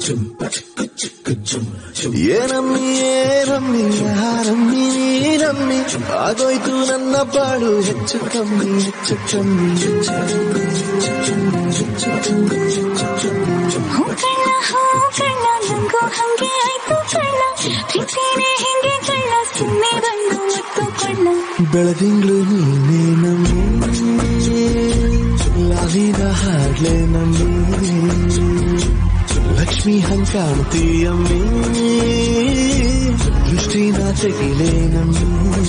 ಏನಮ್ಮಿ ಏನಮ್ಮಿ ಯಾರಮ್ಮಿ ನೀನಮ್ಮಿ ಆಗೋಯ್ತು ನನ್ನ ಬಾಳು ಹೆಚ್ಚು ಕಮ್ಮಿ ಹೆಚ್ಚು ಕಮ್ಮಿ ಹೆಚ್ಚು ಹೂ ಕಳ್ಳ ಹೂ ಕಳ್ಳ ನಂಗೂ ಹಂಗೆ ಆಯ್ತು ಕಳ್ಳ ಪ್ರೀತಿನೇ ಹಿಂಗೆ ಕಳ್ಳ ಸುಮ್ಮನೆ ಬಂದು ಮುತ್ತು ಕೊಳ್ಳ ಬೆಳದಿಂಗ್ಳು ನೀನೇ ನಮ್ಮಿ ಲಾಲಿನ ಹಾಡ್ಲೆ ನಮ್ಮಿ ಲಕ್ಷ್ಮಿ ಹಂಗ್ ಕಾಣ್ತೀಯಮ್ಮಿ ದೃಷ್ಟಿನ ತೆಗಿಲೆ ನಮ್ಮಿ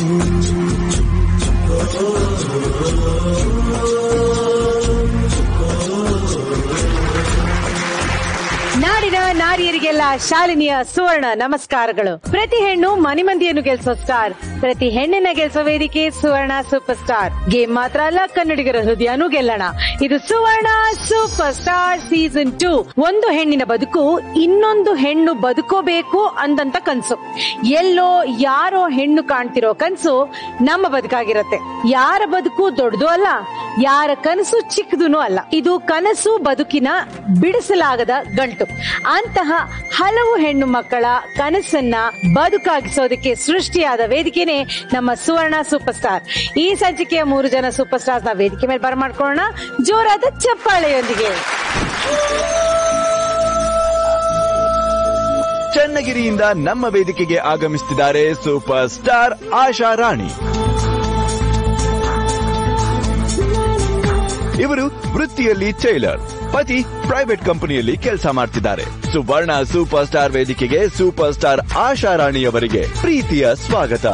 ನಾಡಿನ ನಾರಿಯರಿಗೆಲ್ಲ ಶಾಲಿನಿಯ ಸುವರ್ಣ ನಮಸ್ಕಾರಗಳು ಪ್ರತಿ ಹೆಣ್ಣು ಮನೆ ಮಂದಿಯನ್ನು ಗೆಲ್ಸೋ ಸ್ಟಾರ್ ಪ್ರತಿ ಹೆಣ್ಣಿನ ಗೆಲ್ಸೋ ವೇದಿಕೆ ಸುವರ್ಣ ಸೂಪರ್ ಸ್ಟಾರ್ ಗೇಮ್ ಮಾತ್ರ ಅಲ್ಲ ಕನ್ನಡಿಗರ ಹೃದಯನೂ ಗೆಲ್ಲೋಣ ಇದು Suvarna super star season two ಒಂದು ಹೆಣ್ಣಿನ ಬದುಕು ಇನ್ನೊಂದು ಹೆಣ್ಣು ಬದುಕೋಬೇಕು ಅಂದಂತ ಕನ್ಸು ಎಲ್ಲೋ ಯಾರೋ ಹೆಣ್ಣು ಕಾಣ್ತಿರೋ ಕನ್ಸು ನಮ್ಮ ಬದುಕಾಗಿರತ್ತೆ ಯಾರ ಬದುಕು ದೊಡ್ಡದು ಅಲ್ಲ ಯಾರ ಕನಸು ಚಿಕ್ಕದೂ ಅಲ್ಲ ಇದು ಕನಸು ಬದುಕಿನ ಬಿಡಿಸಲಾಗದ ಗಂಟು ಅಂತಹ ಹಲವು ಹೆಣ್ಣು ಮಕ್ಕಳ ಕನಸನ್ನ ಬದುಕಾಗಿಸೋದಕ್ಕೆ ಸೃಷ್ಟಿಯಾದ ವೇದಿಕೆನೆ ನಮ್ಮ ಸುವರ್ಣ ಸೂಪರ್ ಸ್ಟಾರ್ ಈ ಸಂಚಿಕೆಯ ಮೂರು ಜನ ಸೂಪರ್ ಸ್ಟಾರ್ಸ್ ನ ವೇದಿಕೆ ಮೇಲೆ ಬರಮಾಡ್ಕೊಳ್ಳೋಣ ಜೋರಾದ ಚಪ್ಪಾಳೆಯೊಂದಿಗೆ ಚನ್ನಗಿರಿಯಿಂದ ನಮ್ಮ ವೇದಿಕೆಗೆ ಆಗಮಿಸುತ್ತಿದ್ದಾರೆ ಸೂಪರ್ ಸ್ಟಾರ್ ಆಶಾ ರಾಣಿ ಇವರು ವೃತ್ತಿಯಲ್ಲಿ ಟೈಲರ್ ಪತಿ ಪ್ರೈವೇಟ್ ಕಂಪನಿಯಲ್ಲಿ ಕೆಲಸ ಮಾಡ್ತಿದ್ದಾರೆ ಸುವರ್ಣ ಸೂಪರ್ ಸ್ಟಾರ್ ವೇದಿಕೆಗೆ ಸೂಪರ್ ಸ್ಟಾರ್ ಆಶಾ ರಾಣಿ ಅವರಿಗೆ ಪ್ರೀತಿಯ ಸ್ವಾಗತ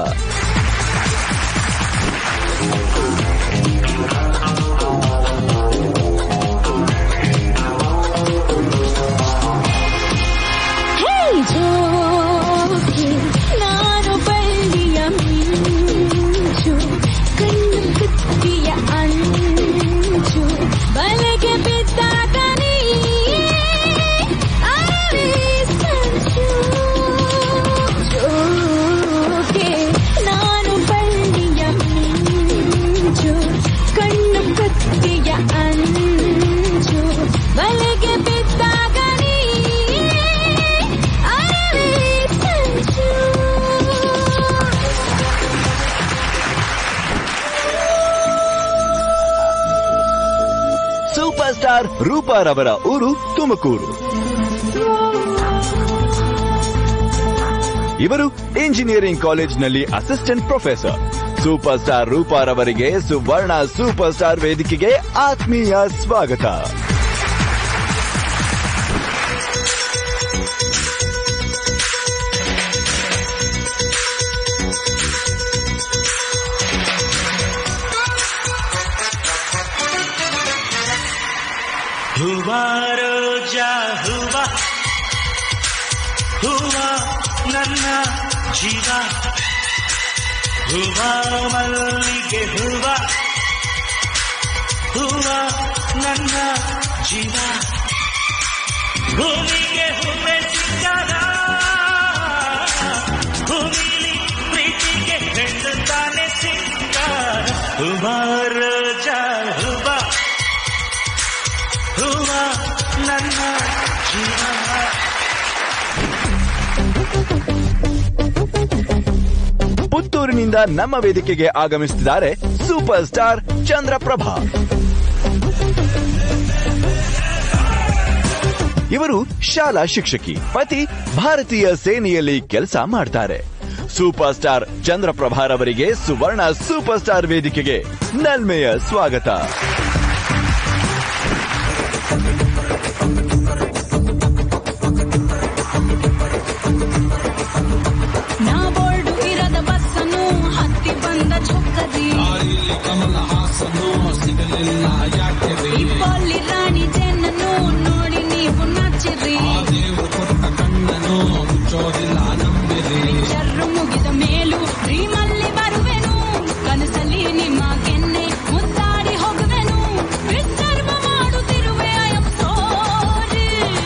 ಹೇ ಜೋಕೆ ನಾನು ಬಳ್ಳಿಯ ಮಿಂಚು ಕಣ್ಣು ಕುತ್ತಿಯ ಅಂಚು ಬಲೆಗೆ ಬಿದ್ದಾಗ ನೀ ಅರಳಿ ಸಂಚು ಜೋಕೆ ನಾನು ಬಳ್ಳಿಯ ಮಿಂಚು ಕಣ್ಣು ಕುತ್ತಿಯ ಅಂಚು ಬಲೆಗೆ ಬಿದ್ದಾಗ ನೀ ಅರಳಿ ಸಂಚು ಸೂಪರ್ ಸ್ಟಾರ್ ರೂಪಾರವರ ಊರು ತುಮಕೂರು ಇವರು ಇಂಜಿನಿಯರಿಂಗ್ ಕಾಲೇಜ್ನಲ್ಲಿ ಅಸಿಸ್ಟೆಂಟ್ ಪ್ರೊಫೆಸರ್ ಸೂಪರ್ ಸ್ಟಾರ್ ರೂಪಾರವರಿಗೆ ಸುವರ್ಣ ಸೂಪರ್ ಸ್ಟಾರ್ ವೇದಿಕೆಗೆ ಆತ್ಮೀಯ ಸ್ವಾಗತ ಹೂವ ರೋಜಾ ಹೂವ ಹೂವ ನನ್ನ ಜೀವ ಹೂವ ಮಲ್ಲಿಗೆ ಹೂವ ಹೂವ ನನ್ನ ಜೀವ ಭೂಮಿಗೆ ಹೂವೆ ಸಿಕ್ಕಾಗ ಭೂಮಿಲಿ ಪ್ರೀತಿಗೆ ಹೆಣ್ಣು ತಾನೆ ಸಿಕ್ಕಾಗ ಹೂವ ರೋಜಾ ಹೂವ ಹೂವ ನನ್ನ ಜೀವ ಪುತ್ತೂರಿನಿಂದ ನಮ್ಮ ವೇದಿಕೆಗೆ ಆಗಮಿಸುತ್ತಿದ್ದಾರೆ ಸೂಪರ್ ಸ್ಟಾರ್ ಚಂದ್ರಪ್ರಭಾ ಇವರು ಶಾಲಾ ಶಿಕ್ಷಕಿ ಪತಿ ಭಾರತೀಯ ಸೇನೆಯಲ್ಲಿ ಕೆಲಸ ಮಾಡ್ತಾರೆ ಸೂಪರ್ ಸ್ಟಾರ್ ಚಂದ್ರಪ್ರಭಾರವರಿಗೆ ಸುವರ್ಣ ಸೂಪರ್ ಸ್ಟಾರ್ ವೇದಿಕೆಗೆ ನಲ್ಮೆಯ ಸ್ವಾಗತ ನಾ ಬೋರ್ಡು ಇರದ ಬಸ್ಸನ್ನು ಹತ್ತಿ ಬಂದ ಚೊಕ್ಕದಿ ಇಪ್ಪಲ್ಲಿ ರಾಣಿ ಜನ್ನನ್ನು ನೋಡಿ ನೀವು ನಾಚಿರಿ ಚರ್ರು ಮುಗಿದ ಮೇಲೂ ಡ್ರೀಮಲ್ಲಿ ಬರುವೆನು ಕನಸಲ್ಲಿ ನಿಮ್ಮ ಕೆನ್ನೆ ಮುದ್ದಾಡಿ ಹೋಗುವೆನು ವಿಸರ್ವ ಮಾಡುತ್ತಿರುವೆ ಐ ಆಮ್ ಸಾರಿ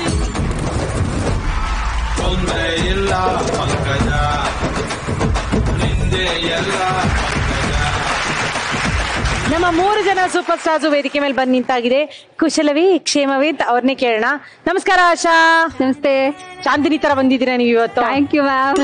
ತೊಂದರೆ ಇಲ್ಲ ಪಂಕಜ ನಿಂದೆ ಎಲ್ಲ ಪಂಕಜ ನಮ್ಮ ಮೂರು ಜನ ಸೂಪರ್ ಸ್ಟಾರ್ಸ್ ವೇದಿಕೆ ಮೇಲೆ ಬಂದು ನಿಂತಾಗಿದೆ ಕುಶಲವೇ ಕ್ಷೇಮವೇ ಅಂತ ಅವ್ರನ್ನೇ ಕೇಳೋಣ ನಮಸ್ಕಾರ ಆಶಾ ನಮಸ್ತೆ ಚಾಂದಿನಿ ತರ ಬಂದಿದ್ದೀರಾ ನೀವು ಇವತ್ತು ಥ್ಯಾಂಕ್ ಯು ಮ್ಯಾಮ್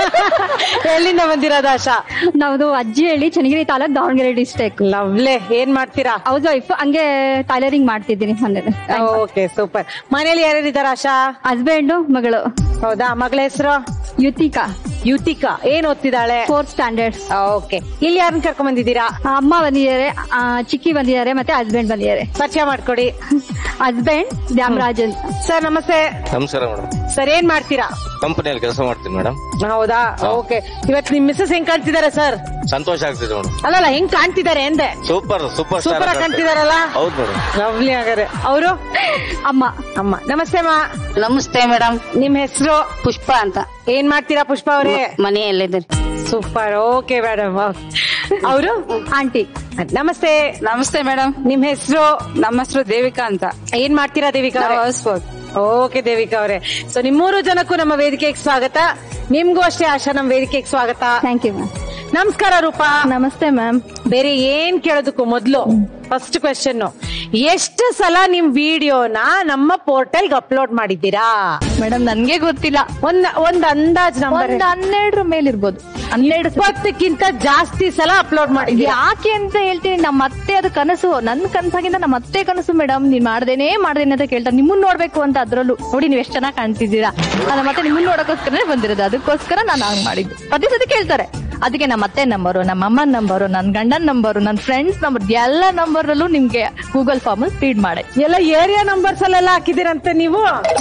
ಎಲ್ಲಿಂದ ಬಂದಿರೋದು ಆಶಾ ನಮ್ದು ಅಜ್ಜಿ ಹೇಳಿ ಚನ್ನಗಿರಿ ತಾಲೂಕ್ ದಾವಣಗೆರೆ ಡಿಸ್ಟ್ರಿಕ್ಟ್ ಲವ್ಲೆ ಏನ್ ಮಾಡ್ತೀರಾ ಹೌಸ್ ವೈಫ್ ಹಂಗೆ ಟೈಲರಿಂಗ್ ಮಾಡ್ತಿದ್ದೀನಿ ಮನೇಲಿ ಓಕೆ ಸೂಪರ್ ಮನೇಲಿ ಯಾರ್ಯಾರಿದ್ದಾರೆ ಆಶಾ ಹಸ್ಬೆಂಡ್ ಮಗಳು ಹೌದಾ ಮಗಳ ಹೆಸರು ಯುತಿಕಾ ಯುತಿಕಾ ಏನ್ ಓದ್ತಿದ್ದಾಳೆ ಫೋರ್ತ್ ಸ್ಟ್ಯಾಂಡರ್ಡ್ ಓಕೆ ಇಲ್ಲಿ ಯಾರನ್ನ ಕರ್ಕೊಂಡ್ ಬಂದಿದ್ದೀರಾ ಅಮ್ಮ ಬಂದಿದ್ದಾರೆ ಆ, ಚಿಕ್ಕಿ ಬಂದಿದ್ದಾರೆ ಮತ್ತೆ ಹಸ್ಬೆಂಡ್ ಬಂದಿದ್ದಾರೆ ಪರಿಚಯ ಮಾಡ್ಕೊಡಿ ಹಸ್ಬೆಂಡ್ ದ್ಯಾಮರಾಜನ್ ಸರ್ ನಮಸ್ತೆ ನಮಸ್ಕಾರ ಮೇಡಮ್ ಸರ್ ಏನ್ ಮಾಡ್ತೀರಾ ಕಂಪನಿಯಲ್ಲಿ ಕೆಲಸ ಮಾಡ್ತೀನಿ ಮೇಡಮ್ ಹೌದಾ ಓಕೆ ಇವತ್ತು ನಿಮ್ ಮಿಸ್ಸಸ್ ಹೆಂಗ್ ಕಾಣ್ತಿದ್ದಾರೆ ಸರ್ ಸಂತೋಷ ಆಗ್ತಿದೆ ಮೇಡಮ್ ಅಲ್ಲಲ್ಲ ಹೆಂಗ್ ಕಾಣ್ತಿದ್ದಾರೆ ಎಂದೆ ಸೂಪರ್ ಸೂಪರ್ ಸೂಪರ್ ಆಗಿ ಕಾಣ್ತಿದಾರಲ್ಲ ಹೌದು ಮೇಡಮ್ ಲವ್ಲಿ ಆಗರೆ ಅವರು ಅಮ್ಮ ಅಮ್ಮ ನಮಸ್ತೆ ಅಮ್ಮ ನಮಸ್ತೆ ಮೇಡಮ್ ನಿಮ್ ಹೆಸರು ಪುಷ್ಪ ಅಂತ ಏನ್ ಮಾಡ್ತೀರಾ ಪುಷ್ಪ ಅವರೇ ಮನೆಯಲ್ಲಿದ್ದಾರೆ ಸೂಪರ್ ಓಕೆ ಮೇಡಮ್ ಅವರು ಆಂಟಿ ನಮಸ್ತೆ ನಮಸ್ತೆ ಮೇಡಮ್ ನಿಮ್ ಹೆಸರು ನಮ್ಮ ಹೆಸರು ದೇವಿಕಾ ಅಂತ ಏನ್ ಮಾಡ್ತೀರಾ ದೇವಿಕಾ ನಾವು ಅವ್ರೆ? ಹೌಸ್ ವರ್ಕ್ ಓಕೆ ದೇವಿಕಾ ಅವರೇ ಸೊ ನಿಮ್ಮೂರು ಜನಕ್ಕೂ ನಮ್ಮ ವೇದಿಕೆಗೆ ಸ್ವಾಗತ ನಿಮ್ಗೂ ಅಷ್ಟೇ ಆಶಾ ನಮ್ಮ ವೇದಿಕೆಗೆ ಸ್ವಾಗತ ಥ್ಯಾಂಕ್ ಯು ಮ್ಯಾಮ್ ನಮಸ್ಕಾರ ರೂಪಾ ನಮಸ್ತೆ ಮ್ಯಾಮ್ ಬೇರೆ ಏನ್ ಕೇಳೋದಕ್ಕೂ ಮೊದ್ಲು ಫಸ್ಟ್ ಕ್ವೆಶನ್ ಎಷ್ಟು ಸಲ ನಿಮ್ ವಿಡಿಯೋನ ನಮ್ಮ ಪೋರ್ಟಲ್ ಅಪ್ಲೋಡ್ ಮಾಡಿದ್ದೀರಾ ಮೇಡಮ್ ನನ್ಗೆ ಗೊತ್ತಿಲ್ಲ ಒಂದ್ ಒಂದ್ ಅಂದಾಜ್ ನಂಬರ್ ಒಂದ್ ಹನ್ನೆರಡರ ಮೇಲಿರ್ಬೋದು ಹನ್ನೆರಡು ಸಲ. ಇಪ್ಪತ್ತಕ್ಕಿಂತ ಜಾಸ್ತಿ ಸಲ ಅಪ್ಲೋಡ್ ಮಾಡಿದ್ದೀರಾ ಯಾಕೆ ಅಂತ ಹೇಳ್ತೀನಿ ನಮ್ಮ ಅತ್ತೆ ಅದು ಕನಸು ನನ್ ಕನಸಾಗಿಂದ ನಮ್ಮ ಅತ್ತೆ ಕನಸು ಮೇಡಮ್ ನೀನ್ ಮಾಡ್ದೇನೆ ಮಾಡ್ದೇನೆ ಅಂತ ಕೇಳ್ತಾರೆ ನಿಮ್ಮನ್ನ ನೋಡ್ಬೇಕು ಅಂತ ಅದ್ರಲ್ಲೂ ನೋಡಿ ನೀವ್ ಎಷ್ಟ್ ಚೆನ್ನಾಗಿ ಕಾಣ್ತಿದ್ದೀರಾ ನಾನು ಮತ್ತೆ ನಿಮ್ಮನ್ನ ನೋಡೋಕೋಸ್ಕರನೇ ಬಂದಿರೋದು ಅದಕ್ಕೋಸ್ಕರ ನಾನು ಹಂಗ್ ಮಾಡಿದ್ದು ಪ್ರತಿ ಸತಿ ಕೇಳ್ತಾರೆ ಅದಕ್ಕೆ ನಮ್ಮ ಅತ್ತೆ ನಂಬರು ನಮ್ಮ ಅಮ್ಮನ ನಂಬರು ನನ್ನ ಗಂಡನ ನಂಬರು ನನ್ನ ಫ್ರೆಂಡ್ಸ್ ನಂಬರ್ ಎಲ್ಲ ನಂಬರ್ ಅಲ್ಲೂ ನಿಮ್ಗೆ ಗೂಗಲ್ ಫಾರ್ಮ್ ಫೀಡ್ ಮಾಡಿ ಎಲ್ಲ ಏರಿಯಾ ನಂಬರ್ಸ್ ಅಲ್ಲೆಲ್ಲ ಹಾಕಿದಿರಂತೆ ನೀವು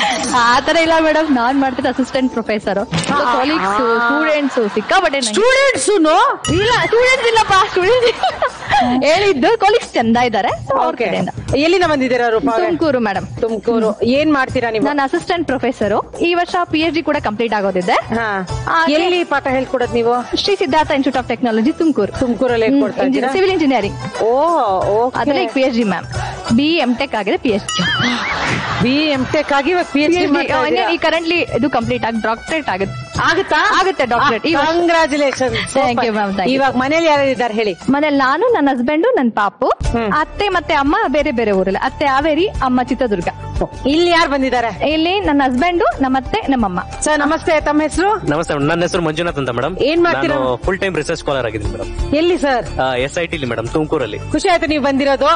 ಆತರ ಇಲ್ಲ ಮೇಡಮ್ ನಾನ್ ಮಾಡ್ತಿದ್ದೆ ಅಸಿಸ್ಟೆಂಟ್ ಪ್ರೊಫೆಸರ್ ಕಾಲೀಗ್ಸ್ ಸ್ಟೂಡೆಂಟ್ಸ್ ಸಿಕ್ಕಾಪಟ್ಟೆ ನಂಗೆ. ಸ್ಟೂಡೆಂಟ್ಸ್ ಇಲ್ಲ ಸ್ಟೂಡೆಂಟ್ಸ್ ಇಲ್ಲಪ್ಪ ಸ್ಟೂಡೆಂಟ್ಸ್ ಹೇಳಿದ್ದು ಕೊಲೀಗ್ಸ್ ಚಂದ ಇದ್ದಾರೆ ಓಕೆ ಎಲ್ಲಿಂದ ಬಂದಿದ್ದೀರಾ ರೂಪಾ ಅವ್ರೆ? ತುಮಕೂರು ಮೇಡಮ್ ತುಮಕೂರು ಏನ್ ಮಾಡ್ತೀರಾ ನೀವು ನಾನು ಅಸಿಸ್ಟೆಂಟ್ ಪ್ರೊಫೆಸರ್ ಈ ವರ್ಷ ಪಿ ಎಚ್ ಡಿ ಕೂಡ ಕಂಪ್ಲೀಟ್ ಆಗೋದಿದೆ ಹಾ ಹಾಗೆ- ಎಲ್ಲಿ ಪಾಠ ಹೇಳ್ಕೊಡೋದ್ ನೀವು Shri Siddhartha institute of technology Tumakuru ತುಮಕೂರಲ್ಲಿ ಹೇಳ್ಕೊಡ್ತಾ ಇದ್ದೀರಾ ಸಿವಿಲ್ ಇಂಜಿನಿಯರಿಂಗ್ ಓ ಅದ್ರಲ್ಲಿ P H D ma'am B M tech ಆಗಿದೆ P H D B M tech ಆಗಿ ಪಿ ಎಚ್ ಡಿ ಈ ಕರೆಂಟ್ಲಿ ಇದು ಕಂಪ್ಲೀಟ್ ಆಗಿ ಡಾಕ್ಟರೇಟ್ ಆಗುತ್ತೆ ಆಗುತ್ತಾ ಆಗುತ್ತೆ ಡಾಕ್ಟರೇಟ್ ಈ ವರ್ಷ congratulation Thank you, ma'am. Thank you. ಇವಾಗ ಮನೇಲಿ ಯಾರು ಇದ್ದಾರೆ ಹೇಳಿ ಮನೇಲಿ ನಾನು ನನ್ನ ಹಸ್ಬೆಂಡ್ ನನ್ನ ಪಾಪು ಹ್ಮ್. ಅತ್ತೆ ಮತ್ತೆ ಅಮ್ಮ ಬೇರೆ ಬೇರೆ ಊರಲ್ಲಿ ಅತ್ತೆ ಹಾವೇರಿ ಅಮ್ಮ ಚಿತ್ರದುರ್ಗ ಇಲ್ಲಿ ಯಾರು ಬಂದಿದ್ದಾರೆ ಇಲ್ಲಿ ನನ್ನ ಹಸ್ಬೆಂಡ್ ನಮ್ಮತ್ತೆ ನಮ್ಮಮ್ಮ ಸರ್ ನಮಸ್ತೆ ತಮ್ಮ ಹೆಸರು ನಮಸ್ತೆ ಮೇಡಮ್ ನನ್ನ ಹೆಸರು ಮಂಜುನಾಥ್ ಅಂತ ಮೇಡಮ್ ಏನ್ ಮಾಡ್ತೀರಾ? ನಾನು ಫುಲ್ ಟೈಮ್ ರಿಸರ್ಚ್ ಸ್ಕಾಲರ್ ಆಗಿದ್ದೀನಿ ಮೇಡಮ್ ಎಲ್ಲಿ sir S I T madam ತುಮಕೂರಲ್ಲಿ ಖುಷಿ ಆಯ್ತು ನೀವು ಬಂದಿರೋದು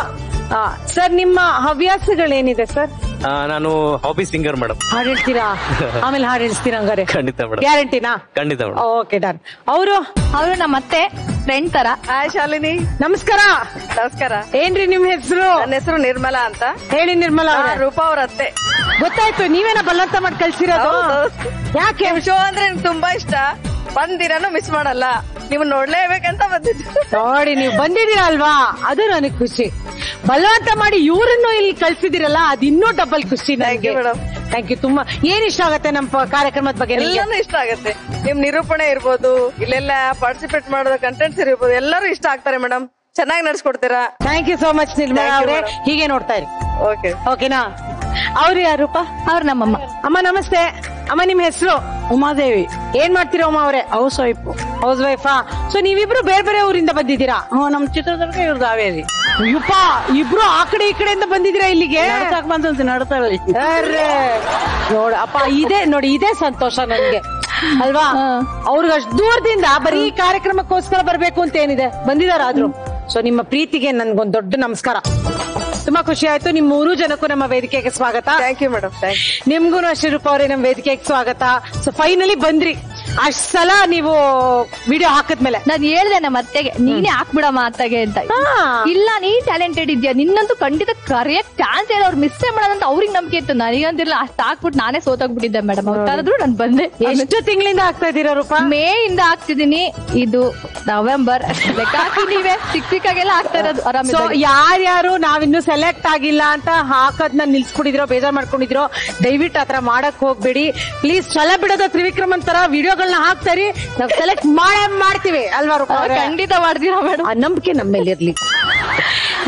ಸರ್ ನಿಮ್ಮ ಹವ್ಯಾಸಗಳೇನಿದೆ ಸರ್ ಆ, ನಾನು ಹಾಬಿ ಸಿಂಗರ್ ಮೇಡಮ್ ಹಾಡು ಹೇಳ್ತೀರಾ ಆಮೇಲೆ ಹಾಡು ಹೇಳ್ತೀರಾ ಹಂಗಾರೆ ಖಂಡಿತ ಮೇಡಮ್ ಗ್ಯಾರಂಟಿನಾ ಖಂಡಿತ ಮೇಡಮ್ ಓಕೆ ಡನ್ ಅವರು ಅವರು ನಮ್ಮತ್ತೆ ಫ್ರೆಂಡ್ ತರ ಶಾಲಿನಿ ನಮಸ್ಕಾರ ನಮಸ್ಕಾರ ಏನ್ರಿ ನಿಮ್ ಹೆಸರು ನನ್ನ ಹೆಸರು ನಿರ್ಮಲಾ ಅಂತ ಹೇಳಿ ನಿರ್ಮಲಾ ಅವ್ರೆ. ರೂಪಾ ಅವ್ರ ಅತ್ತೆ ಗೊತ್ತಾಯ್ತು ನೀವೇನ ಬಲ್ಲಂತ ಮಾಡಿ ಕಳ್ಸಿರೋದು ಯಾಕೆ ನಿಮ್ ಶೋ ಅಂದ್ರೆ ನಂಗೆ ತುಂಬಾ ಇಷ್ಟ ಒಂದ್ ದಿನಾನು ಮಿಸ್ ಮಾಡಲ್ಲ ನೀವು ನೋಡ್ಲೇಬೇಕಂತ ಬಂದಿದ್ದು ನೋಡಿ ನೀವು ಬಂದಿದ್ದೀರಾ ಅಲ್ವಾ ಅದು ನನಗ್ ಖುಷಿ ಬಲವಂತ ಮಾಡಿ ಇವ್ರನ್ನು ಇಲ್ಲಿ ಕಳ್ಸಿದಿರಲ್ಲ ಅದು ಇನ್ನೂ ಡಬಲ್ ಖುಷಿ Thank you, madam. Thank you ತುಂಬಾ ಏನ್ ಇಷ್ಟ ಆಗತ್ತೆ ನಮ್ಮ ಪ- ಕಾರ್ಯಕ್ರಮದ ಬಗ್ಗೆ ನಿಮ್ಗೆ? ಎಲ್ಲಾನು ಇಷ್ಟ ಆಗತ್ತೆ ನಿಮ್ ನಿರೂಪಣೆ ಇರ್ಬೋದು ಇಲ್ಲೆಲ್ಲ ಪಾರ್ಟಿಸಿಪೇಟ್ ಮಾಡೋದ ಕಂಟೆಂಟ್ಸ್ ಇರ್ಬೋದು ಎಲ್ಲರೂ ಇಷ್ಟ ಆಗ್ತಾರೆ ಮೇಡಮ್ ಚೆನ್ನಾಗಿ ನಡ್ಸ್ಕೊಡ್ತೀರಾ thank you so much Nirmala Thank you, ಅವರೇ madam. ಹೀಗೆ ನೋಡ್ತಾ ಇರಿ ಓಕೆ ಓಕೆನಾ ಅವ್ರು ಯಾರೂಪ ಅವ್ರು ನಮ್ಮಮ್ಮ ಅಮ್ಮ ನಮಸ್ತೆ ಅಮ್ಮ ನಿಮ್ ಹೆಸರು ಉಮಾದೇವಿ ಏನ್ ಮಾಡ್ತೀರಾ ಉಮಾ ಅವರೇ ಹೌಸ್ ವೈಫ್ ಹೌಸ್ ವೈಫಾ ಸೊ ನೀವಿಬ್ರು ಬೇರೆ ಬೇರೆ ಊರಿಂದ ಬಂದಿದ್ದೀರಾ ನಮ್ ಚಿತ್ರದುರ್ಗ ಇವ್ರದ್ದು ಹಾವೇರಿ ಅಯ್ಯಪ್ಪ ಇಬ್ರು ಆ ಕಡೆ ಈ ಕಡೆಯಿಂದ ಬಂದಿದ್ದೀರಾ ಇಲ್ಲಿಗೆ ಬಂದಂತ ನಡ್ತಾರೆ ಅರ್ರೆ. ನೋಡು ಅಪ್ಪ ಇದೇ ನೋಡಿ ಇದೇ ಸಂತೋಷ ನನ್ಗೆ ಅಲ್ವಾ ಅವ್ರಿಗೆ ಅಷ್ಟು ದೂರದಿಂದ ಬರೀ ಈ ಕಾರ್ಯಕ್ರಮಕ್ಕೋಸ್ಕರ ಬರ್ಬೇಕು ಅಂತ ಏನಿದೆ ಬಂದಿದಾರ ಆದ್ರು ಸೊ ನಿಮ್ಮ ಪ್ರೀತಿಗೆ ನನ್ಗೊಂದ್ ದೊಡ್ಡ ನಮಸ್ಕಾರ ತುಂಬಾ ಖುಷಿ ಆಯ್ತು ನಿಮ್ ಮೂರು ಜನಕ್ಕೂ ನಮ್ಮ ವೇದಿಕೆಗೆ ಸ್ವಾಗತ thank you madam thank you ನಿಮ್ಗೂ ಅಷ್ಟೇ ರೂಪ ಅವರೇ ನಮ್ಮ ವೇದಿಕೆಗೆ ಸ್ವಾಗತ ಸೊ ಫೈನಲಿ ಬಂದ್ರಿ ಅಷ್ಟ್ ಸಲ ನೀವು ವಿಡಿಯೋ ಹಾಕಿದ್ಮೇಲೆ ನಾನ್ ಹೇಳ್ದೆ ನಮ್ಮ ಅತ್ತೆಗೆ ನೀನೇ ಹಾಕ್ಬಿಡಮ್ಮ ಅತ್ತಗೆ ಅಂತ ಹಾ. ಇಲ್ಲ ನೀ ಟ್ಯಾಲೆಂಟೆಡ್ ಇದೆಯಾ ನಿನ್ನಂತೂ ಖಂಡಿತ ಕರೆಯಕ್ ಚಾನ್ಸ್ ಇಲ್ಲ ಅವ್ರು ಮಿಸ್ ಮಾಡೋದಂತ ಅವ್ರಿಗೆ ನಂಬಿಕೆ ಇತ್ತು ನನಗಂತಿಲ್ಲ ಅಷ್ಟ್ ಹಾಕ್ಬಿಟ್ಟು ನಾನೇ ಸೋತೋಗ್ಬಿಟ್ಟಿದ್ದೆ ಮೇಡಮ್ ಅವ್ರು ಕರೆದ್ರು ನಾನ್ ಬಂದೆ ಎಷ್ಟು ತಿಂಗಳಿಂದ ಆಗ್ತಾ ಇದ್ದೀರಾ ರೂಪ ಮೇ ಇಂದ ಹಾಕ್ತಿದೀನಿ ಇದು ನವೆಂಬರ್ ಲೆಕ್ಕ ಹಾಕಿ ನೀವೇ ಸಿಕ್ ಸಿಕ್ಕಾಗೆಲ್ಲ ಆಗ್ತಾ ಇರೋದು ಸೊ ಆರಾಮ ಯಾರ್ಯಾರು ನಾವಿನ್ನು ಸೆಲೆಕ್ಟ್ ಆಗಿಲ್ಲ ಅಂತ ಹಾಕದ್ನ ನಿಲ್ಸ್ಬಿಟ್ಟಿದ್ರೋ ಬೇಜಾರ್ ಮಾಡ್ಕೊಂಡಿದ್ರೋ ದಯವಿಟ್ಟು ಆತರ ಮಾಡಕ್ ಹೋಗ್ಬೇಡಿ ಪ್ಲೀಸ್ ಛಲ ಬಿಡದ ತ್ರಿವಿಕ್ರಮನ್ ತರ ವಿಡಿಯೋಗಳನ್ನ ಹಾಕ್ತಾರಿ ನಾವ್ ಸೆಲೆಕ್ಟ್ ಮಾಡೇ ಮಾಡ್ತೀವಿ ಅಲ್ವಾ ರೂಪ ಅವ್ರೆ? ಖಂಡಿತ ಮಾಡ್ತೀರಾ ಮೇಡಮ್ ಆ ನಂಬಿಕೆ ನಮ್ಮ ಮೇಲೆ ಇರ್ಲಿ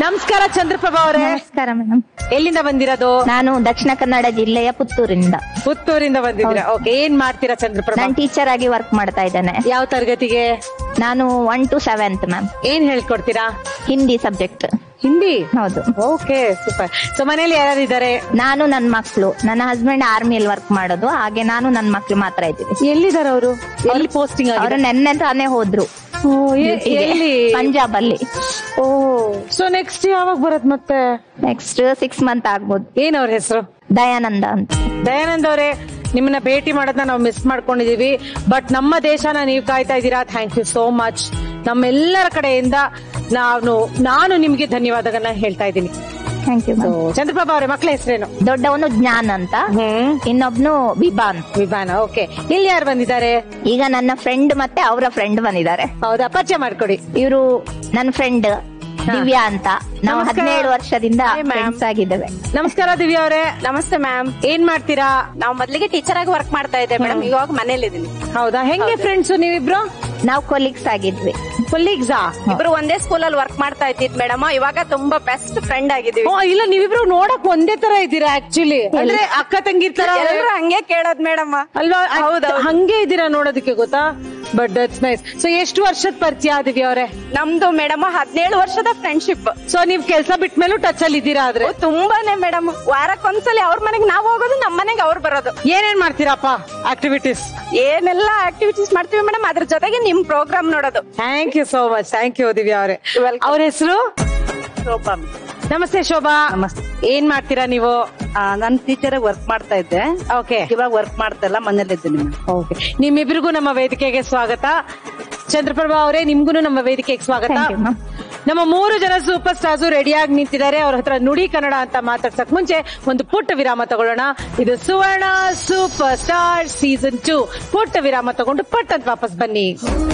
ನಮಸ್ಕಾರ ಚಂದ್ರಪ್ರಭಾ ಅವರೇ ನಮಸ್ಕಾರ ಮೇಡಮ್ ಎಲ್ಲಿಂದ ಬಂದಿರೋದು ನಾನು ದಕ್ಷಿಣ ಕನ್ನಡ ಜಿಲ್ಲೆಯ ಪುತ್ತೂರಿಂದ ಪುತ್ತೂರಿಂದ ಬಂದಿದ್ದೀರಾ ಓಕೆ ಏನ್ ಮಾಡ್ತೀರಾ ಚಂದ್ರಪ್ರಭಾ ನಾನು ಟೀಚರ್ ಆಗಿ ವರ್ಕ್ ಮಾಡ್ತಾ ಇದ್ದೇನೆ ಯಾವ ತರಗತಿಗೆ ನಾನು ಒನ್ ಟು ಸೆವೆಂತ್ ಮ್ಯಾಮ್ ಏನ್ ಹೇಳ್ಕೊಡ್ತೀರಾ ಹಿಂದಿ ಸಬ್ಜೆಕ್ಟ್ ಹಿಂದಿ ಹೌದು ಓಕೆ ಸೂಪರ್ ಸೊ ಮನೇಲಿ ಯಾರು ಇದ್ದಾರೆ ನಾನು ನನ್ನ ಮಕ್ಳು ನನ್ನ ಹಸ್ಬೆಂಡ್ ಆರ್ಮಿಯಲ್ಲಿ ವರ್ಕ್ ಮಾಡೋದು ಹಾಗೆ ನಾನು ನನ್ನ ಮಕ್ಳು ಮಾತ್ರ ಇದ್ದೀವಿ ಎಲ್ಲಿದ್ದಾರೆ ಅವರು ಎಲ್ಲಿ ಪೋಸ್ಟಿಂಗ್ ಅವರು ನೆನ್ನೆ ತಾನೇ ಹೋದ್ರು duty ಗೆ. ಎಲ್ಲಿ ಪಂಜಾಬ್ ಅಲ್ಲಿ ಓ ಸೊ ನೆಕ್ಸ್ಟ್ ಯಾವಾಗ ಬರತ್ ಮತ್ತೆ ನೆಕ್ಸ್ಟ್ ಸಿಕ್ಸ್ ಮಂತ್ ಆಗ್ಬೋದು ಏನ್ ಅವ್ರ ಹೆಸರು ದಯಾನಂದ ಅಂತ ದಯಾನಂದ್ ಅವರೇ ನಿಮ್ಮನ್ನ ಭೇಟಿ ಮಾಡೋದನ್ನ ನಾವು ಮಿಸ್ ಮಾಡ್ಕೊಂಡಿದೀವಿ ಬಟ್ ನಮ್ಮ ದೇಶನ ನೀವು ಕಾಯ್ತಾ ಇದ್ದೀರಾ ಥ್ಯಾಂಕ್ ಯು ಸೋ ಮಚ್ ನಮ್ಮೆಲ್ಲರ ಕಡೆಯಿಂದ ನಾನು ನಾನು ನಿಮ್ಗೆ ಧನ್ಯವಾದಗಳನ್ನ ಹೇಳ್ತಾ ಇದ್ದೀನಿ ಥ್ಯಾಂಕ್ ಯು ಚಂದ್ರಪ್ರಭಾ ಅವರೇ ಮಕ್ಕಳ ಹೆಸರೇನು ದೊಡ್ಡವನು ಜ್ಞಾನ್ ಅಂತ ಇನ್ನೊಬ್ನು ವಿಭಾನ್ ವಿಭಾನ ಓಕೆ ಇಲ್ಲಿ ಯಾರು ಬಂದಿದ್ದಾರೆ ಈಗ ನನ್ನ ಫ್ರೆಂಡ್ ಮತ್ತೆ ಅವರ ಫ್ರೆಂಡ್ ಬಂದಿದ್ದಾರೆ ಹೌದಾ ಪರಿಚಯ ಮಾಡ್ಕೊಡಿ ಇವರು ನನ್ನ ಫ್ರೆಂಡ್ ದಿವ್ಯಾ ಅಂತ ನಾವು ನಮಸ್ಕಾರ. ಹದಿನೇಳು ವರ್ಷದಿಂದ Hi, ma'am. ಫ್ರೆಂಡ್ಸ್ ಆಗಿದ್ದೇವೆ ನಮಸ್ಕಾರ ದಿವ್ಯಾ ಅವರೇ ನಮಸ್ತೆ ಮ್ಯಾಮ್ ಏನ್ ಮಾಡ್ತೀರಾ ನಾವು ಮೊದ್ಲಿಗೆ ಟೀಚರ್ ಆಗಿ ವರ್ಕ್ ಮಾಡ್ತಾ ಇದ್ದೆ ಮೇಡಮ್ ಇವಾಗ ಮನೇಲಿ ಇದೀನಿ ಹೌದಾ ಹೆಂಗೆ ಫ್ರೆಂಡ್ಸ್ ನೀವಿಬ್ರು ನಾವು ಕೊಲೀಗ್ಸ್ ಆಗಿದ್ವಿ ಕೊಲೀಗ್ಸಾ ಇಬ್ರು ಒಂದೇ ಸ್ಕೂಲ್ ಅಲ್ಲಿ ವರ್ಕ್ ಮಾಡ್ತಾ ಇದ್ದಿದ್ ಮೇಡಮ್ ಇವಾಗ ತುಂಬಾ ಬೆಸ್ಟ್ ಫ್ರೆಂಡ್ ಆಗಿದೀವಿ ಓ ಇಲ್ಲ ನೀವಿಬ್ರು ನೋಡಕ್ ಒಂದೇ ತರ ಇದ್ದೀರಾ ಆಕ್ಚುಲಿ ಅಂದ್ರೆ ಅಕ್ಕ ತಂಗಿರ್ ತರ ಎಲ್ರು ಹಂಗೆ ಕೇಳೋದ್ ಮೇಡಮ್ ಅಲ್ವಾ ಹಂಗೆ ಇದ್ದೀರಾ ನೋಡೋದಕ್ಕೆ ಗೊತ್ತಾ ಬಟ್ ದಟ್ಸ್ ನೈಸ್ ಸೊ ಎಷ್ಟು ವರ್ಷದ ಪರಿಚಯ ದಿವ್ಯಾ ಅವರೇ ನಮ್ದು ಮೇಡಮ್ ಹದಿನೇಳು ವರ್ಷದ ಫ್ರೆಂಡ್ಶಿಪ್ ಸೊ ನೀವ್ ಕೆಲ್ಸ ಬಿಟ್ಮೇಲೂ ಟಚ್ ಅಲ್ಲಿ ಇದ್ದೀರಾ ಆದ್ರೆ ತುಂಬಾನೇ ಮೇಡಮ್ ವಾರಕ್ಕೊಂದ್ಸಲಿ ಅವ್ರ ಮನೆಗೆ ನಾವ್ ಹೋಗೋದು ನಮ್ ಮನೆಗೆ ಅವ್ರು ಬರೋದು ಏನೇನ್ ಮಾಡ್ತೀರಪ್ಪ ಆಕ್ಟಿವಿಟೀಸ್ ಏನೆಲ್ಲ ಆಕ್ಟಿವಿಟೀಸ್ ಮಾಡ್ತೀವಿ ಮೇಡಮ್ ಅದ್ರ ಜೊತೆಗೆ ನಿಮ್ ಪ್ರೋಗ್ರಾಮ್ ನೋಡೋದು thank you so much thank you Divya ಅವರೇ ಅವ್ರ ಹೆಸರು ನಮಸ್ತೆ ಶೋಭಾ ನಮಸ್ತೆ ಏನ್ ಮಾಡ್ತೀರಾ ನೀವು ನಾನು ಟೀಚರ್ ವರ್ಕ್ ಮಾಡ್ತಾ ಇದ್ದೆ ಓಕೆ ಇವಾಗ ವರ್ಕ್ ಮಾಡ್ತಾ ಇಲ್ಲ ಮನೇಲಿದ್ದೀನಿ ಓಕೆ ನಿಮ್ಮಿಬ್ರಿಗೂ ನಮ್ಮ ವೇದಿಕೆಗೆ ಸ್ವಾಗತ ಚಂದ್ರಪ್ರಭಾ ಅವರೇ ನಿಮ್ಗೂ ನಮ್ಮ ವೇದಿಕೆಗೆ ಸ್ವಾಗತ Thank you, ma'am. ನಮ್ಮ ಮೂರು ಜನ ಸೂಪರ್ ಸ್ಟಾರ್ಸ್ ರೆಡಿಯಾಗಿ ನಿಂತಿದ್ದಾರೆ ಅವ್ರ ಹತ್ರ ನುಡಿ ಕನ್ನಡ ಅಂತ ಮಾತಾಡ್ಸಕ್ ಮುಂಚೆ ಒಂದು ಪುಟ್ಟ ವಿರಾಮ ತಗೊಳ್ಳೋಣ ಇದು Suvarna super star season two ಪುಟ್ಟ ವಿರಾಮ ತಗೊಂಡು ಪಟ್ ಅಂತ ವಾಪಸ್ ಬನ್ನಿ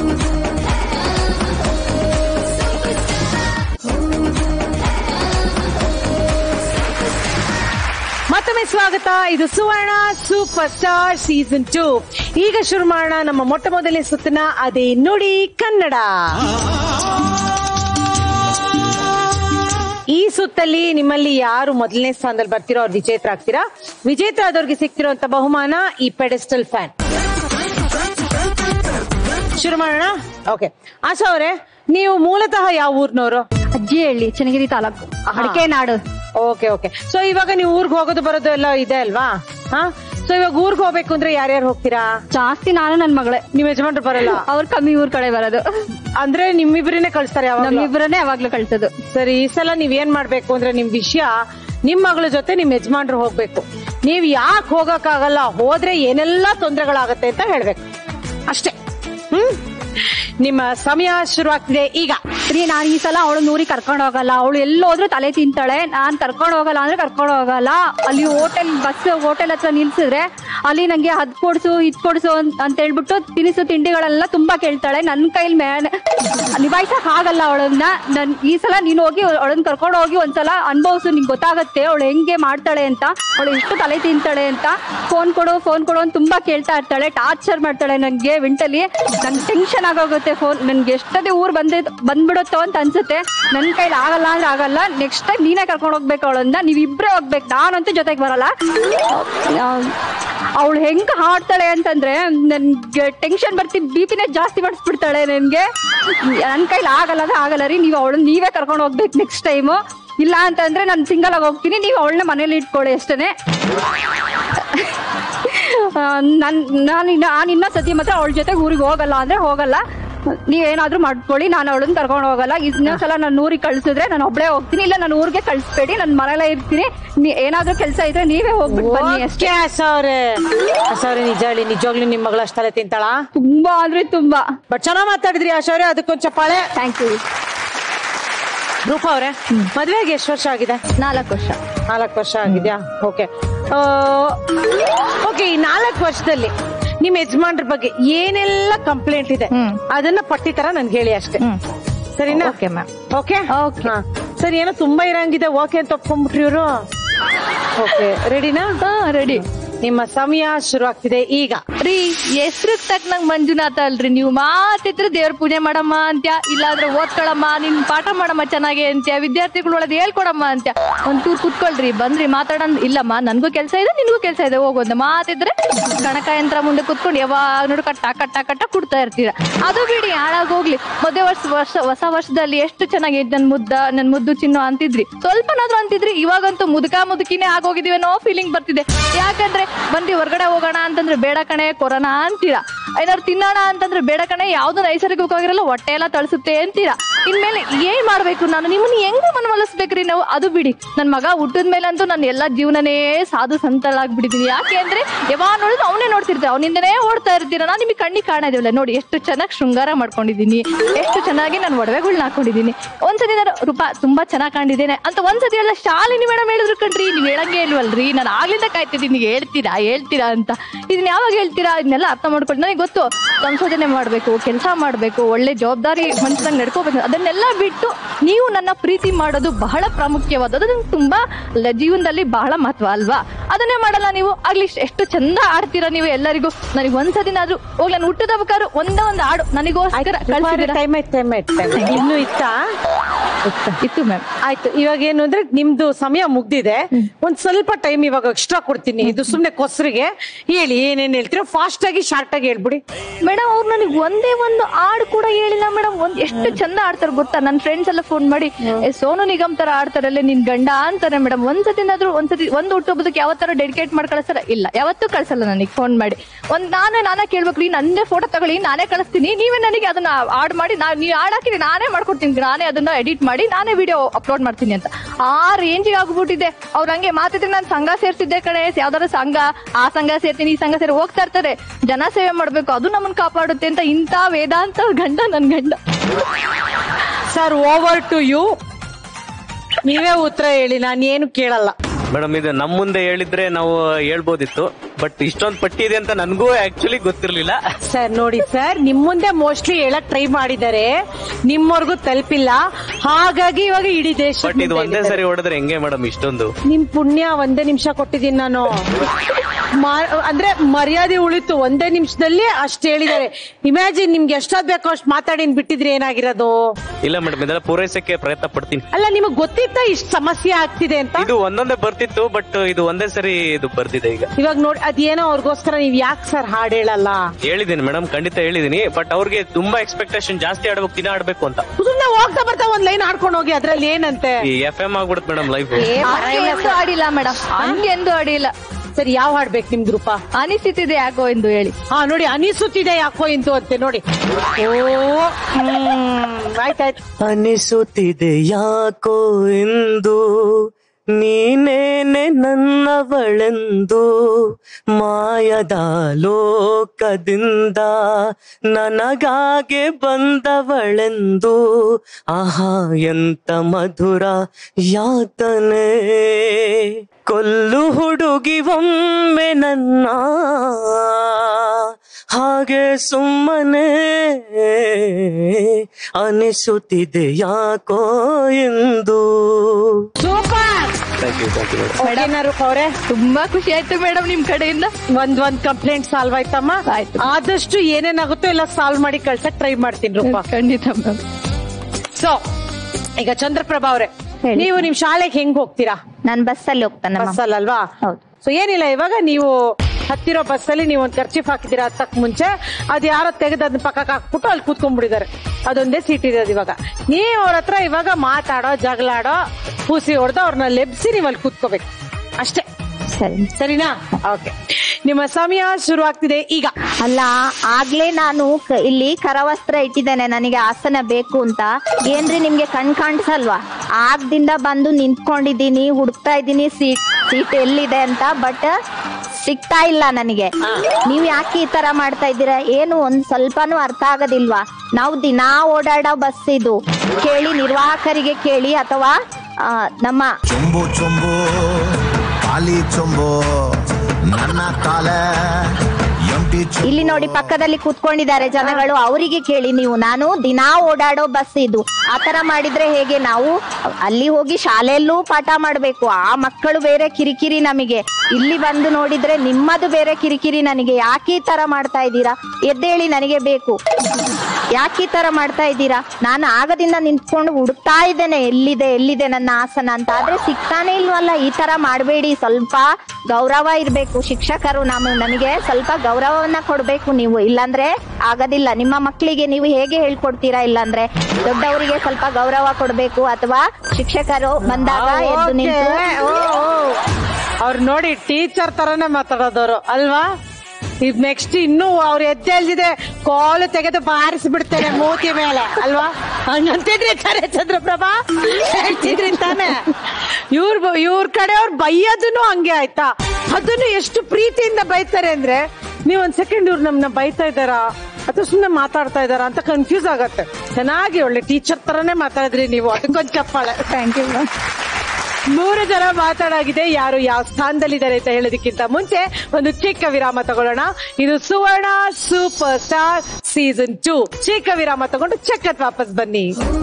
ಮತ್ತೊಮ್ಮೆ ಸ್ವಾಗತ ಇದು Suvarna super star season two ಈಗ ಶುರು ಮಾಡೋಣ ನಮ್ಮ ಮೊಟ್ಟ ಮೊದಲನೇ ಸುತ್ತಿನ ಅದೇ ನುಡಿ ಕನ್ನಡ ಈ ಸುತ್ತಲ್ಲಿ ನಿಮ್ಮಲ್ಲಿ ಯಾರು ಮೊದಲನೇ ಸ್ಥಾನದಲ್ಲಿ ಬರ್ತಿರೋ ಅವ್ರು ವಿಜೇತರ ಆಗ್ತೀರಾ ವಿಜೇತರ ಆದವ್ರಿಗೆ ಸಿಗ್ತಿರೋಂತ ಬಹುಮಾನ ಈ ಪೆಡೆಸ್ಟಲ್ ಫ್ಯಾನ್ ಶುರು ಮಾಡೋಣ ಓಕೆ ಆಶಾ ಅವರೇ ನೀವು ಮೂಲತಃ ಯಾವ ಊರ್ನವರು ಅಜ್ಜಿ ಹಳ್ಳಿ ಚನ್ನಗಿರಿ ತಾಲೂಕು ಅಡಿಕೆ ನಾಡು ಓಕೆ ಓಕೆ ಸೊ ಇವಾಗ ನೀವು ಊರ್ಗ್ ಹೋಗೋದು ಬರೋದು ಎಲ್ಲ ಇದೆ ಅಲ್ವಾ ಹಾ ಸೊ ಇವಾಗ ಊರ್ಗ್ ಹೋಗ್ಬೇಕು ಅಂದ್ರೆ ಯಾರ್ಯಾರು ಹೋಗ್ತೀರಾ ಜಾಸ್ತಿ ನಾನು ನನ್ ಮಗಳೇ ನಿಮ್ ಯಜಮಾನ್ರು ಬರಲ್ಲ ಅವ್ರ ಕಮ್ಮಿ ಊರ್ ಕಡೆ ಬರೋದು ಅಂದ್ರೆ ನಿಮ್ಮಿಬ್ರನ್ನೇ ಕಳಿಸ್ತಾರೆ ಯಾವಾಗ ನಮ್ಮಿಬ್ಬರನ್ನೇ ಯಾವಾಗ್ಲೂ ಕಳ್ಸೋದು ಸರಿ ಈ ಸಲ ನೀವ್ ಏನ್ ಮಾಡ್ಬೇಕು ಅಂದ್ರೆ ನಿಮ್ ವಿಷಯ ನಿಮ್ ಮಗಳ ಜೊತೆ ನಿಮ್ ಯಜಮಾನ್ರು ಹೋಗ್ಬೇಕು ನೀವ್ ಯಾಕೆ ಹೋಗಕ್ಕಾಗಲ್ಲ ಹೋದ್ರೆ ಏನೆಲ್ಲಾ ತೊಂದರೆಗಳಾಗತ್ತೆ ಅಂತ ಹೇಳ್ಬೇಕು ಅಷ್ಟೇ ಹ್ಮ್ ನಿಮ್ಮ ಸಮಯ ಶುರುವಾಗ್ತಿದೆ ಈಗ ರೀ ನಾನ್ ಈ ಸಲ ಅವಳು ನೂರಿಗೆ ಕರ್ಕೊಂಡು ಹೋಗಲ್ಲ ಅವಳು ಎಲ್ಲೋದ್ರೂ ತಲೆ ತಿಂತಾಳೆ ನಾನ್ ಕರ್ಕೊಂಡು ಹೋಗಲ್ಲ ಅಂದ್ರೆ ಕರ್ಕೊಂಡು ಹೋಗಲ್ಲ ಅಲ್ಲಿ ಹೋಟೆಲ್ ಬಸ್ ಹೋಟೆಲ್ ಹತ್ರ ನಿಲ್ಸಿದ್ರೆ ಅಲ್ಲಿ ನಂಗೆ ಅದ್ ಕೊಡ್ಸು ಇದ್ ಕೊಡ್ಸು ಅಂತ ಅಂತ ಹೇಳ್ಬಿಟ್ಟು ತಿನಿಸು ತಿಂಡಿಗಳೆಲ್ಲ ತುಂಬಾ ಕೇಳ್ತಾಳೆ ನನ್ ಕೈಲಿ ಮೇಲೆ ನಿಭಾಯಿಸಕ್ ಆಗಲ್ಲ ಅವಳನ್ನ ನನ್ ಈ ಸಲ ನೀನ್ ಹೋಗಿ ಅವಳನ್ನ ಕರ್ಕೊಂಡು ಹೋಗಿ ಒಂದ್ಸಲ ಅನ್ಭವಿಸು ನಿಂಗೆ ಗೊತ್ತಾಗತ್ತೆ ಅವಳು ಹೆಂಗೆ ಮಾಡ್ತಾಳೆ ಅಂತ ಅವಳು ಎಷ್ಟು ತಲೆ ತಿಂತಾಳೆ ಅಂತ ಫೋನ್ ಕೊಡು ಫೋನ್ ಕೊಡು ಅಂತ ತುಂಬಾ ಕೇಳ್ತಾ ಇರ್ತಾಳೆ ಟಾರ್ಚರ್ ಮಾಡ್ತಾಳೆ ನನ್ಗೆ ವಿಂಟಲಿ ನನ್ ಟೆನ್ಷನ್ ಆಗೋಗುತ್ತೆ ಫೋನ್ ನನ್ಗೆ ಎಷ್ಟದೇ ಊರ್ ಬಂದೆ ಬಂದ್ಬಿಡುತ್ತೋ ಅಂತ ಅನ್ಸುತ್ತೆ ನನ್ ಕೈಲಿ ಆಗಲ್ಲ ಅಂದ್ರೆ ಆಗಲ್ಲ ನೆಕ್ಸ್ಟ್ ಟೈಮ್ ನೀನೇ ಕರ್ಕೊಂಡು ಹೋಗ್ಬೇಕು ಅವಳನ್ನ ನೀವಿಬ್ರೇ ಹೋಗ್ಬೇಕು ನಾನಂತೂ ಜೊತೆಗೆ ಬರಲ್ಲ ಅವಳು ಹೆಂಗ್ ಹಾಡ್ತಾಳೆ ಅಂತಂದ್ರೆ ನನ್ಗೆ ಟೆನ್ಷನ್ ಬರ್ತಿ ಬಿ ಪಿನೇ ಜಾಸ್ತಿ ಮಾಡಿಸ್ಬಿಡ್ತಾಳೆ ನನ್ಗೆ ನನ್ ಕೈಲಿ ಆಗಲ್ಲ ಅಂದ್ರೆ ಆಗಲ್ಲ ರೀ ನೀವು ಅವಳನ್ನ ನೀವೇ ಕರ್ಕೊಂಡು ಹೋಗ್ಬೇಕು ನೆಕ್ಸ್ಟ್ ಟೈಮು ಇಲ್ಲ ಅಂತಂದ್ರೆ ನಾನು ಸಿಂಗಲ್ ಆಗಿ ಹೋಗ್ತೀನಿ ನೀವು ಅವಳನ್ನ ಮನೇಲಿ ಇಟ್ಕೊಳ್ಳಿ ಅಷ್ಟೇನೆ ಆ, ನನ್ ನಾನು ಇನ್ನ ನಾನು ಇನ್ನ ಸತಿ ಮಾತ್ರ ಅವಳ ಜೊತೆ ಊರಿಗೆ ಹೋಗಲ್ಲ ಅಂದ್ರೆ ಹೋಗಲ್ಲ ನೀವೇನಾದ್ರೂ ಮಾಡ್ಕೊಳ್ಳಿ ನಾನು ಅವಳನ್ನ ಕರ್ಕೊಂಡು ಹೋಗಲ್ಲ ಇನ್ನೊಂದ್ಸಲ ನಾನು ಊರಿಗೆ ಕಳ್ಸಿದ್ರೆ ನಾನು ಒಬ್ಳೇ ಹೋಗ್ತೀನಿ ಇಲ್ಲ ನಾನು ಊರಿಗೆ ಕಳ್ಸ್ಬೇಡಿ ನಾನು ಮನೇಲೇ ಇರ್ತೀನಿ ನೀ ಏನಾದ್ರೂ ಕೆಲಸ ಇದ್ರೆ ನೀವೇ ಹೋಗ್ಬಿಟ್ಟು ಬನ್ನಿ ಅಷ್ಟೇ ಓಕೆ ಆಶಾ ಅವ್ರೆ ಆಶಾ ಅವ್ರೆ ನಿಜ ಹೇಳಿ ನಿಜವಾಗ್ಲೂ ನಿಮ್ ಮಗಳ ಅಷ್ಟೇ ತಿಂತಾಳಾ ತುಂಬಾ ಅಂದ್ರೆ ತುಂಬಾ ಬಟ್ ಚೆನ್ನಾಗ್ ಮಾತಾಡಿದ್ರಿ ಆಶಾ ಅವ್ರೆ ಅದಕ್ಕೊಂದ್ ಚಪ್ಪಾಳೆ ಥ್ಯಾಂಕ್ ಯು ರೂಪ ಅವ್ರೆ ಮದ್ವೆಗೆ ಎಷ್ಟು ವರ್ಷ ಆಗಿದೆ ನಾಲ್ಕು ವರ್ಷ ನಾಲ್ಕು ವರ್ಷ ಆಗಿದ್ಯಾ ಓಕೆ ಓಕೆ ಈ ನಾಲ್ಕು ವರ್ಷದಲ್ಲಿ ನಿಮ್ ಯಜಮಾನ್ರ ಬಗ್ಗೆ ಏನೆಲ್ಲ ಕಂಪ್ಲೇಂಟ್ ಇದೆ ಅದನ್ನ ಪಟ್ಟಿ ತರ ನನ್ಗೆ ಹೇಳಿ ಅಷ್ಟೇ ಸರಿನಾ ಓಕೆ ಮ್ಯಾಮ್ ಓಕೆ ಓಕೆ ಸರಿ ಏನೋ ತುಂಬಾ ಇರಂಗಿದೆ ಓಕೆ ಅಂತ ಒಪ್ಕೊಂಡ್ಬಿಟ್ರಿ ಇವರು ಓಕೆ ರೆಡಿನಾ ರೆಡಿ ನಿಮ್ಮ ಸಮಯ ಶುರುವಾಗ್ತಿದೆ ಈಗ ರೀ ಹೆಸ್ರಿಗೆ ತಕ್ಕನಂಗ್ ಮಂಜುನಾಥ ಅಲ್ರಿ ನೀವು ಮಾತಿದ್ರೆ ದೇವ್ರ ಪೂಜೆ ಮಾಡಮ್ಮ ಅಂತ್ಯ ಇಲ್ಲಾಂದ್ರೆ ಓದ್ಕೊಳಮ್ಮ ನಿನ್ ಪಾಠ ಮಾಡಮ್ಮ ಚೆನ್ನಾಗಿ ಅಂತ್ಯ ವಿದ್ಯಾರ್ಥಿಗಳು ಒಳಗೆ ಹೇಳ್ಕೊಡಮ್ಮ ಅಂತ್ಯ ಒಂದ್ ತೂರ್ ಕುತ್ಕೊಳ್ರಿ ಬಂದ್ರಿ ಮಾತಾಡೋಣ ಇಲ್ಲಮ್ಮ ನನ್ಗೂ ಕೆಲಸ ಇದೆ ನಿನ್ಗೂ ಕೆಲಸ ಇದೆ ಹೋಗೋದು ಮಾತಿದ್ರೆ ಕಣಕ ಯಂತ್ರ ಮುಂದೆ ಕುತ್ಕೊಂಡು ಯಾವಾಗ ನೋಡು ಕಟ್ಟ ಕಟ್ಟ ಕಟ್ಟ ಕುಡ್ತಾ ಇರ್ತೀರ ಅದು ಬಿಡಿ ಹಾಳಾಗೋಗ್ಲಿ ಮದುವೆ ವರ್ಷ ವರ್ಷ ಹೊಸ ವರ್ಷದಲ್ಲಿ ಎಷ್ಟು ಚೆನ್ನಾಗಿ ನನ್ ಮುದ್ದ ನನ್ ಮುದ್ದು ಚಿನ್ನು ಅಂತಿದ್ರಿ ಸ್ವಲ್ಪನಾದ್ರೂ ಅಂತಿದ್ರಿ ಇವಾಗಂತೂ ಮುದುಕ ಮುದುಕಿನೇ ಆಗೋಗಿದೀವೇನೋ ಫೀಲಿಂಗ್ ಬರ್ತಿದೆ ಯಾಕಂದ್ರೆ ಬಂದು ಹೊರಗಡೆ ಹೋಗೋಣ ಅಂತಂದ್ರೆ ಬೇಡ ಕಣೆ ಕೊರೋನಾ ಅಂತೀರಾ ಏನಾದ್ರು ತಿನ್ನೋಣ ಅಂತಂದ್ರೆ ಬೇಡ ಕಣೆ ಯಾವ್ದು ನೈಸರ್ಗಿಕವಾಗಿರಲ್ಲ ಹೊಟ್ಟೆ ಎಲ್ಲ ತಳಿಸುತ್ತೆ ಅಂತೀರಾ ಇನ್ಮೇಲೆ ಏನ್ ಮಾಡ್ಬೇಕು ನಾನು ನಿಮ್ಮನ್ನ ಹೆಂಗ ಮನವೊಲಿಸ್ಬೇಕ್ರಿ ನಾವು ಅದು ಬಿಡಿ ನನ್ ಮಗ ಹುಟ್ಟಿದ ಮೇಲಂತೂ ನನ್ನ ಎಲ್ಲಾ ಜೀವನನೇ ಸಾಧು ಸಂತಳಾಗ್ಬಿಟ್ಟಿದೀನಿ ಯಾಕೆ ಅಂದ್ರೆ ಯಾವಾಗ ನೋಡಿದ್ರು ಅವನೇ ನೋಡ್ತಿರ್ತಾರೆ ಅವನಿಂದನೇ ಓಡ್ತಾ ಇರ್ತೀರ ನಾನು ನಿಮಗೆ ಕಣ್ಣಿಗೆ ಕಾಣೋದಿಲ್ಲ ನೋಡಿ ಎಷ್ಟು ಚೆನ್ನಾಗಿ ಶೃಂಗಾರ ಮಾಡ್ಕೊಂಡಿದೀನಿ ಎಷ್ಟು ಚೆನ್ನಾಗಿ ನಾನು ಒಡವೆಗಳ್ನ ಹಾಕೊಂಡಿದೀನಿ ಒಂದ್ಸತಿ ನಾನು ರೂಪಾ ತುಂಬಾ ಚೆನ್ನಾಗಿ ಕಾಣಿದ್ದೇನೆ ಅಂತ ಒಂದ್ಸತಿ ಎಲ್ಲ ಶಾಲಿನಿ ಮೇಡಮ್ ಹೇಳಿದ್ರು ಕಣ್ರಿ ನೀವ್ ಹೇಳಂಗೆ ಇಲ್ವಲ್ರಿ ನಾನು ಆಗ್ಲಿಂದ ಕಾಯ್ತಿದ್ದೀನಿ ನೀವು ಹೇಳ್ತೀರಾ ಹೇಳ್ತೀರಾ ಅಂತ ಇದನ್ನ ಯಾವಾಗ ಹೇಳ್ತೀರಾ ಇದನ್ನೆಲ್ಲ ಅರ್ಥ ಮಾಡ್ಕೊಂಡು ನನಗೆ ಗೊತ್ತು ಸಂಶೋಧನೆ ಮಾಡ್ಬೇಕು ಕೆಲಸ ಮಾಡ್ಬೇಕು ಒಳ್ಳೆ ಜವಾಬ್ದಾರಿ ಮನ್ಸಂಗ್ ನಡ್ಕೋಬೇಕು ಅದನ್ನೆಲ್ಲ ಬಿಟ್ಟು ನೀವು ನನ್ನ ಪ್ರೀತಿ ಮಾಡೋದು ಬಹಳ ಪ್ರಾಮುಖ್ಯವಾದದ್ದು ಅದು ನಂಗೆ ತುಂಬಾ ಲ- ಜೀವನದಲ್ಲಿ ಬಹಳ ಮಹತ್ವ ಅಲ್ವಾ ಅದನ್ನೇ ಮಾಡಲ್ಲ ನೀವು ಆಗ್ಲಿ ಎಷ್ಟ್- ಎಷ್ಟು ಚಂದ ಆಡ್ತೀರಾ ನೀವು ಎಲ್ಲರಿಗೂ ನನಗೆ ಒಂದ್ಸತಿನಾದ್ರೂ ಹೋಗ್ಲಿ ನಾನು ಹುಟ್ಟದ ಬೇಕಾದ್ರೂ ಒಂದೇ ಒಂದು ಹಾಡು ನನಗೋಸ್ಕರ ಕಳ್ಸಿದ್ದೀರಾ? ಟೈಮ್ ಆಯ್ತು ಟೈಮ್ ಆಯ್ತು ಟೈಮ್ ಇನ್ನು ಇತ್ತಾ ಇತ್ತು ಮ್ಯಾಮ್ ಆಯ್ತು ಇವಾಗ ಏನು ಅಂದ್ರೆ ನಿಮ್ದು ಸಮಯ ಮುಗ್ದಿದೆ ಒಂದ್ ಸ್ವಲ್ಪ ಟೈಮ್ ಇವಾಗ ಎಕ್ಸ್ಟ್ರಾ ಕೊಡ್ತೀನಿ ಇದು ಸುಮ್ನೆ ಕೊಸ್ರಿಗೆ ಹೇಳಿ ಏನೇನ್ ಹೇಳ್ತೀರೋ ಫಾಸ್ಟ್ ಆಗಿ ಶಾರ್ಟ್ ಆಗಿ ಹೇಳ್ಬಿಡಿ ಮೇಡಮ್ ಅವ್ರು ನನಗೆ ಒಂದೇ ಒಂದು ಹಾಡು ಕೂಡ ಹೇಳಿಲ್ಲ ಮೇಡಮ್ ಒಂದ್ ಎಷ್ಟು ಚಂದ ಆಡ್ತಾರೆ ಗೊತ್ತಾ ನನ್ನ ಫ್ರೆಂಡ್ಸ್ ಎಲ್ಲ ಫೋನ್ ಮಾಡಿ "ಏ, ಸೋನು ನಿಗಮ್ ತರ ಆಡ್ತಾರಲ್ಲ ನಿನ್ ಗಂಡ ಅಂತಾರೆ ಮೇಡಮ್ ಒಂದ್ಸತಿನಾದ್ರೂ ಒಂದ್ಸತಿ ಒಂದ್ ಹುಟ್ಟುಹಬ್ಬದಕ್ಕೆ ಯಾವ ತರ ಡೆಡಿಕೇಟ್ ಮಾಡಿ ಕಳಿಸ್ತಾರ ಇಲ್ಲ ಯಾವತ್ತೂ ಕಳ್ಸಲ್ಲ ನನಗೆ ಫೋನ್ ಮಾಡಿ ಒಂದ್ ನಾನೇ ನಾನೇ ಕೇಳ್ಬೇಕು ನಂದೇ ಫೋಟೋ ತಗೊಳ್ಳಿ ನಾನೇ ಕಳಿಸ್ತೀನಿ ನೀವೇ ನನಗೆ ಅದನ್ನ ಆಡ್ ಮಾಡಿ ನಾ ನೀವು ಆಡ್ ಹಾಕಿರಿ ನಾನೇ ಮಾಡ್ಕೊಡ್ತೀನಿ ನಾನೇ ಅದನ್ನ ಎಡಿಟ್ ಮಾಡಿ ನಾನೇ ವಿಡಿಯೋ ಅಪ್ಲೋಡ್ ಮಾಡ್ತೀನಿ ಅಂತ ಆ ರೇಂಜಿಗೆ ಆಗ್ಬಿಟ್ಟಿದೆ ಅವ್ರ ಹಂಗೆ ಮಾತಿದ್ರೆ ನಾನು ಸಂಘ ಸೇರ್ಸಿದ್ದೆ ಕಣೆ ಯಾವ್ದಾದ್ರು ಸಂಘ ಆ ಸಂಘ ಸೇರ್ತೀನಿ ಈ ಸಂಘ ಸೇರಿ ಹೋಗ್ತಾ ಇರ್ತಾರೆ ಜನ ಸೇವೆ ಮಾಡ್ಬೇಕು ಅದು ನಮ್ಮನ್ನ ಕಾಪಾಡುತ್ತೆ ಅಂತ ಇಂತ ವೇದಾಂತ ಗಂಡ ನನ್ ಗಂಡ ಸರ್ ಓವರ್ ಟು ಯು ನೀವೇ ಉತ್ತರ ಹೇಳಿ ನಾನು ಏನು ಕೇಳಲ್ಲ ಮೇಡಮ್ ಇದು ನಮ್ ಮುಂದೆ ಹೇಳಿದ್ರೆ ನಾವು ಹೇಳ್ಬೋದಿತ್ತು ಬಟ್ ಇಷ್ಟೊಂದು ಪಟ್ಟಿ ಇದೆ ಅಂತ ನನಗೂ ಆಕ್ಚುಲಿ ಗೊತ್ತಿರ್ಲಿಲ್ಲ ಸರ್ ನೋಡಿ ಸರ್ ನಿಮ್ ಮುಂದೆ ಮೋಸ್ಟ್ಲಿ ಹೇಳಕ್ ಟ್ರೈ ಮಾಡಿದ್ದಾರೆ ನಿಮ್ಮವರೆಗೂ ತಲುಪಿಲ್ಲ ಹಾಗಾಗಿ ಇವಾಗ ಇಡೀ ದೇಶ ಬಟ್ ಇದು ಒಂದೇ ಸರಿ ಹೊಡೆದ್ರೆ ಹೆಂಗೆ ಮೇಡಮ್ ಇಷ್ಟೊಂದು ನಿಮ್ ಪುಣ್ಯ ಒಂದೇ ನಿಮಿಷ ಕೊಟ್ಟಿದ್ದೀನಿ ನಾನು ಮಾ- ಅಂದ್ರೆ ಮರ್ಯಾದೆ ಉಳಿತು ಒಂದೇ ನಿಮಿಷದಲ್ಲಿ ಅಷ್ಟು ಹೇಳಿದ್ದಾರೆ ಇಮ್ಯಾಜಿನ್ ನಿಮ್ಗೆ ಎಷ್ಟೊದ್ ಬೇಕೋ ಅಷ್ಟು ಮಾತಾಡಿ ಬಿಟ್ಟಿದ್ರೆ ಏನಾಗಿರೋದು ಇಲ್ಲ ಮೇಡಮ್ ಇದೆಲ್ಲ ಪೂರೈಸಕ್ಕೆ ಪ್ರಯತ್ನ ಪಡ್ತೀನಿ ಅಲ್ಲ ನಿಮಗ್ ಗೊತ್ತಿತ್ತ ಇಷ್ಟು ಸಮಸ್ಯೆ ಆಗ್ತಿದೆ ಅಂತ ಇದು ಒಂದೊಂದೇ ಬರ್ತಿತ್ತು ಬಟ್ ಇದು ಒಂದೇ ಸರಿ ಇದು ಬರ್ತಿದೆ ಈಗ ಇವಾಗ ನೋಡಿ ಅದೇನೋ ಅವ್ರಿಗೋಸ್ಕರ ನೀವ್ ಯಾಕೆ ಸರ್ ಹಾಡ್ ಹೇಳಲ್ಲ ಹೇಳಿದೀನಿ ಮೇಡಮ್ ಖಂಡಿತ ಹೇಳಿದೀನಿ ಬಟ್ ಅವ್ರಿಗೆ ತುಂಬಾ ಎಕ್ಸ್ಪೆಕ್ಟೇಷನ್ ಜಾಸ್ತಿ ಆಡ್ಬೇಕು ದಿನ ಆಡ್ಬೇಕು ಅಂತ ಸುಮ್ನೆ ಹೋಗ್ತಾ ಬರ್ತಾ ಒಂದ್ ಲೈನ್ ಆಡ್ಕೊಂಡು ಹೋಗಿ ಅದ್ರಲ್ಲಿ ಏನಂತೆ ಈ ಎಫ್ ಎಂ ಆಗ್ಬಿಡುತ್ತೆ ಮೇಡಮ್ ಲೈಫ್ ಹಂಗೆ ಎಂದು ಆಡಿಲ್ಲ ಮೇಡಮ್ ಹಂಗೆ ಎಂದು ಆಡಿಲ್ಲ ಸರಿ ಯಾವ ಹಾಡ್ಬೇಕು ನಿಮ್ದು ರೂಪ ಅನಿಸುತ್ತಿದೆ ಯಾಕೋ ಎಂದು ಹೇಳಿ ಹಾ ನೋಡಿ ಅನಿಸುತ್ತಿದೆ ಯಾಕೋ ಇಂತು ಅಂತೆ ನೋಡಿ ಓ ಹ್ಮ್ ಆಯ್ತಾಯ್ತು ಅನಿಸುತ್ತಿದೆ ಯಾಕೋ ಎಂದು ನೀನೇನೆ ನನ್ನವಳೆಂದು ಮಾಯದ ಲೋಕದಿಂದ ನನಗಾಗೆ ಬಂದವಳೆಂದು ಆಹಾ ಎಂತ ಮಧುರ ಯಾತನೆ ಕೊಲ್ಲು ಹುಡುಗಿ ಒಮ್ಮೆ ನನ್ನ ಹಾಗೆ ಸುಮ್ಮನೆ ಅನಿಸುತ್ತಿದೆ ಯಾಕೋ ಎಂದು super thank you thank you ಓಕೆನಾ ರೂಪ ಅವ್ರೆ ತುಂಬಾ ಖುಷಿ ಆಯ್ತು ಮೇಡಮ್ ನಿಮ್ ಕಡೆಯಿಂದ ಒಂದ್ ಒಂದ್ ಕಂಪ್ಲೇಂಟ್ ಸಾಲ್ವ್ ಆಯ್ತಮ್ಮ ಆಯ್ತು. ಆದಷ್ಟು ಏನೇನಾಗುತ್ತೋ ಎಲ್ಲ ಸಾಲ್ವ್ ಮಾಡಿ ಕಳ್ಸಕ್ ಟ್ರೈ ಮಾಡ್ತೀನಿ ರೂಪ ಖಂಡಿತ ಮ್ಯಾಮ್ ಸೊ ಈಗ ಚಂದ್ರಪ್ರಭಾ ಅವ್ರೆ ಹೇಳಿ. ನೀವು ನಿಮ್ ಶಾಲೆಗೆ ಹೆಂಗ್ ಹೋಗ್ತೀರಾ ನಾನ್ ಬಸ್ಸಲ್ಲಿ ಹೋಗ್ತಾನೆ ಬಸ್ ಅಲ್ವಾ ಹೌದು. ಸೊ ಏನಿಲ್ಲ ಇವಾಗ ನೀವು ಹತ್ತಿರೋ ಬಸ್ಸಲ್ಲಿ ನೀವು ಒಂದ್ ಖರ್ಚಿಫ್ ಹಾಕಿದ್ದೀರಾ ಹತ್ತಕ್ ಮುಂಚೆ ಅದ್ ಯಾರೋ ತೆಗೆದು ಅದನ್ನ ಪಕ್ಕಕ್ಕೆ ಹಾಕ್ಬಿಟ್ಟು ಅಲ್ಲಿ ಕೂತ್ಕೊಂಡ್ಬಿಟ್ಟಿದ್ದಾರೆ ಅದೊಂದೇ ಸೀಟ್ ಇರೋದು ಇವಾಗ ನೀವು ಅವ್ರ ಹತ್ರ ಇವಾಗ ಮಾತಾಡೋ ಜಗಳಾಡೋ ಪೂಸಿ ಹೊಡೆದು ಅವ್ರನ್ನ ಲೆಬ್ಸಿ ನೀವು ಅಲ್ಲಿ ಕೂತ್ಕೋಬೇಕು ಅಷ್ಟೇ ಸರಿ ಸರಿನಾ ಓಕೆ ನಿಮ್ಮ ಸಮಯ ಶುರು ಆಗ್ತಿದೆ ಈಗ ಅಲ್ಲ ಆಗ್ಲೇ ನಾನು ಕ- ಇಲ್ಲಿ ಕರವಸ್ತ್ರ ಇಟ್ಟಿದ್ದೇನೆ ನನಗೆ ಆಸನ ಬೇಕು ಅಂತ ಏನ್ರಿ ನಿಮ್ಗೆ ಕಣ್ ಕಾಣಿಸಲ್ವಾ ಆಗ್ದಿಂದ ಬಂದು ನಿಂತ್ಕೊಂಡಿದ್ದೀನಿ ಹುಡುಕ್ತಾ ಇದ್ದೀನಿ ಸೀಟ್ ಸೀಟ್ ಎಲ್ಲಿದೆ ಅಂತ ಬಟ್ ಸಿಗ್ತಾ ಇಲ್ಲ ನನಗೆ ನೀವ್ ಯಾಕೆ ಈ ತರ ಮಾಡ್ತಾ ಇದ್ದೀರಾ ಏನು ಒಂದ್ ಸ್ವಲ್ಪನೂ ಅರ್ಥ ಆಗೋದಿಲ್ವಾ ನಾವು ದಿನಾ ಓಡಾಡೋ ಬಸ್ ಇದು ಕೇಳಿ ನಿರ್ವಾಹಕರಿಗೆ ಕೇಳಿ ಅಥವಾ ಆ, ನಮ್ಮ ಚೊಂಬು ಚೊಂಬು ಖಾಲಿ ಚೊಂಬು ನನ್ನ ಕಾಲ ಎಂಟಿ ಇಲ್ಲಿ ನೋಡಿ ಪಕ್ಕದಲ್ಲಿ ಕೂತ್ಕೊಂಡಿದ್ದಾರೆ ಜನಗಳು ಅವರಿಗೆ ಕೇಳಿ ನೀವು ನಾನು ದಿನಾ ಓಡಾಡೋ ಬಸ್ ಇದು ಆತರ ಮಾಡಿದ್ರೆ ಹೇಗೆ ನಾವು ಅಲ್ಲಿ ಹೋಗಿ ಶಾಲೆಯಲ್ಲೂ ಪಾಠ ಮಾಡ್ಬೇಕು ಆ ಮಕ್ಕಳು ಬೇರೆ ಕಿರಿಕಿರಿ ನಮಗೆ ಇಲ್ಲಿ ಬಂದು ನೋಡಿದ್ರೆ ನಿಮ್ಮದು ಬೇರೆ ಕಿರಿಕಿರಿ ನನಗೆ ಯಾಕೆ ಈ ತರ ಮಾಡ್ತಾ ಇದ್ದೀರಾ ಎದ್ದೇಳಿ ನನಗೆ ಬೇಕು ಯಾಕೆ ಈ ತರ ಮಾಡ್ತಾ ಇದ್ದೀರಾ ನಾನು ಆಗದಿಂದ ನಿಂತ್ಕೊಂಡು ಹುಡುಕ್ತಾ ಇದ್ದೇನೆ ಎಲ್ಲಿದೆ ಎಲ್ಲಿದೆ ನನ್ನ ಆಸನ ಅಂತ ಆದ್ರೆ ಸಿಗ್ತಾನೆ ಇಲ್ವಲ್ಲ ಈ ತರ ಮಾಡಬೇಡಿ ಸ್ವಲ್ಪ ಗೌರವ ಇರ್ಬೇಕು ಶಿಕ್ಷಕರು ನಮ್ಮ ನಮಗೆ ಸ್ವಲ್ಪ ಗೌರವವನ್ನ ಕೊಡ್ಬೇಕು ನೀವು ಇಲ್ಲಾಂದ್ರೆ ಆಗೋದಿಲ್ಲ ನಿಮ್ಮ ಮಕ್ಕಳಿಗೆ ನೀವು ಹೇಗೆ ಹೇಳ್ಕೊಡ್ತೀರಾ ಇಲ್ಲಾಂದ್ರೆ ದೊಡ್ಡವರಿಗೆ ಸ್ವಲ್ಪ ಗೌರವ ಕೊಡ್ಬೇಕು ಅಥವಾ ಶಿಕ್ಷಕರು ಬಂದಾಗ ಎದ್ದು ನಿಂತು ಅವ್ರು ನೋಡಿ ಟೀಚರ್ ತರನೇ ಮಾತಾಡೋದವ್ರು ಅಲ್ವಾ ಇದ್ ನೆಕ್ಸ್ಟ್ ಇನ್ನು ಅವ್ರು ಎದ್ದೇಳ್ದಿದೆ ಕಾಲು ತೆಗೆದು ಬಾರಿಸಿ ಬಿಡ್ತೇನೆ ಮೂತಿ ಮೇಲೆ ಅಲ್ವಾ ಹಂಗಂತಿದ್ರಿ ತಾನೆ ಚಂದ್ರಪ್ರಭಾ ಹೇಳ್ತಿದ್ರಿ ತಾನೆ ಇವ್ರ ಇವ್ರ ಕಡೆ ಅವ್ರು ಬೈಯೋದನ್ನು ಹಂಗೆ ಆಯ್ತಾ ಅದನ್ನು ಎಷ್ಟು ಪ್ರೀತಿಯಿಂದ ಬೈತಾರೆ ಅಂದ್ರೆ ನೀವ್ ಒಂದ್ ಸೆಕೆಂಡ್ ಇವ್ರು ನಮ್ನ ಬೈತಾ ಇದ್ದಾರಾ ಅಥವಾ ಸುಮ್ಮನೆ ಮಾತಾಡ್ತಾ ಇದಾರ ಅಂತ ಕನ್ಫ್ಯೂಸ್ ಆಗತ್ತೆ ಚೆನ್ನಾಗಿ ಒಳ್ಳೆ ಟೀಚರ್ ತರನೇ ಮಾತಾಡಿದ್ರಿ ನೀವು ಅದಕ್ಕೊಂದ್ ಚಪ್ಪಾಳೆ ಥ್ಯಾಂಕ್ ಯು ಮೂರು ಜನ ಮಾತಾಡಾಗಿದೆ ಯಾರು ಯಾವ ಸ್ಥಾನದಲ್ಲಿದ್ದಾರೆ ಅಂತ ಹೇಳೋದಕ್ಕಿಂತ ಮುಂಚೆ ಒಂದು ಚಿಕ್ಕ ವಿರಾಮ ತಗೊಳ್ಳೋಣ ಇದು Suvarna super star season two ಚಿಕ್ಕ ವಿರಾಮ ತಗೊಂಡು ಚಕ್ಕತ್ ವಾಪಸ್ ಬನ್ನಿ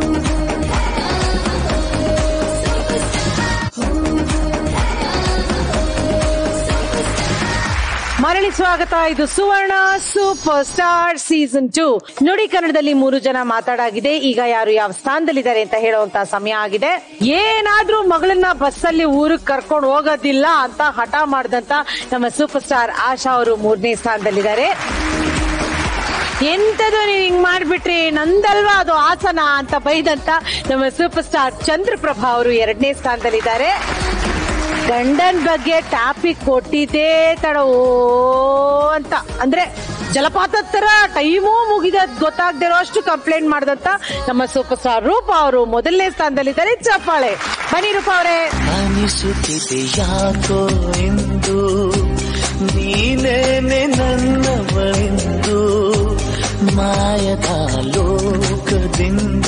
ಮರಳಿ ಸ್ವಾಗತ ಇದು Suvarna super star season two ನುಡಿ ಕನ್ನಡದಲ್ಲಿ ಮೂರು ಜನ ಮಾತಾಡಾಗಿದೆ ಈಗ ಯಾರು ಯಾವ ಸ್ಥಾನದಲ್ಲಿದ್ದಾರೆ ಅಂತ ಹೇಳುವಂತ ಸಮಯ ಆಗಿದೆ ಏನಾದ್ರೂ ಮಗಳನ್ನ ಬಸ್ಸಲ್ಲಿ ಊರಿಗೆ ಕರ್ಕೊಂಡು ಹೋಗೋದಿಲ್ಲ ಅಂತ ಹಠ ಮಾಡಿದಂತ ನಮ್ಮ ಸೂಪರ್ ಸ್ಟಾರ್ ಆಶಾ ಅವರು ಮೂರನೇ ಸ್ಥಾನದಲ್ಲಿದ್ದಾರೆ ಎಂತದು ನೀವ್ ಹಿಂಗ್ ಮಾಡ್ಬಿಟ್ರಿ ನಂದಲ್ವಾ ಅದು ಆಸನ ಅಂತ ಬೈದಂತ ನಮ್ಮ ಸೂಪರ್ ಸ್ಟಾರ್ ಚಂದ್ರಪ್ರಭಾ ಅವರು ಎರಡನೇ ಸ್ಥಾನದಲ್ಲಿದ್ದಾರೆ ಗಂಡನ್ ಬಗ್ಗೆ ಟಾಪಿಕ್ ಕೊಟ್ಟಿದ್ದೇ ತಡ ಓ ಅಂತ ಅಂದ್ರೆ ಜಲಪಾತದ ತರ ಟೈಮೂ ಮುಗಿದ ಗೊತ್ತಾಗ್ದಿರೋ ಅಷ್ಟು ಕಂಪ್ಲೇಂಟ್ ಮಾಡಿದಂತ ನಮ್ಮ ಸೂಪರ್ ಸ್ಟಾರ್ ರೂಪ ಅವರು ಮೊದಲನೇ ಸ್ಥಾನದಲ್ಲಿದ್ದಾರೆ ಚಪ್ಪಾಳೆ ಬನ್ನಿ ರೂಪ ಅವರೇ ಅನಿಸುತ್ತಿದೆ ಯಾಕೋ ಎಂದು ನೀನೇನೆ ನನ್ನವಳೆಂದು ಮಾಯದ ಲೋಕದಿಂದ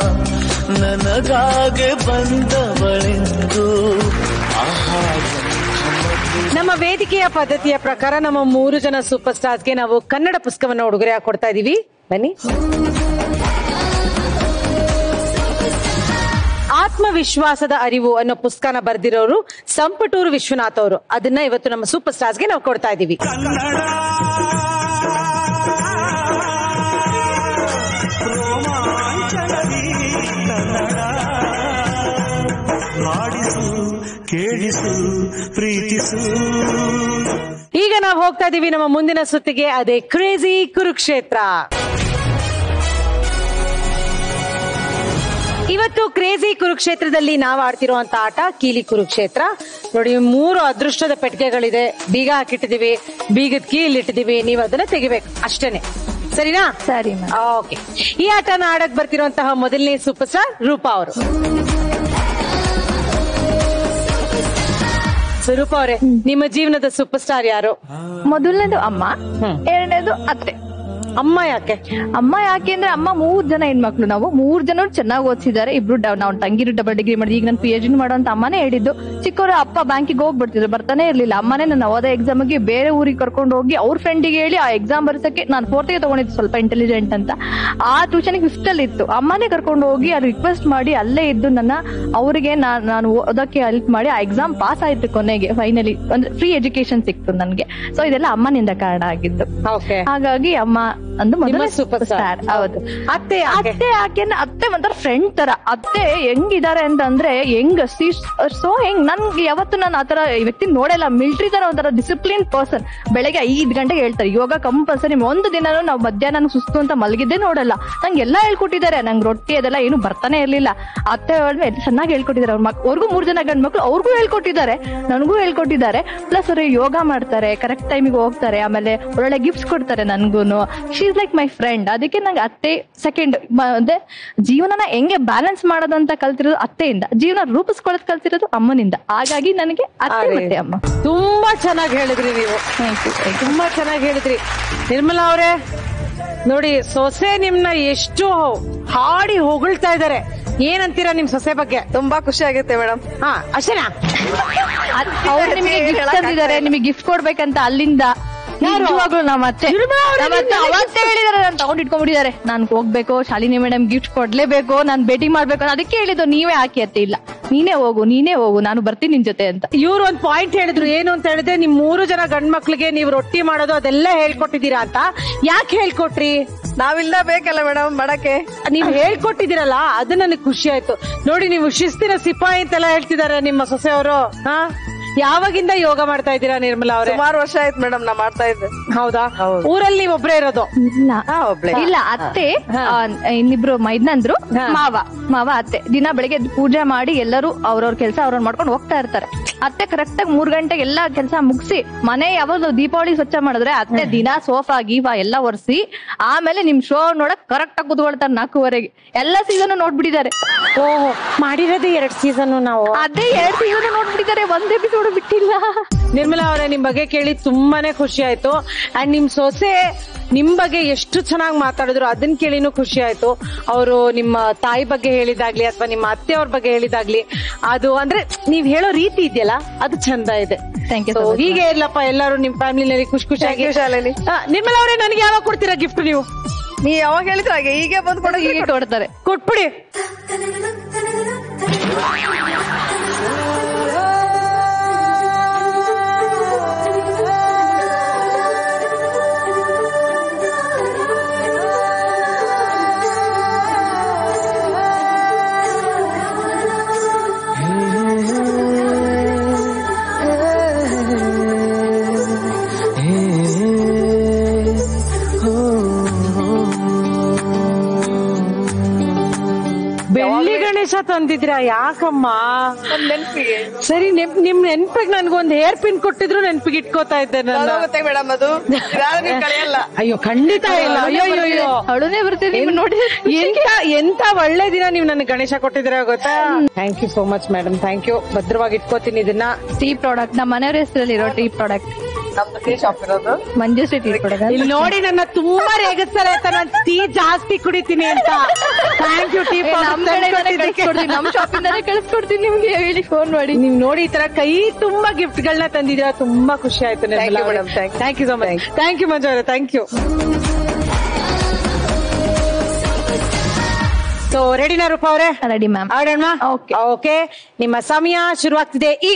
ನನಗಾಗೆ ಬಂದವಳೆಂದು ಆಹಾ ನಮ್ಮ ವೇದಿಕೆಯ ಪದ್ಧತಿಯ ಪ್ರಕಾರ ನಮ್ಮ ಮೂರು ಜನ ಸೂಪರ್ ಸ್ಟಾರ್ಸ್ಗೆ ನಾವು ಕನ್ನಡ ಪುಸ್ತಕವನ್ನು ಉಡುಗೊರೆ ಕೊಡ್ತಾ ಇದೀವಿ ಬನ್ನಿ ಆತ್ಮವಿಶ್ವಾಸದ ಅರಿವು ಅನ್ನೋ ಪುಸ್ತಕನ ಬರೆದಿರೋರು ಸಂಪಟೂರು ವಿಶ್ವನಾಥ್ ಅವರು ಅದನ್ನ ಇವತ್ತು ನಮ್ಮ ಸೂಪರ್ ಸ್ಟಾರ್ಸ್ಗೆ ನಾವು ಕೊಡ್ತಾ ಇದೀವಿ ಹಾಡಿಸು ಕೇಳಿಸು ಪ್ರೀತಿಸು ಈಗ ನಾವು ಹೋಗ್ತಾ ಇದೀವಿ ನಮ್ಮ ಮುಂದಿನ ಸುತ್ತಿಗೆ ಅದೇ ಕ್ರೇಜಿ ಕುರುಕ್ಷೇತ್ರ ಇವತ್ತು ಕ್ರೇಜಿ ಕುರುಕ್ಷೇತ್ರದಲ್ಲಿ ನಾವು ಆಡ್ತಿರುವಂತ ಆಟ ಕೀಲಿ ಕುರುಕ್ಷೇತ್ರ ನೋಡಿ ಮೂರು ಅದೃಷ್ಟದ ಪೆಟ್ಟಿಗೆಗಳಿದೆ ಬೀಗ ಹಾಕಿಟ್ಟಿದೀವಿ ಬೀಗದ ಕೀಲ್ ಇಟ್ಟಿದೀವಿ ನೀವು ಅದನ್ನ ತೆಗಿಬೇಕು ಅಷ್ಟೇನೆ ಸರಿನಾ ಸರಿ ಓಕೆ ಈ ಆಟನ ಆಡಕ್ ಬರ್ತಿರುವಂತಹ ಮೊದಲನೇ ಸೂಪರ್ ಸ್ಟಾರ್ ರೂಪಾ ಅವರು ಸ್ವರೂಪ ಅವರೇ ನಿಮ್ಮ ಜೀವನದ ಸೂಪರ್ ಸ್ಟಾರ್ ಯಾರು ಮೊದಲನೇದು ಅಮ್ಮ ಎರಡನೇದು ಅತ್ತೆ ಅಮ್ಮ ಯಾಕೆ ಅಮ್ಮ ಯಾಕೆ ಅಂದ್ರೆ ಅಮ್ಮ ಮೂರ್ ಜನ ಹೆಣ್ಮಕ್ಳು ನಾವು ಮೂರ್ ಜನ ಚೆನ್ನಾಗಿ ಓದಿಸಿದ್ದಾರೆ ಇಬ್ರು ಡ- ನಾವು ತಂಗಿರು ಡಬಲ್ ಡಿಗ್ರಿ ಮಾಡಿದ್ವಿ ಈಗ ನಾನು ಪಿ ಎಚ್ ಡಿ ಮಾಡುವಂತ ಅಮ್ಮನೇ ಹೇಳಿದ್ದು ಚಿಕ್ಕವರು ಅಪ್ಪ ಬ್ಯಾಂಕಿಗೆ ಹೋಗ್ಬಿಡ್ತಿದ್ರು ಬರ್ತಾನೆ ಇರ್ಲಿಲ್ಲ ಅಮ್ಮನೇ ನನ್ನ ನವೋದಯ ಎಕ್ಸಾಮ್ಗೆ ಬೇರೆ ಊರಿಗೆ ಕರ್ಕೊಂಡು ಹೋಗಿ ಅವ್ರ ಫ್ರೆಂಡಿಗೆ ಹೇಳಿ ಆ ಎಕ್ಸಾಮ್ ಬರ್ಸಕ್ಕೆ ನಾನು ಫೋರ್ತ್ಗೆ ತಗೊಂಡಿದ್ದು ಸ್ವಲ್ಪ ಇಂಟೆಲಿಜೆಂಟ್ ಅಂತ ಆ ಟ್ಯೂಷನ್ ಫಿಫ್ತ್ ಅಲ್ಲಿ ಇತ್ತು ಅಮ್ಮನೇ ಕರ್ಕೊಂಡು ಹೋಗಿ ಅದು ರಿಕ್ವೆಸ್ಟ್ ಮಾಡಿ ಅಲ್ಲೇ ಇದ್ದು ನನ್ನ ಅವರಿಗೆ ನಾನು ಓದಕ್ಕೆ ಹೆಲ್ಪ್ ಮಾಡಿ ಆ ಎಕ್ಸಾಮ್ ಪಾಸ್ ಆಯ್ತು ಕೊನೆಗೆ ಫೈನಲಿ ಅಂದ್ರೆ ಫ್ರೀ ಎಜುಕೇಶನ್ ಸಿಕ್ತು ನನ್ಗೆ ಸೊ ಇದೆಲ್ಲ ಅಮ್ಮನಿಂದ ಕಾರಣ ಆಗಿದ್ದು ಹಾಗಾಗಿ ಅಮ್ಮ ಅಂದು ಮೊದಲ ಸೂಪರ್ ಸ್ಟಾರ್ ಹೌದು ಅತ್ತೆ ಅತ್ತೆ ಯಾಕೆ ಅಂದ್ರೆ ಅತ್ತೆ ಒಂಥರ ಫ್ರೆಂಡ್ ತರ ಅತ್ತೆ ಹೆಂಗಿದ್ದಾರೆ ಅಂತಂದ್ರೆ ಹೆಂಗ್ ಸೊ ಹೆಂಗ್ ನನ್ಗೆ ಯಾವತ್ತು ನಾನು ಆತರ ಈ ವ್ಯಕ್ತಿ ನೋಡಲ್ಲ ಮಿಲಿಟರಿ ತರ ಒಂಥರ ಡಿಸಿಪ್ಲಿನ್ ಪರ್ಸನ್ ಬೆಳಗ್ಗೆ ಐದ್ ಗಂಟೆಗೆ ಹೇಳ್ತಾರೆ ಯೋಗ ಕಂಪಲ್ಸರಿ ಒಂದು ದಿನನೂ ನಾವು ಮಧ್ಯಾಹ್ನ ಸುಸ್ತು ಅಂತ ಮಲಗಿದ್ದೇ ನೋಡಲ್ಲ ನಂಗೆ ಎಲ್ಲಾ ಹೇಳ್ಕೊಟ್ಟಿದ್ದಾರೆ ನಂಗೆ ರೊಟ್ಟಿ ಅದೆಲ್ಲ ಏನು ಬರ್ತಾನೆ ಇರ್ಲಿಲ್ಲ ಅತ್ತೆ ಹೇಳಿದ್ರೆ ಚೆನ್ನಾಗಿ ಹೇಳ್ಕೊಟ್ಟಿದ್ದಾರೆ ಅವ್ರ ಮಕ್ ಅವ್ರಿಗೂ ಮೂರ್ ಜನ ಗಂಡ್ ಮಕ್ಳು ಅವ್ರಿಗೂ ಹೇಳ್ಕೊಟ್ಟಿದ್ದಾರೆ ನನಗೂ ಹೇಳ್ಕೊಟ್ಟಿದ್ದಾರೆ ಪ್ಲಸ್ ಅವ್ರು ಯೋಗ ಮಾಡ್ತಾರೆ ಕರೆಕ್ಟ್ ಟೈಮಿಗೆ ಹೋಗ್ತಾರೆ ಆಮೇಲೆ ಒಳ್ಳೆ ಗಿಫ್ಟ್ಸ್ ಕೊಡ್ತಾರೆ ನನ್ಗೂನು she is like my friend ಅದಕ್ಕೆ ನಂಗೆ ಅತ್ತೆ ಸೆಕೆಂಡ್ ಅಂದ್ರೆ ಜೀವನನ ಹೆಂಗೆ ಬ್ಯಾಲೆನ್ಸ್ ಮಾಡೋದಂತ ಕಲ್ತಿರೋದು ಅತ್ತೆಯಿಂದ ಜೀವನ ರೂಪಿಸ್ಕೊಳ್ಳೋದ್ ಕಲ್ತಿರೋದು ಅಮ್ಮನಿಂದ ಹಾಗಾಗಿ ನನಗೆ ಅತ್ತೆ ಮತ್ತೆ ಅಮ್ಮ ತುಂಬಾ ಚೆನ್ನಾಗಿ ಹೇಳಿದ್ರಿ ನೀವು ತುಂಬಾ ಚೆನ್ನಾಗಿ ಹೇಳಿದ್ರಿ ನಿರ್ಮಲಾ ಅವರೇ ನೋಡಿ ಸೊಸೆ ನಿಮ್ನ ಎಷ್ಟು ಹಾಡಿ ಹೊಗಳ್ತಾ ಇದಾರೆ ಏನಂತೀರಾ ನಿಮ್ ಸೊಸೆ ಬಗ್ಗೆ ತುಂಬಾ ಖುಷಿ ಆಗುತ್ತೆ ಮೇಡಮ್ ಹಾ ಅಷ್ಟೇನಾ ಅವ್ರು ನಿಮಗೆ ಗಿಫ್ಟ್ ತಂದಿದ್ದಾರೆ ನಿಮಗೆ ಗಿಫ್ಟ್ ಕೊಡ್ಬೇಕಂತ ಅಲ್ಲಿಂದ ನಿಜವಾಗ್ಲೂ ನಮ್ಮ ಅತ್ತೆ ನಮ್ಮ ಅತ್ತೆ ಅವತ್ತೇ ಹೇಳಿದಾರೆ ನಾನು ತಗೊಂಡ್ ಇಟ್ಕೊಂಡ್ಬಿಟ್ಟಿದ್ದಾರೆ ನಾನ್ ಹೋಗ್ಬೇಕು ಶಾಲಿನಿ ಮೇಡಮ್ ಗಿಫ್ಟ್ ಕೊಡ್ಲೇಬೇಕು ನಾನ್ ಭೇಟಿ ಮಾಡ್ಬೇಕು ಅಂತ ಅದಕ್ಕೆ ಹೇಳಿದ್ದು ನೀವೇ ಹಾಕಿ ಅತ್ತೆ ಇಲ್ಲ ನೀನೇ ಹೋಗು ನೀನೇ ಹೋಗು ನಾನು ಬರ್ತೀನಿ ನಿನ್ ಜೊತೆ ಅಂತ ಇವ್ರು ಒಂದ್ ಪಾಯಿಂಟ್ ಹೇಳಿದ್ರು ಏನು ಅಂತ ಹೇಳಿದ್ರೆ ನಿಮ್ ಮೂರು ಜನ ಗಂಡ್ ಮಕ್ಳಿಗೆ ನೀವು ರೊಟ್ಟಿ ಮಾಡೋದು ಅದೆಲ್ಲ ಹೇಳ್ಕೊಟ್ಟಿದ್ದೀರಾ ಅಂತ ಯಾಕೆ ಹೇಳ್ಕೊಟ್ರಿ ನಾವಿಲ್ಲ ಬೇಕಲ್ಲ ಮೇಡಮ್ ಮಾಡಕ್ಕೆ ನೀವ್ ಹೇಳ್ಕೊಟ್ಟಿದ್ದೀರಲ್ಲ ಅದು ನನಗೆ ಖುಷಿ ಆಯ್ತು ನೋಡಿ ನೀವು ಶಿಸ್ತಿನ ಸಿಪಾಯಿ ಅಂತೆಲ್ಲ ಹೇಳ್ತಿದಾರೆ ನಿಮ್ಮ ಸೊಸೆಯವರು ಹಾ ಯಾವಾಗಿಂದ ಯೋಗ ಮಾಡ್ತಾ ಇದ್ದೀರಾ ನಿರ್ಮಲಾ ಅವರೇ ಸುಮಾರು ವರ್ಷ ಆಯ್ತು ಮೇಡಮ್ ನಾ ಮಾಡ್ತಾ ಇದ್ದೆ ಹೌದಾ ಊರಲ್ಲಿ ನೀವು ಒಬ್ರೇ ಇರೋದು ಇಲ್ಲ ಒಬ್ಳೆ ಇಲ್ಲ ಅತ್ತೆ ಆ, ಇನ್ನಿಬ್ರು ಮೈದ್ನಂದ್ರು ಮಾವ ಮಾವ ಅತ್ತೆ ದಿನ ಬೆಳಿಗ್ಗೆ ಎದ್ದು ಪೂಜೆ ಮಾಡಿ ಎಲ್ಲರೂ ಅವ್ರವ್ರ ಕೆಲಸ ಅವ್ರವ್ರ ಮಾಡ್ಕೊಂಡು ಹೋಗ್ತಾ ಇರ್ತಾರೆ ಅತ್ತೆ ಕರೆಕ್ಟ್ ಆಗಿ ಮೂರ್ ಗಂಟೆಗೆ ಎಲ್ಲಾ ಕೆಲಸ ಮುಗಿಸಿ ಮನೆ ಯಾವಾಗ ದೀಪಾವಳಿ ಸ್ವಚ್ಛ ಮಾಡಿದ್ರೆ ಅತ್ತೆ ದಿನ ಸೋಫಾ ಗೀಫಾ ಎಲ್ಲ ಒರೆಸಿ ಆಮೇಲೆ ನಿಮ್ ಶೋ ನೋಡಕ್ ಕರೆಕ್ಟ್ ಆಗಿ ಕುತ್ಕೊಳ್ತಾರೆ ನಾಲ್ಕೂವರೆಗೆ ಎಲ್ಲ ಸೀಸನ್ ನೋಡ್ಬಿಟ್ಟಿದ್ದಾರೆ ಓಹೋ ಮಾಡಿರೋದೇ ಎರಡ್ ಸೀಸನ್ ನಾವು ಅದೇ ಎರಡ್ ಸೀಸನ್ ನೋಡ್ಬಿಟ್ಟಿದ್ದಾರೆ ಒಂದ್ ಎಪಿಸೋಡ್ ಬಿಟ್ಟಿಲ್ಲ ನಿರ್ಮಲಾ ಅವರೇ ನಿಮ್ ಬಗ್ಗೆ ಕೇಳಿ ತುಂಬಾನೇ ಖುಷಿ ಆಯ್ತು ಅಂಡ್ ನಿಮ್ ಸೊಸೆ ನಿಮ್ ಬಗ್ಗೆ ಎಷ್ಟು ಚೆನ್ನಾಗಿ ಮಾತಾಡಿದ್ರು ಅದನ್ನ ಕೇಳಿನೂ ಖುಷಿ ಆಯ್ತು ಅವರು ನಿಮ್ಮ ತಾಯಿ ಬಗ್ಗೆ ಹೇಳಿದಾಗ್ಲಿ ಅಥವಾ ನಿಮ್ಮ ಅತ್ತೆ ಅವ್ರ ಬಗ್ಗೆ ಹೇಳಿದಾಗ್ಲಿ ಅದು ಅಂದ್ರೆ ನೀವ್ ಹೇಳೋ ರೀತಿ ಇದೆಯಲ್ಲ ಅದು ಚಂದ ಇದೆ ಥ್ಯಾಂಕ್ ಯು So, ಹೀಗೆ ಇರ್ಲಪ್ಪ ಎಲ್ಲರೂ ನಿಮ್ ಫ್ಯಾಮಿಲಿನಲ್ಲಿ ಖುಷಿ ಖುಷಿಯಾಗಿ Thank you, ಶಾಲಿನಿ. ಆ, ನಿರ್ಮಲಾ ಅವರೇ ನನಗೆ ಯಾವಾಗ ಕೊಡ್ತೀರಾ ಗಿಫ್ಟ್ ನೀವು ನೀ ಯಾವಾಗ ಹೇಳಿದ್ರೆ ಹಾಗೆ ಹೀಗೆ ಬಂದು ಕೊಡೋ ಹೀಗೆ ಕೊಡ್ತಾರೆ ಕೊಟ್ಬಿಡಿ ಬೆಳ್ಳಿ ಗಣೇಶ ತಂದಿದ್ರಾ ಯಾಕಮ್ಮ ನೆನ್ಪಿಗೆ ಸರಿ ನೆಪ್ ನಿಮ್ ನೆನ್ಪಿಗೆ ನನ್ಗೊಂದ್ ಹೇರ್ ಪಿನ್ ಕೊಟ್ಟಿದ್ರು ನೆನ್ಪಿಗೆ ಇಟ್ಕೋತಾ ಇದ್ದೆ ನಾನು ಹೋಗುತ್ತೆ ಮೇಡಮ್ ಅದು ಇದಾದ್ರೆ ನೀವ್ ಕಳೆಯಲ್ಲ ಅಯ್ಯೋ ಖಂಡಿತ ಇಲ್ಲ ಅಯ್ಯೋ ಅಯ್ಯೋ ಅಯ್ಯೋ ಅಳುನೇ ಬರ್ತಿದೆ ನಿಮ್ಮನ್ನ ನೋಡಿ ಎಂತ ಎಂತ ಒಳ್ಳೆ ದಿನ ನೀವು ನನಗೆ ಗಣೇಶ ಕೊಟ್ಟಿದ್ದೀರಾ ಗೊತ್ತಾ thank you so much madam thank you ಭದ್ರವಾಗಿ ಇಟ್ಕೋತೀನಿ ಇದನ್ನ ಟೀ ಪ್ರಾಡಕ್ಟ್ ನಮ್ಮ ಮನೆಯವ್ರ ಹೆಸರಲ್ಲಿ ಇರೋ ಟೀ ಪ್ರಾಡಕ್ಟ್ ನಮ್ದು ಟೀ ಶಾಪ್ ಇರೋದು ಮಂಜುಶ್ರೀ ಟೀ ಪ್ರಾಡಕ್ಟ್ ಇಲ್ಲಿ ನೋಡಿ ನನ್ನ ತುಂಬಾ ರೇಗಿಸ್ತಾರೆ ಅಂತ ನಾನು ಟೀ ಜಾಸ್ತಿ ಕುಡಿತೀನಿ ಅಂತ ಥ್ಯಾಂಕ್ ಯು ಟೀ ನಮ್ ಕಡೆ ಕಳಿಸ್ಕೊಡ್ತೀನಿ ನಮ್ ಶಾಪಿಂದಾನೆ ಕಳಿಸ್ಕೊಡ್ತೀನಿ ನಿಮ್ಗೆ ಹೇಳಿ ಫೋನ್ ಮಾಡಿ ನೀವ್ ನೋಡಿ ಈ ತರ ಕೈ ತುಂಬಾ ಗಿಫ್ಟ್ ಗಳನ್ನ ತಂದಿದ್ದೀರಾ ತುಂಬಾ ಖುಷಿ ಆಯ್ತು Thank you, madam. Thank you. Thank you so much thank you Manju ಅವರೇ ಥ್ಯಾಂಕ್ ಯು ಸೊ ರೆಡಿನಾ ರೂಪ ಅವರೇ ರೆಡಿ ಮ್ಯಾಮ್ ಆಡೋಣ Okay. ಓಕೆ ನಿಮ್ಮ ಸಮಯ ಶುರುವಾಗ್ತಿದೆ ಈಗ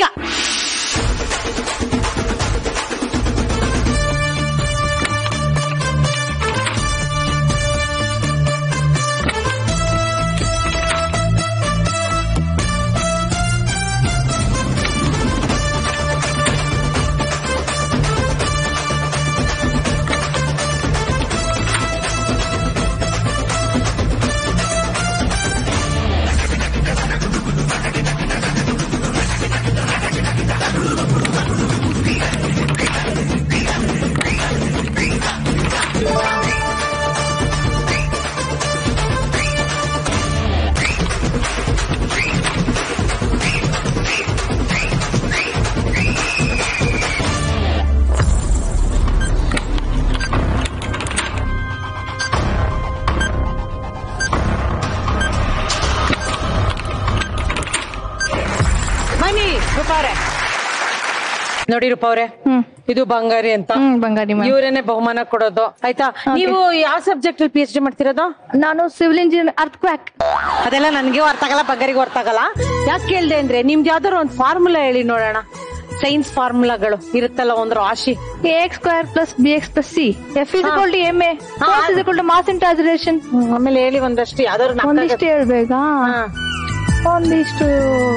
ಬನ್ನಿ ರೂಪ ಅವರೇ ನೋಡಿ ರೂಪ ಅವರೇ ಹ್ಮ್ ಇದು ಬಂಗಾರಿ ಅಂತ ಹ್ಮ್ ಬಂಗಾರಿ ಮ್ಯಾಮ್ ಇವರೇನೆ ಬಹುಮಾನ ಕೊಡೋದು ಆಯ್ತಾ ನೀವು ಯಾವ ಸಬ್ಜೆಕ್ಟ್ ಅಲ್ಲಿ ಪಿ ಎಚ್ ಡಿ ಮಾಡ್ತಿರೋದು ನಾನು ಸಿವಿಲ್ ಇಂಜಿನಿಯರ್ ಅರ್ತ್ ಕ್ವಾಕ್ ಅದೆಲ್ಲ ನನ್ಗೆ ಅರ್ಥ ಆಗಲ್ಲ ಬಂಗಾರಿಗೆ ಅರ್ಥ ಆಗಲ್ಲ ಯಾಕೆ ಕೇಳ್ದೆ ಅಂದ್ರೆ ನಿಮ್ದು ಯಾವ್ದಾದ್ರು ಒಂದು ಫಾರ್ಮುಲಾ ಹೇಳಿ ನೋಡೋಣ ಸೈನ್ಸ್ ಫಾರ್ಮುಲಾಗಳು ಇರುತ್ತಲ್ಲ ಒಂದು ರಾಶಿ a x square plus b x plus c F is equal to m a is equal to mass integration ಆಮೇಲೆ ಹೇಳಿ ಒಂದಷ್ಟು ಯಾವ್ದಾದ್ರು ನಾಲ್ಕು ಒಂದಿಷ್ಟು ಹೇಳ್ಬೇಕಾ ಹಾ. ಒಂದಿಷ್ಟು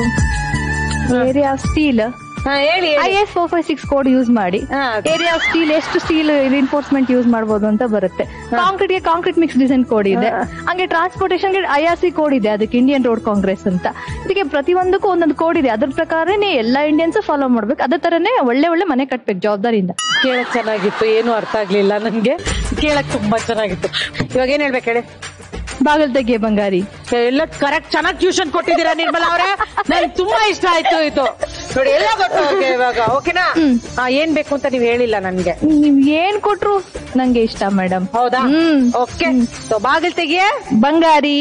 ಏರಿಯಾ ಸ್ಟೀಲ್ ಹಾ, ಹೇಳಿ I S four five six code use ಮಾಡಿ ಹಾ. ಏರಿಯಾ ಸ್ಟೀಲ್ ಎಷ್ಟು ಸ್ಟೀಲ್ ರಿನ್ಫೋರ್ಸ್ಮೆಂಟ್ ಯೂಸ್ ಮಾಡಬಹುದು ಅಂತ ಬರುತ್ತೆ ಕಾಂಕ್ರೀಟ್ ಗೆ ಕಾಂಕ್ರೀಟ್ ಮಿಕ್ಸ್ ಡಿಸೈನ್ ಕೋಡ್ ಇದೆ ಹಂಗೆ ಟ್ರಾನ್ಸ್ಪೋರ್ಟೇಷನ್ ಗೆ ಐ ಆರ್ ಸಿ ಕೋಡ್ ಇದೆ ಅದಕ್ಕೆ ಇಂಡಿಯನ್ ರೋಡ್ ಕಾಂಗ್ರೆಸ್ ಅಂತ ಇದಕ್ಕೆ ಪ್ರತಿಯೊಂದಕ್ಕೂ ಒಂದೊಂದು ಕೋಡ್ ಇದೆ ಅದ್ರ ಪ್ರಕಾರನೇ ಎಲ್ಲಾ ಇಂಡಿಯನ್ಸ್ ಫಾಲೋ ಮಾಡ್ಬೇಕು ಅದೇ ತರನೇ ಒಳ್ಳೆ ಒಳ್ಳೆ ಮನೆ ಕಟ್ಬೇಕು ಜವಾಬ್ದಾರಿಯಿಂದ ಕೇಳಕ್ ಚೆನ್ನಾಗಿತ್ತು ಏನು ಅರ್ಥ ಆಗ್ಲಿಲ್ಲ ನನ್ಗೆ ಕೇಳಕ್ ತುಂಬಾ ಚೆನ್ನಾಗಿತ್ತು ಇವಾಗ ಏನ್ ಹೇಳ್ಬೇಕು ಹೇಳಿ ಬಾಗಲ್ ತೆಗಿಯ ಬಂಗಾರಿ ಎಲ್ಲ ಕರೆಕ್ಟ್ ಚೆನ್ನಾಗಿ ಟ್ಯೂಷನ್ ಕೊಟ್ಟಿದ್ದೀರಾ ನಿರ್ಮಲಾ ಅವರೇ ನನ್ಗೆ ತುಂಬಾ ಇಷ್ಟ ಆಯ್ತು ಇದು ನೋಡಿ ಎಲ್ಲ ಗೊತ್ತು ಅವ್ರಿಗೆ ಇವಾಗ ಓಕೆನಾ ಹಾ ಏನ್ ಬೇಕು ಅಂತ ನೀವ್ ಹೇಳಿಲ್ಲ ನನ್ಗೆ ನೀವ್ ಏನ್ ಕೊಟ್ರು ನಂಗೆ ಇಷ್ಟ ಮೇಡಮ್ ಹೌದಾ ಹ್ಮ್. ಓಕೆ ಸೊ ಬಾಗಿಲ್ ತೆಗಿಯೇ ಬಂಗಾರಿ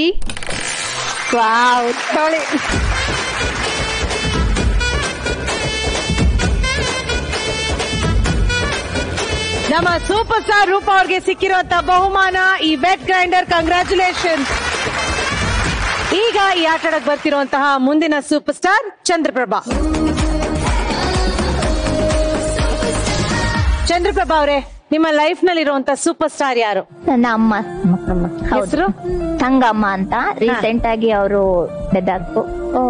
ವಾವ್ ತೊಳಿ ನಮ್ಮ ಸೂಪರ್ ಸ್ಟಾರ್ ರೂಪ ಅವ್ರಿಗೆ ಸಿಕ್ಕಿರುವಂತ ಬಹುಮಾನ ಈ ಬೆಟ್ ಗ್ರೈಂಡರ್ ಕಂಗ್ರಾಚುಲೇಷನ್ ಈಗ ಈ ಆಟಡಕ್ ಬರ್ತಿರುವಂತಹ ಮುಂದಿನ ಸೂಪರ್ ಸ್ಟಾರ್ ಚಂದ್ರಪ್ರಭಾ ಚಂದ್ರಪ್ರಭಾ ಅವರೇ ನಿಮ್ಮ ಲೈಫ್ ನಲ್ಲಿ ಇರುವಂತ ಸೂಪರ್ ಸ್ಟಾರ್ ಯಾರು ನನ್ನ ಅಮ್ಮ ಹೌದು ತಂಗಮ್ಮ ಅಂತ ರೀಸೆಂಟ್ ಆಗಿ ಅವರು ಡೆದಾಕ್ತು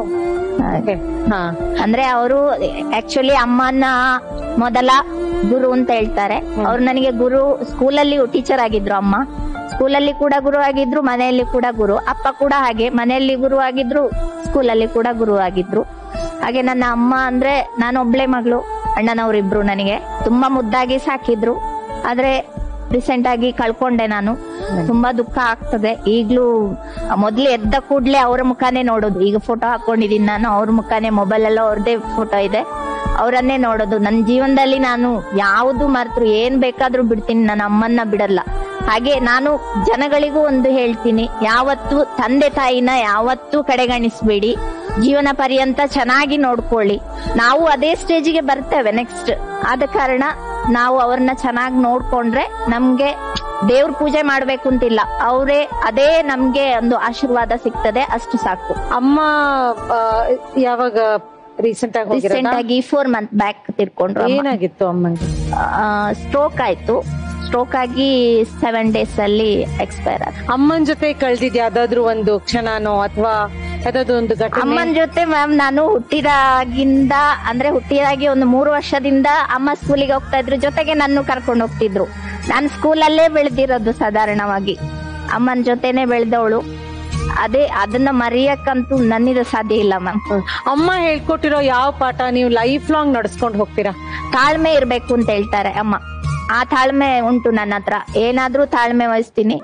ಅಂದ್ರೆ ಅವರು ಆಕ್ಚುಲಿ ಅಮ್ಮನ ಮೊದಲ ಗುರು ಅಂತ ಹೇಳ್ತಾರೆ ಅವ್ರು ನನಗೆ ಗುರು ಸ್ಕೂಲಲ್ಲಿ ಟೀಚರ್ ಆಗಿದ್ರು ಅಮ್ಮ ಸ್ಕೂಲಲ್ಲಿ ಕೂಡ ಗುರು ಆಗಿದ್ರು ಮನೆಯಲ್ಲಿ ಕೂಡ ಗುರು ಅಪ್ಪ ಕೂಡ ಹಾಗೆ ಮನೆಯಲ್ಲಿ ಗುರು ಆಗಿದ್ರು ಸ್ಕೂಲಲ್ಲಿ ಕೂಡ ಗುರು ಆಗಿದ್ರು ಹಾಗೆ ನನ್ನ ಅಮ್ಮ ಅಂದ್ರೆ ನಾನು ಒಬ್ಳೆ ಮಗಳು ಅಣ್ಣನವರಿಬ್ರು ನನಗೆ ತುಂಬಾ ಮುದ್ದಾಗಿ ಸಾಕಿದ್ರು ಆದ್ರೆ ರೀಸೆಂಟ್ ಆಗಿ ಕಳ್ಕೊಂಡೆ ನಾನು ತುಂಬಾ ದುಃಖ ಆಗ್ತದೆ ಈಗ್ಲೂ ಮೊದ್ಲು ಎದ್ದ ಕೂಡ್ಲೆ ಅವ್ರ ಮುಖಾನೇ ನೋಡೋದು ಈಗ ಫೋಟೋ ಹಾಕೊಂಡಿದೀನಿ ನಾನು ಅವ್ರ ಮುಖಾನೇ ಮೊಬೈಲ್ ಎಲ್ಲ ಅವ್ರದೇ ಫೋಟೋ ಇದೆ ಅವರನ್ನೇ ನೋಡೋದು ನನ್ನ ಜೀವನದಲ್ಲಿ ನಾನು ಯಾವುದು ಮರೆತ್ರು ಏನ್ ಬೇಕಾದ್ರೂ ಬಿಡ್ತೀನಿ ನನ್ನ ಅಮ್ಮನ್ನ ಬಿಡಲ್ಲ ಹಾಗೆ ನಾನು ಜನಗಳಿಗೂ ಒಂದು ಹೇಳ್ತೀನಿ ಯಾವತ್ತು ತಂದೆ ತಾಯಿನ ಯಾವತ್ತೂ ಕಡೆಗಣಿಸ್ಬೇಡಿ ಜೀವನ ಪರ್ಯಂತ ಚೆನ್ನಾಗಿ ನೋಡ್ಕೊಳ್ಳಿ ನಾವು ಅದೇ ಸ್ಟೇಜಿಗೆ ಬರ್ತೇವೆ ನೆಕ್ಸ್ಟ್ ಆದ ಕಾರಣ ನಾವು ಅವ್ರನ್ನ ಚೆನ್ನಾಗಿ ನೋಡ್ಕೊಂಡ್ರೆ ನಮ್ಗೆ ದೇವ್ರ ಪೂಜೆ ಮಾಡ್ಬೇಕು ಅಂತಿಲ್ಲ ಅವರೇ ಅದೇ ನಮ್ಗೆ ಒಂದು ಆಶೀರ್ವಾದ ಸಿಗ್ತದೆ ಅಷ್ಟು ಸಾಕು ಅಮ್ಮ ಆ, ಯಾವಾಗ ರೀಸೆಂಟ್ ಆಗಿ ರೀಸೆಂಟ್ ಹೋಗಿರೋದಾ? ಆಗಿ ಫೋರ್ ಮಂತ್ ಬ್ಯಾಕ್ ತಿರ್ಕೊಂಡ್ರು ಏನಾಗಿತ್ತು ಅಮ್ಮಂಗೆ ಸ್ಟ್ರೋಕ್ ಆಯ್ತು ಸ್ಟ್ರೋಕ್ ಆಗಿ ಸೆವೆನ್ ಡೇಸ್ ಅಲ್ಲಿ ಎಕ್ಸ್ಪೈರ್ ಆದ ಅಮ್ಮನ್ ಜೊತೆ ಕಳ್ದಿದ್ ಯಾವ್ದಾದ್ರು ಒಂದು ಕ್ಷಣನೋ ಅಥವಾ ಯಾವ್ದಾದ್ರು ಒಂದು ಘಟನೆ ಅಮ್ಮನ ಜೊತೆ ಮ್ಯಾಮ್ ನಾನು ಹುಟ್ಟಿದಾಗಿಂದ ಅಂದ್ರೆ ಹುಟ್ಟಿದಾಗಿ ಒಂದು ಮೂರು ವರ್ಷದಿಂದ ಅಮ್ಮ ಸ್ಕೂಲಿಗೆ ಹೋಗ್ತಾ ಇದ್ರು ಜೊತೆಗೆ ನನ್ನ ಕರ್ಕೊಂಡು ಹೋಗ್ತಿದ್ರು ನಾನು ಸ್ಕೂಲಲ್ಲೇ ಬೆಳೆದಿರೋದು ಸಾಧಾರಣವಾಗಿ ಅಮ್ಮನ ಜೊತೆನೆ ಬೆಳೆದವಳು ಅದೇ ಅದನ್ನ ಮರೆಯಕ್ಕಂತೂ ನನ್ನಿಂದ ಸಾಧ್ಯ ಇಲ್ಲ ಮ್ಯಾಮ್ ಅಮ್ಮ ಹೇಳ್ಕೊಟ್ಟಿರೋ ಯಾವ ಪಾಠ ನೀವು ಲೈಫ್ ಲಾಂಗ್ ನಡ್ಸ್ಕೊಂಡು ಹೋಗ್ತೀರಾ ತಾಳ್ಮೆ ಇರ್ಬೇಕು ಅಂತ ಹೇಳ್ತಾರೆ ಅಮ್ಮ ಆ ತಾಳ್ಮೆ ಉಂಟು ನನ್ನ ಹತ್ರ ಏನಾದ್ರೂ ತಾಳ್ಮೆ ವಹಿಸ್ತೀನಿ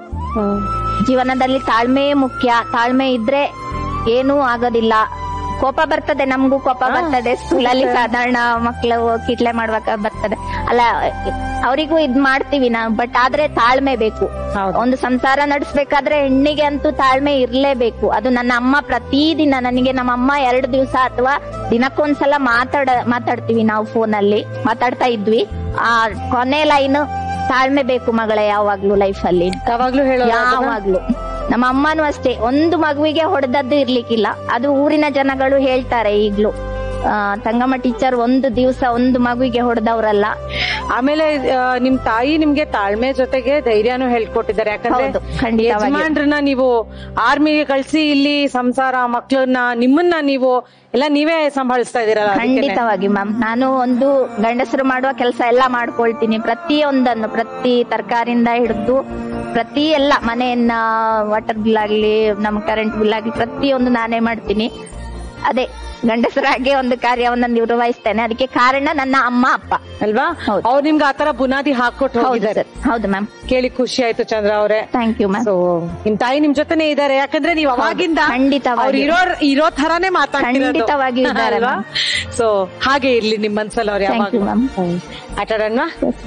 ಜೀವನದಲ್ಲಿ ತಾಳ್ಮೆ ಮುಖ್ಯ ತಾಳ್ಮೆ ಇದ್ರೆ ಏನೂ ಆಗೋದಿಲ್ಲ ಕೋಪ ಬರ್ತದೆ ನಮಗೂ ಕೋಪ ಬರ್ತದೆ ಸ್ಕೂಲಲ್ಲಿ ಸಾಧಾರಣ ಮಕ್ಕಳು ಕಿಟ್ಲೆ ಮಾಡ್ಬೇಕ ಬರ್ತದೆ ಅಲ್ಲ ಅವರಿಗೂ ಇದ್ ಮಾಡ್ತೀವಿ ನಾವು ಬಟ್ ಆದ್ರೆ ತಾಳ್ಮೆ ಬೇಕು ಒಂದು ಸಂಸಾರ ನಡೆಸ್ಬೇಕಾದ್ರೆ ಹೆಣ್ಣಿಗೆ ಅಂತೂ ತಾಳ್ಮೆ ಇರ್ಲೇಬೇಕು ಅದು ನನ್ನ ಅಮ್ಮ ಪ್ರತಿದಿನ ನನಗೆ ನಮ್ಮ ಅಮ್ಮ ಎರಡು ದಿವಸ ಅಥವಾ ದಿನಕ್ಕೊಂದ್ಸಲ ಮಾತಾಡ ಮಾತಾಡ್ತೀವಿ ನಾವು ಫೋನಲ್ಲಿ ಮಾತಾಡ್ತಾ ಇದ್ವಿ ಆ ಕೊನೆ ಲೈನ್ ತಾಳ್ಮೆ ಬೇಕು ಮಗಳೇ ಯಾವಾಗ್ಲೂ ಲೈಫ್ ಅಲ್ಲಿ ಯಾವಾಗ್ಲೂ ಹೇಳೋ ಯಾವಾಗ್ಲೂ ನಮ್ಮ ಅಮ್ಮನೂ ಅಷ್ಟೇ ಒಂದು ಮಗುವಿಗೆ ಹೊಡೆದದ್ದು ಇರ್ಲಿಕ್ಕಿಲ್ಲ ಅದು ಊರಿನ ಜನಗಳು ಹೇಳ್ತಾರೆ ಈಗ್ಲೂ ಆ, ತಂಗಮ್ಮ ಟೀಚರ್ ಒಂದು ದಿವಸ ಒಂದು ಮಗುವಿಗೆ ಹೊಡೆದವ್ರಲ್ಲ ಆಮೇಲೆ ಆ, ನಿಮ್ ತಾಯಿ ನಿಮ್ಗೆ ತಾಳ್ಮೆ ಜೊತೆಗೆ ಧೈರ್ಯನೂ ಹೇಳ್ಕೊಟ್ಟಿದ್ದಾರೆ ಯಾಕಂದ್ರೆ ಹೌದು, ಖಂಡಿತವಾಗಿಯೂ. ಯಜಮಾನ್ರನ್ನ ನೀವು ಆರ್ಮಿಗೆ ಕಳ್ಸಿ ಇಲ್ಲಿ ಸಂಸಾರ ಮಕ್ಳನ್ನ ನಿಮ್ಮನ್ನ ನೀವು ಎಲ್ಲ ನೀವೇ ಸಂಭಾಳಿಸ್ತಾ ಇದೀರಲ್ಲ ಅದಕ್ಕೇನೆ. ಖಂಡಿತವಾಗಿ ಮ್ಯಾಮ್ ನಾನು ಒಂದು ಗಂಡಸರು ಮಾಡುವ ಕೆಲಸ ಎಲ್ಲ ಮಾಡ್ಕೊಳ್ತೀನಿ ಪ್ರತಿಯೊಂದನ್ನು ಪ್ರತಿ ತರಕಾರಿಯಿಂದ ಹಿಡಿದು ಪ್ರತಿ ಎಲ್ಲ ಮನೆಯನ್ನ ವಾಟರ್ ಬಿಲ್ ಆಗ್ಲಿ ನಮ್ ಕರೆಂಟ್ ಬಿಲ್ ಆಗ್ಲಿ ಪ್ರತಿಯೊಂದು ನಾನೇ ಮಾಡ್ತೀನಿ ಅದೇ ಗಂಡಸರಾಗಿ ಒಂದು ಕಾರ್ಯವನ್ನ ನಿರ್ವಹಿಸ್ತೇನೆ ಅದಕ್ಕೆ ಕಾರಣ ನನ್ನ ಅಮ್ಮ ಅಪ್ಪ ಅಲ್ವಾ ಅವ್ರು ನಿಮ್ಗೆ ಆತರ ಬುನಾದಿ ಹಾಕೊಟ್ಟು ಹೌದು ಹೋಗಿದ್ದಾರೆ ಹೌದು ಮ್ಯಾಮ್ ಕೇಳಿ ಖುಷಿ ಆಯ್ತು ಚಂದ್ರ ಅವರೇ ಥ್ಯಾಂಕ್ ಯು ಮ್ಯಾಮ್ ಸೊ ನಿಮ್ ತಾಯಿ ನಿಮ್ ಜೊತೆನೆ ಇದಾರೆ ಯಾಕಂದ್ರೆ ನೀವು ಅವಾಗಿಂದ ಖಂಡಿತವಾಗಿಯೂ. ಅವ್ರು ಇರೋ ಇರೋ ತರಾನೇ ಮಾತಾಡ್ತಿರೋದು ಖಂಡಿತವಾಗಿಯೂ ಇದ್ದಾರೆ, ಅಲ್ವಾ ಸೊ ಹಾಗೆ ಇರ್ಲಿ ನಿಮ್ ಮನ್ಸಲ್ಲಿ ಅವ್ರು Thank you, ಯಾವಾಗ ma'am. ಆಟಾಡೋಣ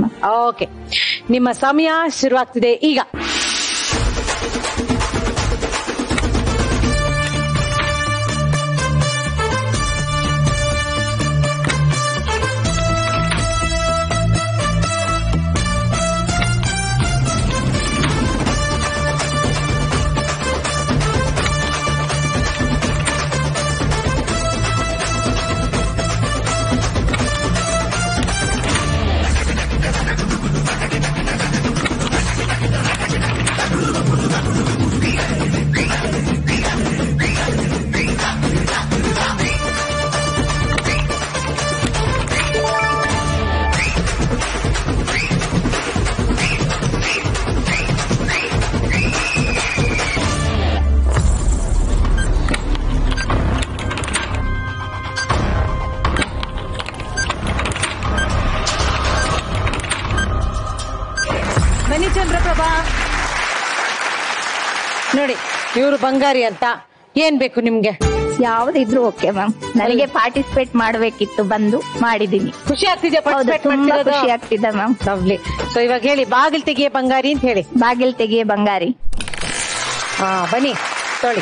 ಓಕೆ ನಿಮ್ಮ ಸಮಯ ಶುರುವಾಗ್ತಿದೆ ಈಗ ಬನ್ನಿ ಚಂದ್ರಪ್ರಭಾ ನೋಡಿ ಇವರು ಬಂಗಾರಿ ಅಂತ ಏನ್ ಬೇಕು ನಿಮ್ಗೆ ಯಾವ್ದಿದ್ರು ಓಕೆ ಮ್ಯಾಮ್ ನನಗೆ ಪಾರ್ಟಿಸಿಪೇಟ್ ಮಾಡ್ಬೇಕಿತ್ತು ಬಂದು ಮಾಡಿದೀನಿ ಖುಷಿ ಆಗ್ತಿದೆ ಹೌದು ತುಂಬಾ ಖುಷಿ ಆಗ್ತಿದೆ ಮ್ಯಾಮ್ ಲವ್ಲಿ ಸೊ ಇವಾಗ ಹೇಳಿ ಬಾಗಿಲ್ ತೆಗಿಯ ಬಂಗಾರಿ ಅಂತ ಹೇಳಿ ಬಾಗಿಲ್ ತೆಗಿಯ ಬಂಗಾರಿ ಹಾ ಬನ್ನಿ ತೊಳಿ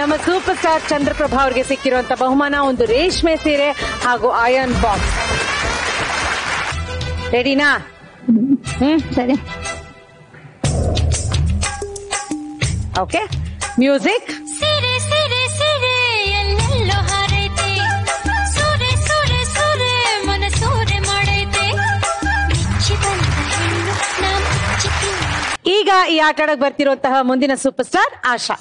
ನಮ್ಮ ಸೂಪರ್ ಸ್ಟಾರ್ ಚಂದ್ರಪ್ರಭಾ ಅವರಿಗೆ ಸಿಕ್ಕಿರುವಂತ ಬಹುಮಾನ ಒಂದು ರೇಷ್ಮೆ ಸೀರೆ ಹಾಗೂ ಆಯನ್ ಬಾಕ್ಸ್ ರೆಡಿನಾ ಹ್ಮ್ ಸರಿ ಓಕೆ ಮ್ಯೂಸಿಕ್ ಸಿರೆ ಸಿರೆ ಸಿರೆ ಎಲ್ಲೆಲ್ಲೋ ಹಾರೈತೆ ಸೂರೆ ಸೂರೆ ಸೂರೆ ಮನ ಸೂರೆ ಮಾಡೈತೆ ಮೆಚ್ಚಿ ಬಂದ ಹೆಣ್ಣು ನಾ ಮೆಚ್ಚಿತು ಈಗ ಈ ಆಟ ಆಡಕ್ ಬರ್ತಿರುವಂತಹ ಮುಂದಿನ ಸೂಪರ್ ಸ್ಟಾರ್ ಆಶಾ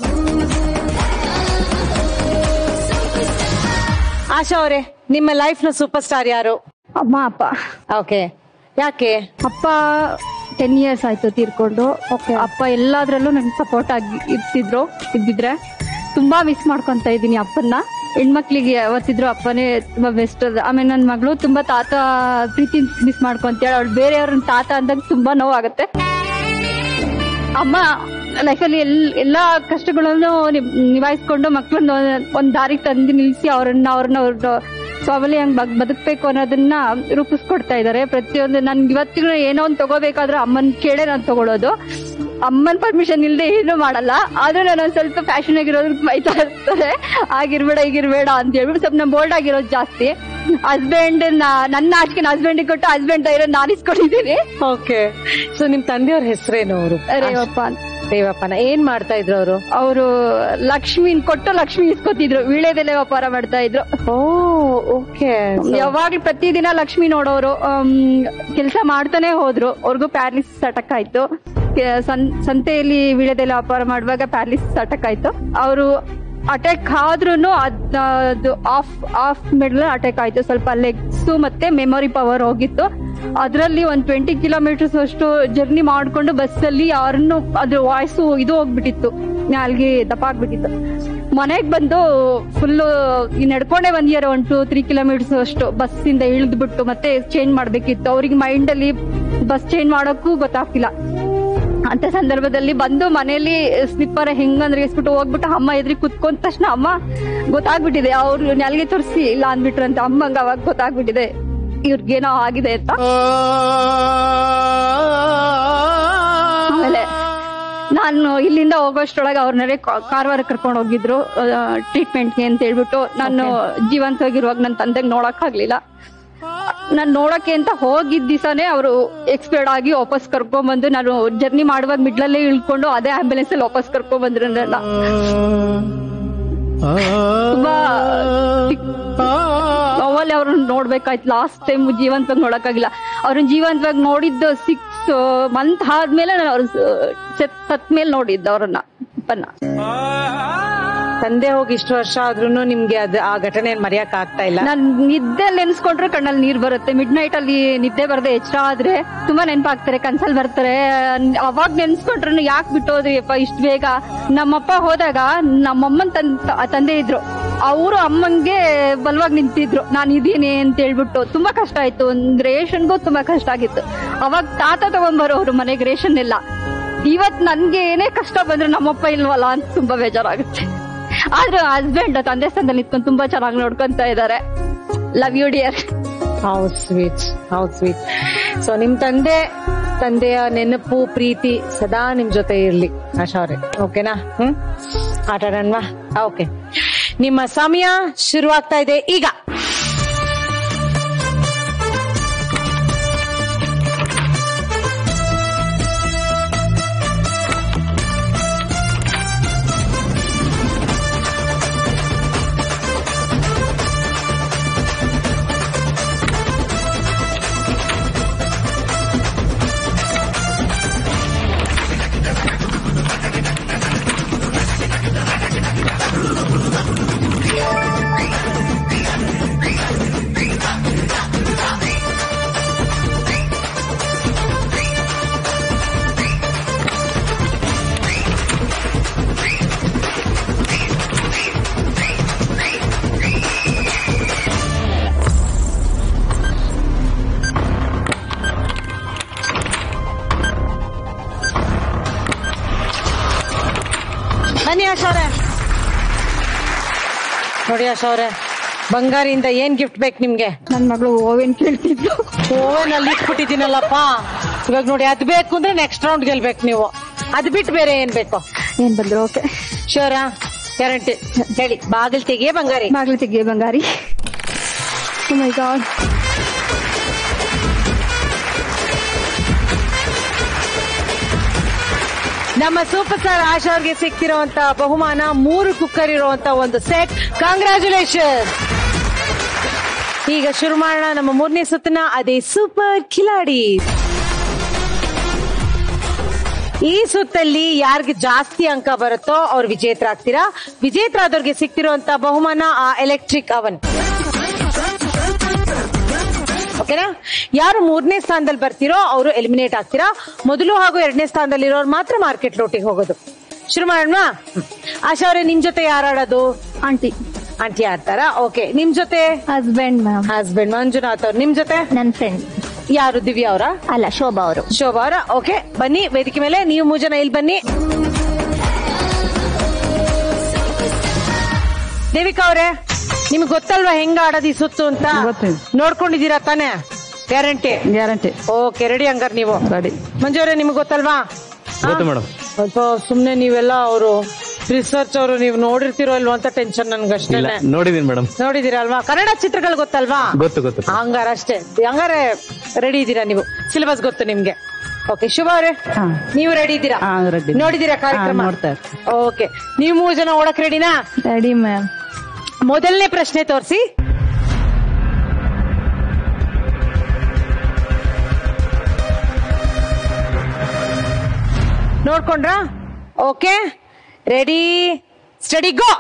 ಆಶಾ ಅವರೇ ನಿಮ್ಮ ಲೈಫ್ ನ ಸೂಪರ್ ಸ್ಟಾರ್ ಯಾರು ಅಮ್ಮ ಅಪ್ಪ ಓಕೆ ಯಾಕೆ ಅಪ್ಪ ಟೆನ್ ಇಯರ್ಸ್ ಆಯ್ತು ತೀರ್ಕೊಂಡು ಅಪ್ಪ ಎಲ್ಲಾದ್ರಲ್ಲೂ ನನ್ಗೆ ಸಪೋರ್ಟ್ ಆಗಿ ಇರ್ತಿದ್ರು ಇದ್ದಿದ್ರೆ ತುಂಬಾ ಮಿಸ್ ಮಾಡ್ಕೊಂತ ಇದ್ದೀನಿ ಅಪ್ಪನ್ನ ಹೆಣ್ಮಕ್ಳಿಗೆ ಯಾವತ್ತಿದ್ರು ಅಪ್ಪನೇ ತುಂಬಾ ಬೆಸ್ಟ್ ಆಮೇಲೆ ನನ್ನ ಮಗಳು ತುಂಬಾ ತಾತ ಪ್ರೀತಿ ಮಿಸ್ ಮಾಡ್ಕೊಂತಾಳೆ ಅವಳು ಬೇರೆಯವ್ರನ್ನ ತಾತ ಅಂದಾಗ ತುಂಬಾ ನೋವಾಗುತ್ತೆ ಅಮ್ಮ ಲೈಫಲ್ಲಿ ಎಲ್ ಎಲ್ಲಾ ಕಷ್ಟಗಳನ್ನು ನಿಭ್- ನಿಭಾಯಿಸ್ಕೊಂಡು ಮಕ್ಕಳನ್ನ ಒಂದ್ ದಾರಿಗೆ ತಂದು ನಿಲ್ಸಿ ಅವ್ರನ್ನ ಅವ್ರನ್ನ ಅವ್ರನ್ನ ಸ್ವಾವಲಿ ಹಂಗ್ ಬಗ್ ಬದುಕ್ಬೇಕು ಅನ್ನೋದನ್ನ ರೂಪಿಸ್ಕೊಡ್ತಾ ಇದಾರೆ ಪ್ರತಿಯೊಂದು ನನ್ಗೆ ಇವತ್ತಿಗೂ ಏನೋ ಒಂದು ತಗೋಬೇಕಾದ್ರೂ ಅಮ್ಮನ್ ಕೇಳೇ ನಾನು ತಗೊಳ್ಳೋದು ಅಮ್ಮನ್ ಪರ್ಮಿಷನ್ ಇಲ್ಲದೆ ಏನು ಮಾಡಲ್ಲ ಆದ್ರೂ ನಾನು ಒಂದ್ ಸ್ವಲ್ಪ ಫ್ಯಾಷನ್ ಆಗಿರೋದಕ್ಕೆ ಬೈತಾ ಇರ್ತಾರೆ ಆಗಿರ್ಬೇಡ ಈಗಿರ್ಬೇಡ ಅಂತ ಹೇಳ್ಬಿಟ್ಟು ಸ್ವಲ್ಪ ನಾನು ಬೋಲ್ಡ್ ಆಗಿರೋದು ಜಾಸ್ತಿ ಹಸ್ಬೆಂಡ್ ನನ್ನ ಆಟಿಕೆ ಹಸ್ಬೆಂಡ್ ಕೊಟ್ಟು ಹಸ್ಬೆಂಡ್ ಧೈರ್ಯ ನಾನು ಇಸ್ಕೊಂಡಿದ್ದೀನಿ ಓಕೆ ಸೊ ನಿಮ್ ತಂದೆಯವ್ರ ಹೆಸರೇನು ಅವರು ರೇವಪ್ಪ ಅಂತ. ರೇವಪ್ಪನ ಏನ್ ಮಾಡ್ತಾ ಇದ್ರು ಅವರು ಅವರು ಲಕ್ಷ್ಮಿ ಕೊಟ್ಟು ಲಕ್ಷ್ಮಿ ಇಸ್ಕೊತಿದ್ರು ವೀಳ್ಯದೆಲೆ ವ್ಯಾಪಾರ ಮಾಡ್ತಾ ಇದ್ರು ಓ ಓಕೆ ಯಾವಾಗ್ಲೂ ಪ್ರತಿದಿನ ಲಕ್ಷ್ಮಿ ನೋಡೋರು ಕೆಲಸ ಮಾಡ್ತಾನೆ ಹೋದ್ರು ಅವ್ರಿಗೂ ಪ್ಯಾರಲಿಸಿಸ್ ಅಟಕ್ ಆಯ್ತು ಕೆ- ಸಂ- ಸಂತೆಯಲ್ಲಿ ವೀಳ್ಯದೆಲೆ ವ್ಯಾಪಾರ ಮಾಡುವಾಗ ಪ್ಯಾರಲಿಸಿಸ್ ಅಟಕ್ ಆಯ್ತು ಅವರು ಅಟ್ಯಾಕ್ ಆದ್ರೂ ಅದು ಆಫ್ ಆಫ್ ಮಿಡ್ಲ್ ಅಟ್ಯಾಕ್ ಆಯ್ತು ಸ್ವಲ್ಪ ಲೆಗ್ಸ್ ಮತ್ತೆ ಮೆಮೊರಿ ಪವರ್ ಹೋಗಿತ್ತು ಅದರಲ್ಲಿ ಒಂದ್ ಟ್ವೆಂಟಿ ಕಿಲೋಮೀಟರ್ಸ್ ಅಷ್ಟು ಜರ್ನಿ ಮಾಡ್ಕೊಂಡು ಬಸ್ಸಲ್ಲಿ ಯಾರನ್ನು ಅದ್ರ ವಾಯ್ಸು ಇದು ಹೋಗ್ಬಿಟ್ಟಿತ್ತು ನಾಲ್ಗೆ ದಪ್ಪ ಆಗ್ಬಿಟ್ಟಿತ್ತು ಮನೆಗ್ ಬಂದು ಫುಲ್ ನಡ್ಕೊಂಡೇ ಬಂದಿದ್ದಾರೆ ಒನ್ ಟು ತ್ರೀ ಕಿಲೋಮೀಟರ್ಸ್ ಅಷ್ಟು ಬಸ್ ಇಂದ ಇಳಿದ್ಬಿಟ್ಟು ಮತ್ತೆ ಚೇಂಜ್ ಮಾಡ್ಬೇಕಿತ್ತು ಅವ್ರಿಗೆ ಮೈಂಡ್ ಅಲ್ಲಿ ಬಸ್ ಚೇಂಜ್ ಮಾಡೋಕ್ಕೂ ಗೊತ್ತಾಗ್ತಿಲ್ಲ ಅಂತ ಸಂದರ್ಭದಲ್ಲಿ ಬಂದು ಮನೆಯಲ್ಲಿ ಸ್ಲಿಪ್ಪರ್ ಹೆಂಗಂದ್ರೆ ಎಸ್ಬಿಟ್ಟು ಹೋಗ್ಬಿಟ್ಟು ಅಮ್ಮ ಎದ್ರಿ ಕುತ್ಕೊಂಡ ತಕ್ಷಣ ಅಮ್ಮ ಗೊತ್ತಾಗ್ಬಿಟ್ಟಿದೆ ಅವ್ರು ನೆಲಗೆ ತೋರಿಸಿ ಇಲ್ಲ ಅಂದ್ಬಿಟ್ರು ಅಂತ ಅಮ್ಮಂಗ ಅವಾಗ ಗೊತ್ತಾಗ್ಬಿಟ್ಟಿದೆ ಇವ್ರಿಗೇನೋ ಆಗಿದೆ ಅಂತ ಆಮೇಲೆ ನಾನು ಇಲ್ಲಿಂದ ಹೋಗೋಷ್ಟ್ರೊಳಗೆ ಅವ್ರನ್ನೇ ಕಾರವಾರ ಕರ್ಕೊಂಡು ಹೋಗಿದ್ರು ಟ್ರೀಟ್ಮೆಂಟ್ಗೆ ಅಂತ ಹೇಳ್ಬಿಟ್ಟು ನಾನು ಜೀವಂತವಾಗಿರುವಾಗ ನನ್ನ ತಂದೆಗೆ ನೋಡಕ್ ಆಗ್ಲಿಲ್ಲ ನಾನು ನೋಡಕ್ಕೆ ಅಂತ ಹೋಗಿದ್ದ ದಿವಸನೇ ಅವರು ಎಕ್ಸ್ಪೈರ್ಡ್ ಆಗಿ ವಾಪಸ್ ಕರ್ಕೊಂಡ್ ಬಂದು ನಾನು ಜರ್ನಿ ಮಾಡುವಾಗ ಮಿಡ್ಲಲ್ಲೇ ಇಳ್ಕೊಂಡು ಅದೇ ಆಂಬ್ಯುಲೆನ್ಸ್ ಅಲ್ಲಿ ವಾಪಸ್ ಕರ್ಕೊಂಡ್ ಬಂದ್ರು ನನ್ನ ತುಂಬಾ ನೋವಲ್ಲಿ ಅವ್ರನ್ನ ನೋಡ್ಬೇಕಾಯ್ತು ಲಾಸ್ಟ್ ಟೈಮ್ ಜೀವಂತವಾಗಿ ನೋಡಕ್ಕಾಗಿಲ್ಲ ಅವ್ರನ್ನ ಜೀವಂತವಾಗಿ ನೋಡಿದ್ದು ಸಿಕ್ಸ್ ಮಂತ್ ಆದ್ಮೇಲೆ ನಾನು ಅವ್ರ ಸತ್ ಮೇಲೆ ನೋಡಿದ್ದು ಅವ್ರನ್ನ ಅಪ್ಪನ್ನ ತಂದೆ ಹೋಗಿ ಇಷ್ಟು ವರ್ಷ ಆದ್ರೂ ನಿಮ್ಗೆ ಅದ್ ಆ ಘಟನೆ ಮರೆಯಕ್ ಆಗ್ತಾ ಇಲ್ಲ ನಾನ್ ನಿದ್ದೆ ನೆನ್ಸ್ಕೊಂಡ್ರೆ ಕಣ್ಣಲ್ಲಿ ನೀರ್ ಬರುತ್ತೆ ಮಿಡ್ ನೈಟ್ ಅಲ್ಲಿ ನಿದ್ದೆ ಬರದೆ ಎಚ್ಚರ ಆದ್ರೆ ತುಂಬಾ ನೆನಪಾಗ್ತಾರೆ ಕನ್ಸಲ್ ಬರ್ತಾರೆ ಅವಾಗ ನೆನ್ಸ್ಕೊಂಡ್ರೆ ಯಾಕೆ ಬಿಟ್ಟೋದ್ರಿ ಅಪ್ಪ ಇಷ್ಟ ಬೇಗ ನಮ್ಮಪ್ಪ ಹೋದಾಗ ನಮ್ಮಮ್ಮನ್ ತನ್ ತ- ತಂದೆ ಇದ್ರು ಅವರು ಅಮ್ಮಂಗೆ ಬಲವಾಗಿ ನಿಂತಿದ್ರು ನಾನು ಇದೀನಿ ಅಂತ ಹೇಳ್ಬಿಟ್ಟು ತುಂಬಾ ಕಷ್ಟ ಆಯ್ತು ಒಂದ್ ರೇಷನ್ಗೂ ತುಂಬಾ ಕಷ್ಟ ಆಗಿತ್ತು ಅವಾಗ ತಾತ ತಗೊಂಡ್ಬರೋರು ಮನೆಗೆ ರೇಷನ್ ಎಲ್ಲ ಇವತ್ ನನ್ಗೆ ಏನೇ ಕಷ್ಟ ಬಂದ್ರೆ ನಮ್ಮಪ್ಪ ಇಲ್ವಲ್ಲ ಅಂತ ತುಂಬಾ ಬೇಜಾರಾಗುತ್ತೆ ಆದ್ರೆ ಹಸ್ಬೆಂಡ್ ತಂದೆ ಸ್ಥಾನದಲ್ಲಿ ನಿಂತ್ಕೊಂಡು ತುಂಬಾ ಚೆನ್ನಾಗಿ ನೋಡ್ಕೊಂತ ಇದಾರೆ love you dear how sweet how sweet so ನಿಮ್ ತಂದೆ ತಂದೆಯ ನೆನಪು ಪ್ರೀತಿ ಸದಾ ನಿಮ್ ಜೊತೆ ಇರ್ಲಿ ಆಶಾ ಅವ್ರೆ ಓಕೆನಾ ಹ್ಮ್ ಆಟ ಆಡೋಣವಾ ಓಕೆ ನಿಮ್ಮ ಸಮಯ ಶುರುವಾಗ್ತಾ ಇದೆ ಈಗ ಬನ್ನಿ ಆಶಾ ಅವ್ರೆ ನೋಡಿ ಆಶಾ ಅವ್ರೆ ಬಂಗಾರಿಯಿಂದ ಏನ್ ಗಿಫ್ಟ್ ಬೇಕು ನಿಮ್ಗೆ ನನ್ ಮಗಳು ಓವೆನ್ ಕೇಳ್ತಿದ್ಲು ಓವನ್ ಅಲ್ಲಿ ಇಟ್ಬಿಟ್ಟಿದ್ದೀನಲ್ಲಪ್ಪ ಇವಾಗ ನೋಡಿ ಅದ್ ಬೇಕು ಅಂದ್ರೆ ನೆಕ್ಸ್ಟ್ ರೌಂಡ್ ಗೆಲ್ಬೇಕು ನೀವು ಅದ್ ಬಿಟ್ಟು ಬೇರೆ ಏನ್ ಬೇಕು ಏನ್ ಬಂದ್ರು ಓಕೆ ಶೋರಾ ಗ್ಯಾರಂಟಿ ಹೇಳಿ ಬಾಗಿಲ್ ತೆಗಿಯೇ ಬಂಗಾರಿ ಬಾಗಿಲು ತೆಗಿಯೇ ಬಂಗಾರಿ ಮೈ ಗಾಡ್ ನಮ್ಮ ಸೂಪರ್ ಸ್ಟಾರ್ ಆಶಾ ಅವ್ರಿಗೆ ಸಿಕ್ತಿರುವಂತ ಬಹುಮಾನ ಮೂರು ಕುಕ್ಕರ್ ಇರುವಂತ ಒಂದು ಸೆಟ್ ಕಂಗ್ರಾಚುಲೇಷನ್ ಈಗ ಶುರು ಮಾಡೋಣ ನಮ್ಮ ಮೂರನೇ ಸುತ್ತಿನ ಅದೇ ಸೂಪರ್ ಕಿಲಾಡಿ ಈ ಸುತ್ತಲ್ಲಿ ಯಾರಿಗೆ ಜಾಸ್ತಿ ಅಂಕ ಬರುತ್ತೋ ಅವ್ರು ವಿಜೇತರಾಗ್ತೀರಾ ವಿಜೇತರಾದವ್ರಿಗೆ ಸಿಕ್ತಿರುವಂತ ಬಹುಮಾನ ಆ ಎಲೆಕ್ಟ್ರಿಕ್ ಅವನ್ ಓಕೆನಾ ಯಾರು ಮೂರನೇ ಸ್ಥಾನದಲ್ಲಿ ಬರ್ತೀರೋ ಅವರು ಎಲಿಮಿನೇಟ್ ಆಗ್ತೀರಾ ಮೊದಲು ಹಾಗೂ ಎರಡನೇ ಸ್ಥಾನದಲ್ಲಿ ಇರೋರು ಮಾತ್ರ ಮಾರ್ಕೆಟ್ ಲೋಟಿಗೆ ಹೋಗೋದು ಶುರು ಮಾಡೋಣ ಆಶಾ ಅವರೇ ನಿಮ್ ಜೊತೆ ಯಾರು ಆಡೋದು ಆಂಟಿ ಆಂಟಿ ಆಡ್ತಾರಾ ಓಕೆ ನಿಮ್ ಜೊತೆ ಹಸ್ಬೆಂಡ್ ಮ್ಯಾಮ್ ಹಸ್ಬೆಂಡ್ ಮಂಜುನಾಥ್ ಅವ್ರು ನಿಮ್ ಜೊತೆ ನನ್ ಫ್ರೆಂಡ್ ಯಾರು ದಿವ್ಯಾ ಅವರ ಅಲ್ಲ ಶೋಭಾ ಅವರು ಶೋಭಾ ಅವರ ಓಕೆ ಬನ್ನಿ ವೇದಿಕೆ ಮೇಲೆ ನೀವು ಮೂರು ಜನ ಇಲ್ಲಿ ಬನ್ನಿ ದೇವಿಕಾ ಅವ್ರೆ ನಿಮ್ಗೆ ಗೊತ್ತಲ್ವಾ ಹೆಂಗ ಆಡೋದು ಈ ಸುತ್ತು ಅಂತ ನೋಡ್ಕೊಂಡಿದ್ದೀರಾ ತಾನೇ ಗ್ಯಾರಂಟಿ ಗ್ಯಾರಂಟಿ ಓಕೆ ರೆಡಿ ಹಂಗಾರ ನೀವು ರೆಡಿ ಮಂಜು ಅವರೇ ನಿಮ್ಗೆ ಗೊತ್ತಲ್ವಾ ಗೊತ್ತು ಮೇಡಮ್ ಸ್ವಲ್ಪ ಸುಮ್ನೆ ನೀವೆಲ್ಲ ಅವರು ರಿಸರ್ಚ್ ಅವರು ನೀವು ನೋಡಿರ್ತಿರೋ ಇಲ್ವಾ ಅಂತ ಟೆನ್ಷನ್ ಇಲ್ಲ ನನ್ಗಷ್ಟೇ ನೋಡಿದೀನಿ ಮೇಡಮ್ ನೋಡಿದಿರಲ್ವಾ ಕನ್ನಡ ಚಿತ್ರಗಳು ಗೊತ್ತಲ್ವಾ ಗೊತ್ತು ಗೊತ್ತು ಹಂಗಾರ ಅಷ್ಟೇ ಹಂಗಾರೆ ರೆಡಿ ಇದ್ದೀರಾ ನೀವು ಸಿಲೆಬಸ್ ಗೊತ್ತು ನಿಮ್ಗೆ ಓಕೆ ಶುಭ ಅವರೇ ನೀವು ರೆಡಿ ಇದ್ದೀರಾ ready. ನೋಡಿದ್ದೀರಾ ಕಾರ್ಯಕ್ರಮ ಹಾ, ನೋಡ್ತಾ ಓಕೆ ನೀವು ಮೂರು ಜನ ಓಡಕ್ ರೆಡಿನಾ ರೆಡಿ ಮ್ಯಾಮ್ ಮೊದಲನೇ ಪ್ರಶ್ನೆ ತೋರಿಸಿ ನೋಡ್ಕೊಂಡ್ರಾ okay ready steady go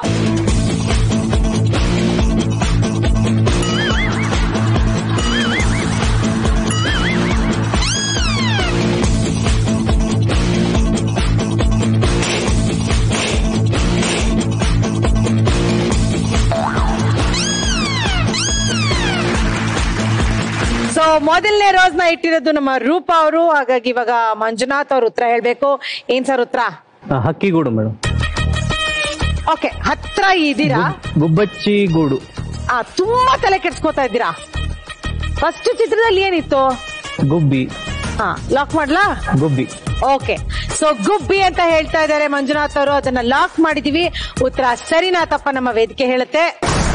so ಮೊದಲನೇ ರೋಸ್ ನ ಇಟ್ಟಿರೋದು ನಮ್ಮ ರೂಪ ಅವರು ಹಾಗಾಗಿ ಇವಾಗ ಮಂಜುನಾಥ್ ಅವ್ರ ಉತ್ತರ ಹೇಳ್ಬೇಕು ಏನ್ ಸರ್ ಉತ್ತರ ಹಕ್ಕಿಗೂಡು ಮೇಡಮ್ ಓಕೆ ಹತ್ರ ಇದ್ದೀರಾ ಗುಬ್ಬಚ್ಚಿ ಗೂಡು ಆ ತುಂಬಾ ತಲೆ ಕೆಡ್ಸ್ಕೊತಾ ಇದ್ದೀರಾ ಫಸ್ಟ್ ಚಿತ್ರದಲ್ಲಿ ಏನಿತ್ತು ಗುಬ್ಬಿ ಹಾ ಲಾಕ್ ಮಾಡ್ಲಾ ಗುಬ್ಬಿ ಓಕೆ ಸೊ ಗುಬ್ಬಿ ಅಂತ ಹೇಳ್ತಾ ಇದ್ದಾರೆ ಮಂಜುನಾಥ್ ಅವರು ಅದನ್ನ ಲಾಕ್ ಮಾಡಿದೀವಿ ಉತ್ತರ ಸರಿನಾ ತಪ್ಪ ನಮ್ಮ ವೇದಿಕೆ ಹೇಳುತ್ತೆ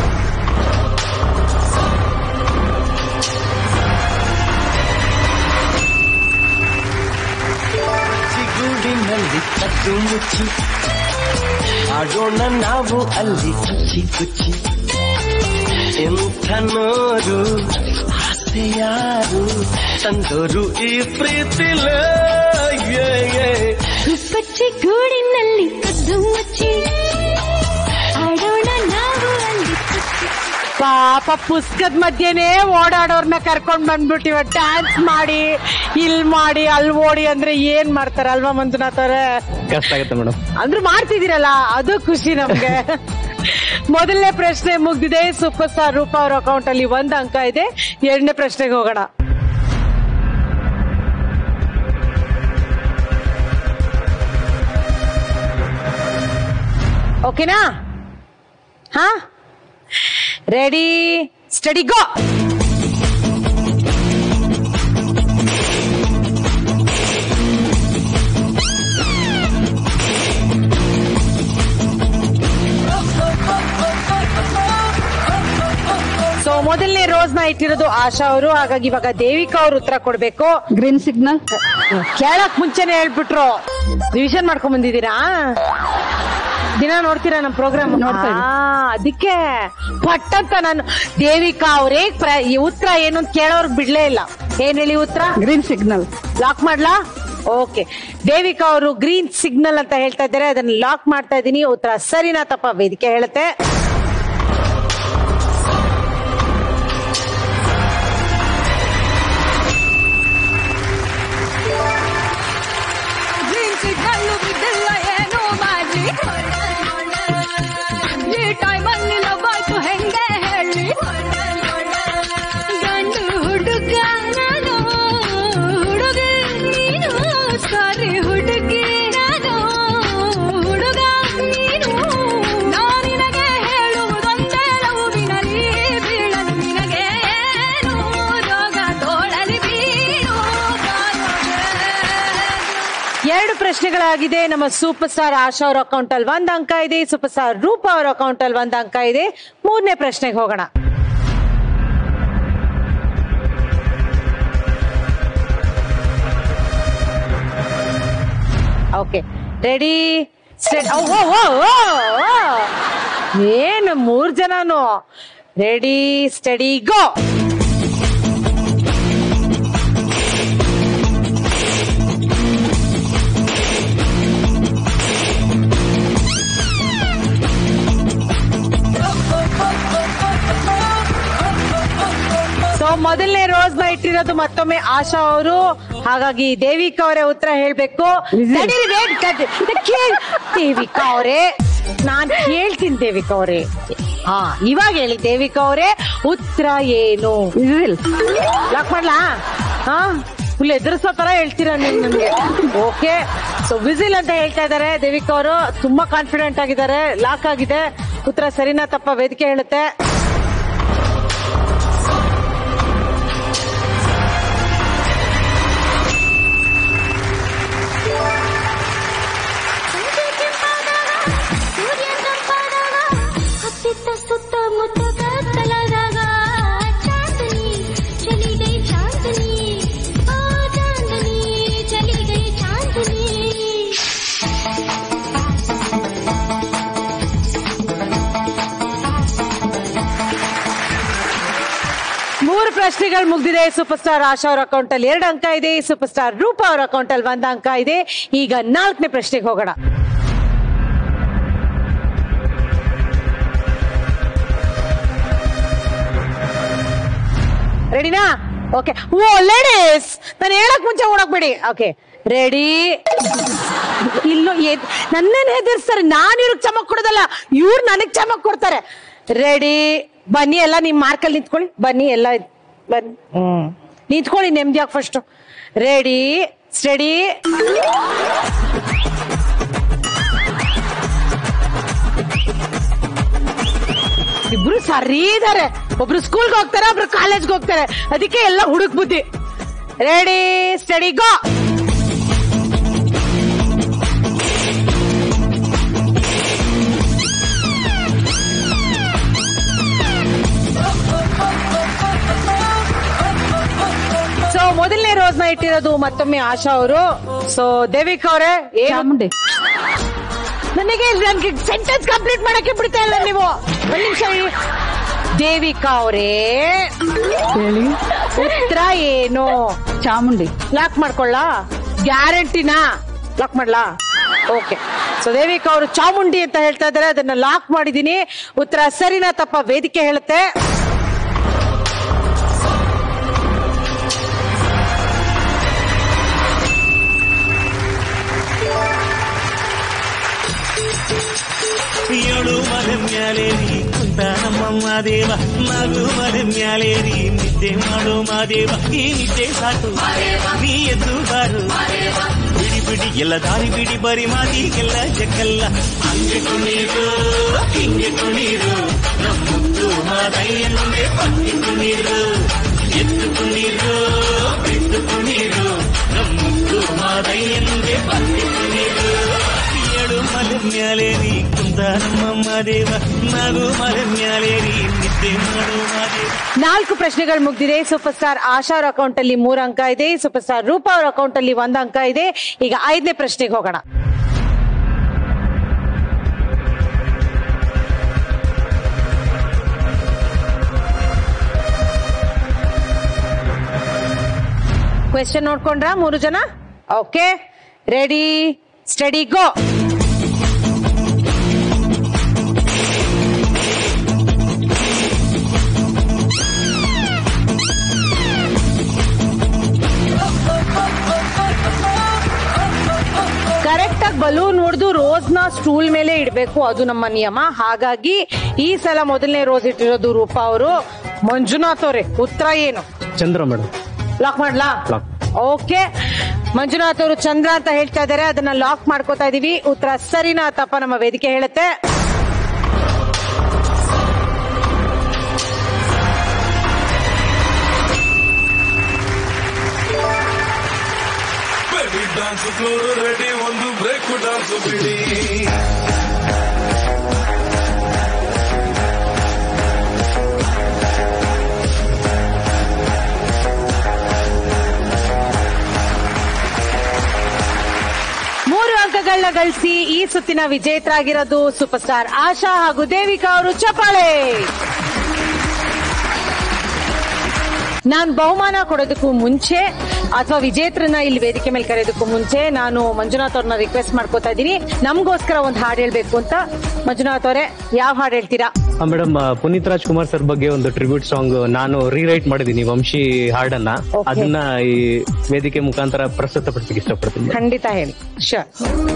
ಚಿಗೂಡಿನಲ್ಲಿ ಕದ್ದು ಮುಚ್ಚಿ ಆಡೋಣ ನಾವು ಅಲ್ಲಿ ಕುಚ್ಚಿ ಕುಚ್ಚಿ ಎಂಥ ನೋರು ಆಸೆ ಯಾರು ತಂದೋರು ಈ ಪ್ರೀತಿಲ ಗುಬ್ಬಚ್ಚಿ ಗೂಡಿನಲ್ಲಿ ಕದ್ದು ಮುಚ್ಚಿ ಆಡೋಣ ನಾವು ಅಲ್ಲಿ ಪಾಪ ಪುಸ್ತಕದ ಮಧ್ಯೆನೇ ಓಡಾಡೋರ್ನ ಕರ್ಕೊಂಡ್ ಬಂದ್ಬಿಟ್ಟು ಇವಾಗ ಡ್ಯಾನ್ಸ್ ಮಾಡಿ ಇಲ್ ಮಾಡಿ ಅಲ್ಲಿ ಓಡಿ ಅಂದ್ರೆ ಏನ್ ಮಾಡ್ತಾರ ಅಲ್ವಾ ಮಂಜುನಾಥ್ ಅವ್ರೆ ಕಷ್ಟ ಆಗುತ್ತೆ ಮೇಡಮ್ ಅಂದ್ರೂ ಮಾಡ್ತಿದ್ದೀರಲ್ಲ ಅದು ಖುಷಿ ನಮ್ಗೆ ಮೊದಲನೇ ಪ್ರಶ್ನೆ ಮುಗ್ದಿದೆ ಸೂಪರ್ ಸ್ಟಾರ್ ರೂಪ ಅವ್ರ ಅಕೌಂಟ್ ಅಲ್ಲಿ ಒಂದ್ ಅಂಕ ಇದೆ ಎರಡನೇ ಪ್ರಶ್ನೆಗೆ ಹೋಗೋಣ ಓಕೆನಾ ಹಾ ರೆಡಿ ಸ್ಟಡಿ ಗೋ ಸೊ ಮೊದಲನೇ ರೋಸ್ ನ ಇಟ್ಟಿರೋದು ಆಶಾ ಅವರು ಹಾಗಾಗಿ ಇವಾಗ ದೇವಿಕಾ ಅವ್ರು ಉತ್ತರ ಕೊಡ್ಬೇಕು ಗ್ರೀನ್ ಸಿಗ್ನಲ್ ಕೇಳಕ್ ಮುಂಚೆನೆ ಹೇಳ್ಬಿಟ್ರು ರಿವಿಷನ್ ಮಾಡ್ಕೊಂಡ್ ಬಂದಿದ್ದೀರಾ ದಿನ ನೋಡ್ತೀರಾ ನಮ್ ಪ್ರೋಗ್ರಾಮ್ ನೋಡ್ತಾ ಇದ್ದೀನಿ. ಅದಕ್ಕೆ ಪಟ್ ಅಂತ ನಾನು ದೇವಿಕಾ ಅವ್ರೇ ಪ್ರ- ಈ ಉತ್ತರ ಏನು ಅಂತ ಕೇಳೋರ್ಗ್ ಬಿಡ್ಲೇ ಇಲ್ಲ ಏನ್ ಹೇಳಿ ಉತ್ತರ ಗ್ರೀನ್ ಸಿಗ್ನಲ್ ಲಾಕ್ ಮಾಡ್ಲಾ ಓಕೆ ದೇವಿಕಾ ಅವರು ಗ್ರೀನ್ ಸಿಗ್ನಲ್ ಅಂತ ಹೇಳ್ತಾ ಇದ್ದಾರೆ ಅದನ್ನ ಲಾಕ್ ಮಾಡ್ತಾ ಇದ್ದೀನಿ ಉತ್ತರ ಸರಿನಾ ತಪ್ಪ ವೇದಿಕೆ ಹೇಳುತ್ತೆ ಗ್ರೀನ್ ಸಿಗ್ನಲ್ ಬಿದ್ದಿಲ್ಲ ಏನು ಮಾಡಿ ಈ ಟೈಮಲ್ಲಿ ಲವ್ ಆಯ್ತು ಹೆಂಗೆ ಹೇಳಿ ಗಂಡು ಹುಡುಗ ನಾನು ಹುಡುಗಿ ನೀನು ಸಾರಿ ಹುಡುಗಿ ನಾನು ಹುಡುಗ ನೀನು ನಾನಿನಗೆ ಹೇಳ ಪ್ರಶ್ನೆಗಳಾಗಿದೆ ನಮ್ಮ ಸೂಪರ್ ಸ್ಟಾರ್ ಆಶಾ ಅವ್ರ ಅಕೌಂಟ್ ಅಲ್ಲಿ ಒಂದ್ ಅಂಕ ಇದೆ ಸೂಪರ್ ಸ್ಟಾರ್ ರೂಪಾ ಅವ್ರ ಅಕೌಂಟ್ ಅಲ್ಲಿ ಒಂದ್ ಅಂಕ ಇದೆ ಮೂರನೇ ಪ್ರಶ್ನೆಗೆ ಹೋಗೋಣ ಓಕೆ ರೆಡಿ ಏನು ಮೂರ್ ಜನನು ರೆಡಿ ಸ್ಟಡಿ ಗೋ ಸೊ ಮೊದಲನೇ ರೋಸ್ ನ ಇಟ್ಟಿರೋದು ಮತ್ತೊಮ್ಮೆ ಆಶಾ ಅವರು ಹಾಗಾಗಿ ದೇವಿಕಾ ಅವರೇ ಉತ್ತರ ಹೇಳ್ಬೇಕು ನಡೀರಿ, wait, cut. ಕೇಳ್- ದೇವಿಕಾ ಅವರೇ ನಾನ್ ಹೇಳ್ತೀನಿ ದೇವಿಕಾ ಅವರೇ ಹಾ ಇವಾಗ ಹೇಳಿ ದೇವಿಕಾ ಅವರೇ ಉತ್ತರ ಏನು ಲಾಕ್ ಮಾಡ್ಲಾ ಹಾ ಫುಲ್ ಎದುರಿಸೋ ತರ ಹೇಳ್ತೀರಾ ನೀವು ನಮ್ಗೆ ಓಕೆ ಸೊ ವಿಸಿಲ್ ಅಂತ ಹೇಳ್ತಾ ಇದಾರೆ ದೇವಿಕಾ ಅವರು ತುಂಬಾ ಕಾನ್ಫಿಡೆಂಟ್ ಆಗಿದ್ದಾರೆ ಲಾಕ್ ಆಗಿದೆ ಉತ್ತರ ಸರಿನಾ ತಪ್ಪ ವೇದಿಕೆ ಹೇಳುತ್ತೆ ಹತ್ತಿತ್ತ ಸುತ್ತಮುತ್ತ ಕತ್ತಲದಾಗ ಚಾಂದನಿ ಚಲಿ ಗೈ ಚಾಂದನಿ ಆ ಚಾಂದನಿ ಚಲಿ ಗೈ ಚಾಂದನಿ ಮೂರು ಪ್ರಶ್ನೆಗಳು ಮುಗ್ದಿದೆ ಸೂಪರ್ ಸ್ಟಾರ್ ಆಶಾ ಅವ್ರ ಅಕೌಂಟ್ ಅಲ್ಲಿ ಎರಡು ಅಂಕ ಇದೆ ಸೂಪರ್ ಸ್ಟಾರ್ ರೂಪಾ ಅವ್ರ ಅಕೌಂಟ್ ಅಲ್ಲಿ ಒಂದ್ ಅಂಕ ಇದೆ ಈಗ ನಾಲ್ಕನೇ ಪ್ರಶ್ನೆಗೆ ಹೋಗೋಣ ರೆಡಿನಾ ಓಕೆ ಓ ಲೇಡೀಸ್ ನಾನು ಹೇಳಕ್ ಮುಂಚೆ ಓಡಕ್ಬೇಡಿ ಓಕೆ ರೆಡಿ ಇಲ್ಲೂ ಎದ್- ನನ್ನೇನ್ ಹೆದರ್ಸ್ತಾರೆ ನಾನು ಇವ್ರಿಗೆ ಚಮಕ್ ಕೊಡೋದಲ್ಲ ಇವ್ರು ನನಗ್ ಚಮಕ್ ಕೊಡ್ತಾರೆ ರೆಡಿ ಬನ್ನಿ ಎಲ್ಲ ನಿಮ್ ಮಾರ್ಕಲ್ಲಿ ನಿಂತ್ಕೊಳ್ಳಿ ಬನ್ನಿ ಎಲ್ಲ ಇದ್- ಬನ್ನಿ ಹ್ಮ್ ನಿಂತ್ಕೊಳ್ಳಿ ನೆಮ್ಮದಿಯಾಗಿ ಫಸ್ಟ್ ರೆಡಿ ಸ್ಟಡಿ ಇಬ್ರು ಸರಿ ಇದಾರೆ ಒಬ್ರು ಸ್ಕೂಲ್ಗೆ ಹೋಗ್ತಾರೆ ಒಬ್ರು ಕಾಲೇಜ್ಗೆ ಹೋಗ್ತಾರೆ ಅದಕ್ಕೆ ಎಲ್ಲ ಹುಡುಕ್ ಬುದ್ಧಿ ರೆಡಿ ಸ್ಟಡಿ ಗೋ ಸೊ ಮೊದಲನೇ ರೋಸ್ ನ ಇಟ್ಟಿರೋದು ಮತ್ತೊಮ್ಮೆ ಆಶಾ ಅವರು ಸೊ ದೇವಿಕಾ ಅವರೇ ಚಾಮುಂಡಿ ನನಗೆ ನನ್ಗೆ ಸೆಂಟೆನ್ಸ್ ಕಂಪ್ಲೀಟ್ ಮಾಡಕ್ಕೆ ಬಿಡ್ತಾ ಇಲ್ಲ ನೀವು ಒಂದ್ ನಿಮಿಷ ಇರಿ. ದೇವಿಕಾ ಅವರೇ ಉತ್ತರ ಏನು ಚಾಮುಂಡಿ ಲಾಕ್ ಮಾಡ್ಕೊಳ್ಳ ಗ್ಯಾರಂಟಿನಾ ಲಾಕ್ ಮಾಡ್ಲಾ ಓಕೆ ಸೊ ದೇವಿಕಾ ಅವರು ಚಾಮುಂಡಿ ಅಂತ ಹೇಳ್ತಾ ಇದಾರೆ ಅದನ್ನ ಲಾಕ್ ಮಾಡಿದೀನಿ ಉತ್ತರ ಸರಿನಾ ತಪ್ಪ ವೇದಿಕೆ ಹೇಳುತ್ತೆ ಏಳು ಮನೆ ಮ್ಯಾಲೇರಿ ಕುಂತ ನಮ್ಮ ಮಾದೇವ ನಗು ಮನೆ ಮ್ಯಾಲೇರಿ ನಿದ್ದೆ ಮಾಡು ಮಾದೇವ ಈ ನಿದ್ದೆ ಸಾಕು ನೀ ಎದ್ದು ಬಾರು ಬಿಡಿ ಬಿಡಿ ಎಲ್ಲ ದಾರಿ ಬಿಡಿ ಬರಿ ಮಾತಿಗೆಲ್ಲ ಜಕ್ಕಲ್ಲ ಹಂಗೆ ಕುಣೀರು ಹಿಂಗೆ ಕುಣೀರು ನಮ್ಮುತ್ತು ಮಾದಯ್ಯನುಂಡೆ ಪಟ್ಟಿ ಕುಣೀರು ಎದ್ದು ಕುಣೀರು ಬಿಟ್ಟು ಕುಣೀರು ನಮ್ಮುತ್ತು ಮಾದಯ್ಯನುಂಡೆ ಪಟ್ಟಿ ಕುಣೀರು ಏಳು ಮಲೆ ಮ್ಯಾಲೇರಿ ಕುಂತ ನಮ್ಮ ಮಾದೇವ ನಗು ಮಲೆ ಮ್ಯಾಲೇರಿ ನಿದ್ದೆ ಮಾಡು ಮಾದೇವ ನಾಲ್ಕು ಪ್ರಶ್ನೆಗಳು ಮುಗ್ದಿದೆ ಸೂಪರ್ ಸ್ಟಾರ್ ಆಶಾ ಅವ್ರ ಅಕೌಂಟ್ ಅಲ್ಲಿ ಮೂರು ಅಂಕ ಇದೆ ಸೂಪರ್ ಸ್ಟಾರ್ ರೂಪಾ ಅವ್ರ ಅಕೌಂಟ್ ಅಲ್ಲಿ ಒಂದ್ ಅಂಕ ಇದೆ ಈಗ ಐದನೇ ಪ್ರಶ್ನೆಗೆ ಹೋಗೋಣ ಕ್ವೆಶನ್ ನೋಡ್ಕೊಂಡ್ರ ಮೂರು ಜನ okay ready steady go correct ಆಗಿ ಬಲೂನ್ ಹೊಡೆದು ರೋಸ್ ನ ಸ್ಟೂಲ್ ಮೇಲೆ ಇಡಬೇಕು ಅದು ನಮ್ಮ ನಿಯಮ ಹಾಗಾಗಿ ಈ ಸಲ ಮೊದಲನೇ ರೋಸ್ ಇಟ್ಟಿರೋದು ರೂಪಾ ಅವರು ಮಂಜುನಾಥ್ ಅವರೇ ಉತ್ತರ ಏನು ಚಂದ್ರ ಮೇಡಮ್ ಲಾಕ್ ಮಾಡ್ಲಾ ಲಾಕ್ ಓಕೆ ಮಂಜುನಾಥ್ ಅವರು ಚಂದ್ರ ಅಂತ ಹೇಳ್ತಾ ಇದಾರೆ ಅದನ್ನ ಲಾಕ್ ಮಾಡ್ಕೋತಾ ಇದೀವಿ ಉತ್ತರ ಸರಿನಾ ತಪ್ಪ ನಮ್ಮ ವೇದಿಕೆ ಹೇಳುತ್ತೆ Baby, don't dance floor ready ಒಂದು ಬ್ರೇಕ್ ಡಾನ್ಸ್ ಬಿಡಿ ಮೂರು ಅಂಕಗಳನ್ನ ಗಳಿಸಿ ಈ ಸುತ್ತಿನ ವಿಜೇತರಾಗಿರೋದು ಸೂಪರ್ ಸ್ಟಾರ್ ಆಶಾ ಹಾಗೂ ದೇವಿಕಾ ಅವರು ಚಪ್ಪಾಳೆ ನಾನ್ ಬಹುಮಾನ ಕೊಡೋದಕ್ಕೂ ಮುಂಚೆ ಅಥವಾ ವಿಜೇತರನ್ನ ಇಲ್ಲಿ ವೇದಿಕೆ ಮೇಲೆ ಕರೆಯೋದಕ್ಕೂ ಮುಂಚೆ ನಾನು ಮಂಜುನಾಥ್ ಅವ್ರನ್ನ ರಿಕ್ವೆಸ್ಟ್ ಮಾಡ್ಕೋತಾ ಇದ್ದೀನಿ ನಮಗೋಸ್ಕರ ಒಂದು ಹಾಡು ಹೇಳ್ಬೇಕು ಅಂತ ಮಂಜುನಾಥ್ ಅವರೇ ಯಾವ ಹಾಡು ಹೇಳ್ತೀರಾ ಮೇಡಮ್ ಪುನೀತ್ ರಾಜ್ಕುಮಾರ್ ಸರ್ ಬಗ್ಗೆ ಒಂದು ಟ್ರಿಬ್ಯೂಟ್ ಸಾಂಗ್ ನಾನು ರೀರೈಟ್ ಮಾಡಿದ್ದೀನಿ ವಂಶಿ ಹಾಡನ್ನ Okay. ಅದನ್ನ ಈ ವೇದಿಕೆ ಮುಖಾಂತರ ಪ್ರಸ್ತುತಪಡಿಸಕ್ಕೆ ಇಷ್ಟಪಡ್ತೀನಿ ಖಂಡಿತ ಹೇಳಿ ಶೋರ್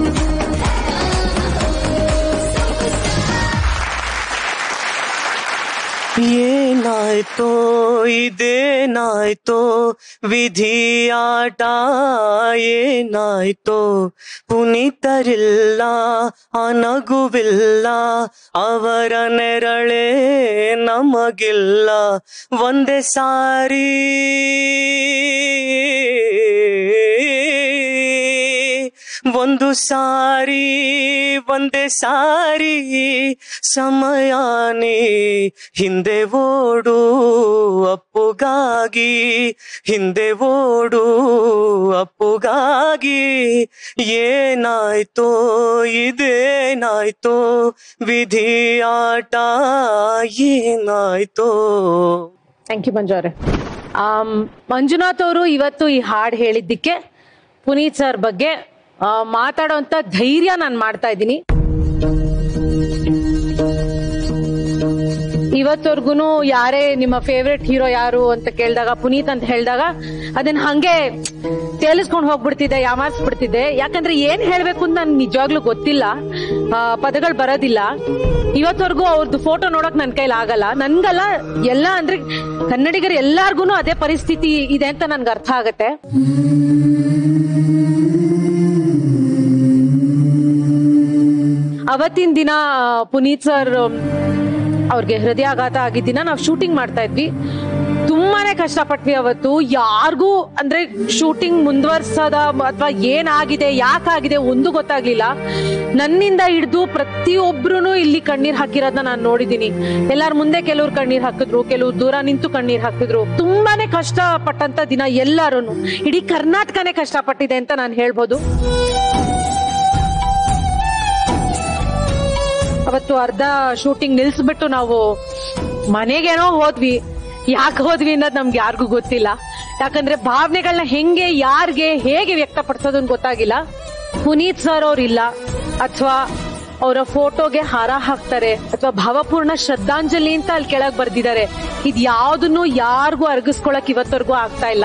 ಏನಾಯ್ತೋ ಇದೇನಾಯ್ತೋ ವಿಧಿಯಾಟ ಏನಾಯ್ತೋ ಪುನೀತರಿಲ್ಲ ಅನಗುವಿಲ್ಲ ಅವರ ನೆರಳೇ ನಮಗಿಲ್ಲ ಒಂದೇ ಸಾರಿ ಒಂದು ಸಾರಿ ಒಂದೇ ಸಾರಿ ಸಮಯಾನಿ ಹಿಂದೆ ಓಡು ಅಪ್ಪುಗಾಗಿ ಹಿಂದೆ ಓಡು ಅಪ್ಪುಗಾಗಿ ಏನಾಯ್ತೋ ಇದೇನಾಯ್ತೋ ವಿಧಿಯಾಟ ಏನಾಯ್ತೋ ಥ್ಯಾಂಕ್ ಯು ಮಂಜು ಅವರೇ ಆಮ್, ಮಂಜುನಾಥ್ ಅವರು ಇವತ್ತು ಈ ಹಾಡು ಹೇಳಿದ್ದಕ್ಕೆ ಪುನೀತ್ ಸರ್ ಬಗ್ಗೆ ಆ, ಮಾತಾಡೋಂತ ಧೈರ್ಯ ನಾನು ಮಾಡ್ತಾ ಇದ್ದೀನಿ ಇವತ್ತವರ್ಗುನು ಯಾರೇ ನಿಮ್ಮ ಫೇವ್ರೆಟ್ ಹೀರೋ ಯಾರು ಅಂತ ಕೇಳಿದಾಗ ಪುನೀತ್ ಅಂತ ಹೇಳಿದಾಗ ಅದನ್ನ ಹಂಗೆ ತೇಲಿಸ್ಕೊಂಡು ಹೋಗ್ಬಿಡ್ತಿದ್ದೆ ಯಾಮಾರಿಸ್ಬಿಡ್ತಿದ್ದೆ ಯಾಕಂದ್ರೆ ಏನ್ ಹೇಳ್ಬೇಕು ಅಂತ ನನ್ಗೆ ನಿಜವಾಗ್ಲೂ ಗೊತ್ತಿಲ್ಲ ಪದಗಳು ಬರೋದಿಲ್ಲ ಇವತ್ತವರೆಗೂ ಅವ್ರದ್ದು ಫೋಟೋ ನೋಡಕ್ ನನ್ ಕೈಲಿ ಆಗಲ್ಲ ನನ್ಗಲ್ಲ ಎಲ್ಲ ಅಂದ್ರೆ ಕನ್ನಡಿಗರು ಎಲ್ಲಾರ್ಗುನು ಅದೇ ಪರಿಸ್ಥಿತಿ ಇದೆ ಅಂತ ನನ್ಗೆ ಅರ್ಥ ಆಗತ್ತೆ ಅವತ್ತಿನ ದಿನ ಆ, ಪುನೀತ್ ಸರ್ ಅವ್ರಿಗೆ ಹೃದಯಾಘಾತ ಆಗಿದ್ದ ದಿನ ನಾವು ಶೂಟಿಂಗ್ ಮಾಡ್ತಾ ಇದ್ವಿ ತುಂಬಾನೇ ಕಷ್ಟಪಟ್ವಿ ಅವತ್ತು ಯಾರಿಗೂ ಅಂದ್ರೆ ಶೂಟಿಂಗ್ ಮುಂದುವರ್ಸದ ಅಥವಾ ಏನಾಗಿದೆ ಯಾಕಾಗಿದೆ ಒಂದು ಗೊತ್ತಾಗ್ಲಿಲ್ಲ ನನ್ನಿಂದ ಹಿಡಿದು ಪ್ರತಿಯೊಬ್ರು ಇಲ್ಲಿ ಕಣ್ಣೀರ್ ಹಾಕಿರೋದನ್ನ ನಾನು ನೋಡಿದೀನಿ ಎಲ್ಲಾರ ಮುಂದೆ ಕೆಲವ್ರು ಕಣ್ಣೀರ್ ಹಾಕಿದ್ರು ಕೆಲವ್ರು ದೂರ ನಿಂತು ಕಣ್ಣೀರ್ ಹಾಕಿದ್ರು ತುಂಬಾನೇ ಕಷ್ಟ ಪಟ್ಟಂತ ದಿನ ಎಲ್ಲಾರು ಇಡೀ ಕರ್ನಾಟಕನೇ ಕಷ್ಟಪಟ್ಟಿದೆ ಅಂತ ನಾನು ಹೇಳ್ಬೋದು ಅವತ್ತು ಅರ್ಧ ಶೂಟಿಂಗ್ ನಿಲ್ಸ್ಬಿಟ್ಟು ನಾವು ಮನೆಗೇನೋ ಹೋದ್ವಿ ಯಾಕೆ ಹೋದ್ವಿ ಅನ್ನೋದು ನಮ್ಗೆ ಯಾರಿಗೂ ಗೊತ್ತಿಲ್ಲ ಯಾಕಂದ್ರೆ ಭಾವನೆಗಳನ್ನ ಹೆಂಗೆ ಯಾರಿಗೆ ಹೇಗೆ ವ್ಯಕ್ತಪಡಿಸೋದನ್ನ ಗೊತ್ತಾಗಿಲ್ಲ ಪುನೀತ್ ಸರ್ ಅವ್ರಿಲ್ಲ ಅಥವಾ ಅವರ ಫೋಟೋಗೆ ಹಾರ ಹಾಕ್ತಾರೆ ಅಥವಾ ಭಾವಪೂರ್ಣ ಶ್ರದ್ಧಾಂಜಲಿ ಅಂತ ಅಲ್ಲಿ ಕೆಳಗ್ ಬರ್ದಿದ್ದಾರೆ ಇದ್ ಯಾವ್ದನ್ನು ಯಾರಿಗೂ ಅರ್ಗಿಸ್ಕೊಳಕ್ ಇವತ್ತವರೆಗೂ ಆಗ್ತಾ ಇಲ್ಲ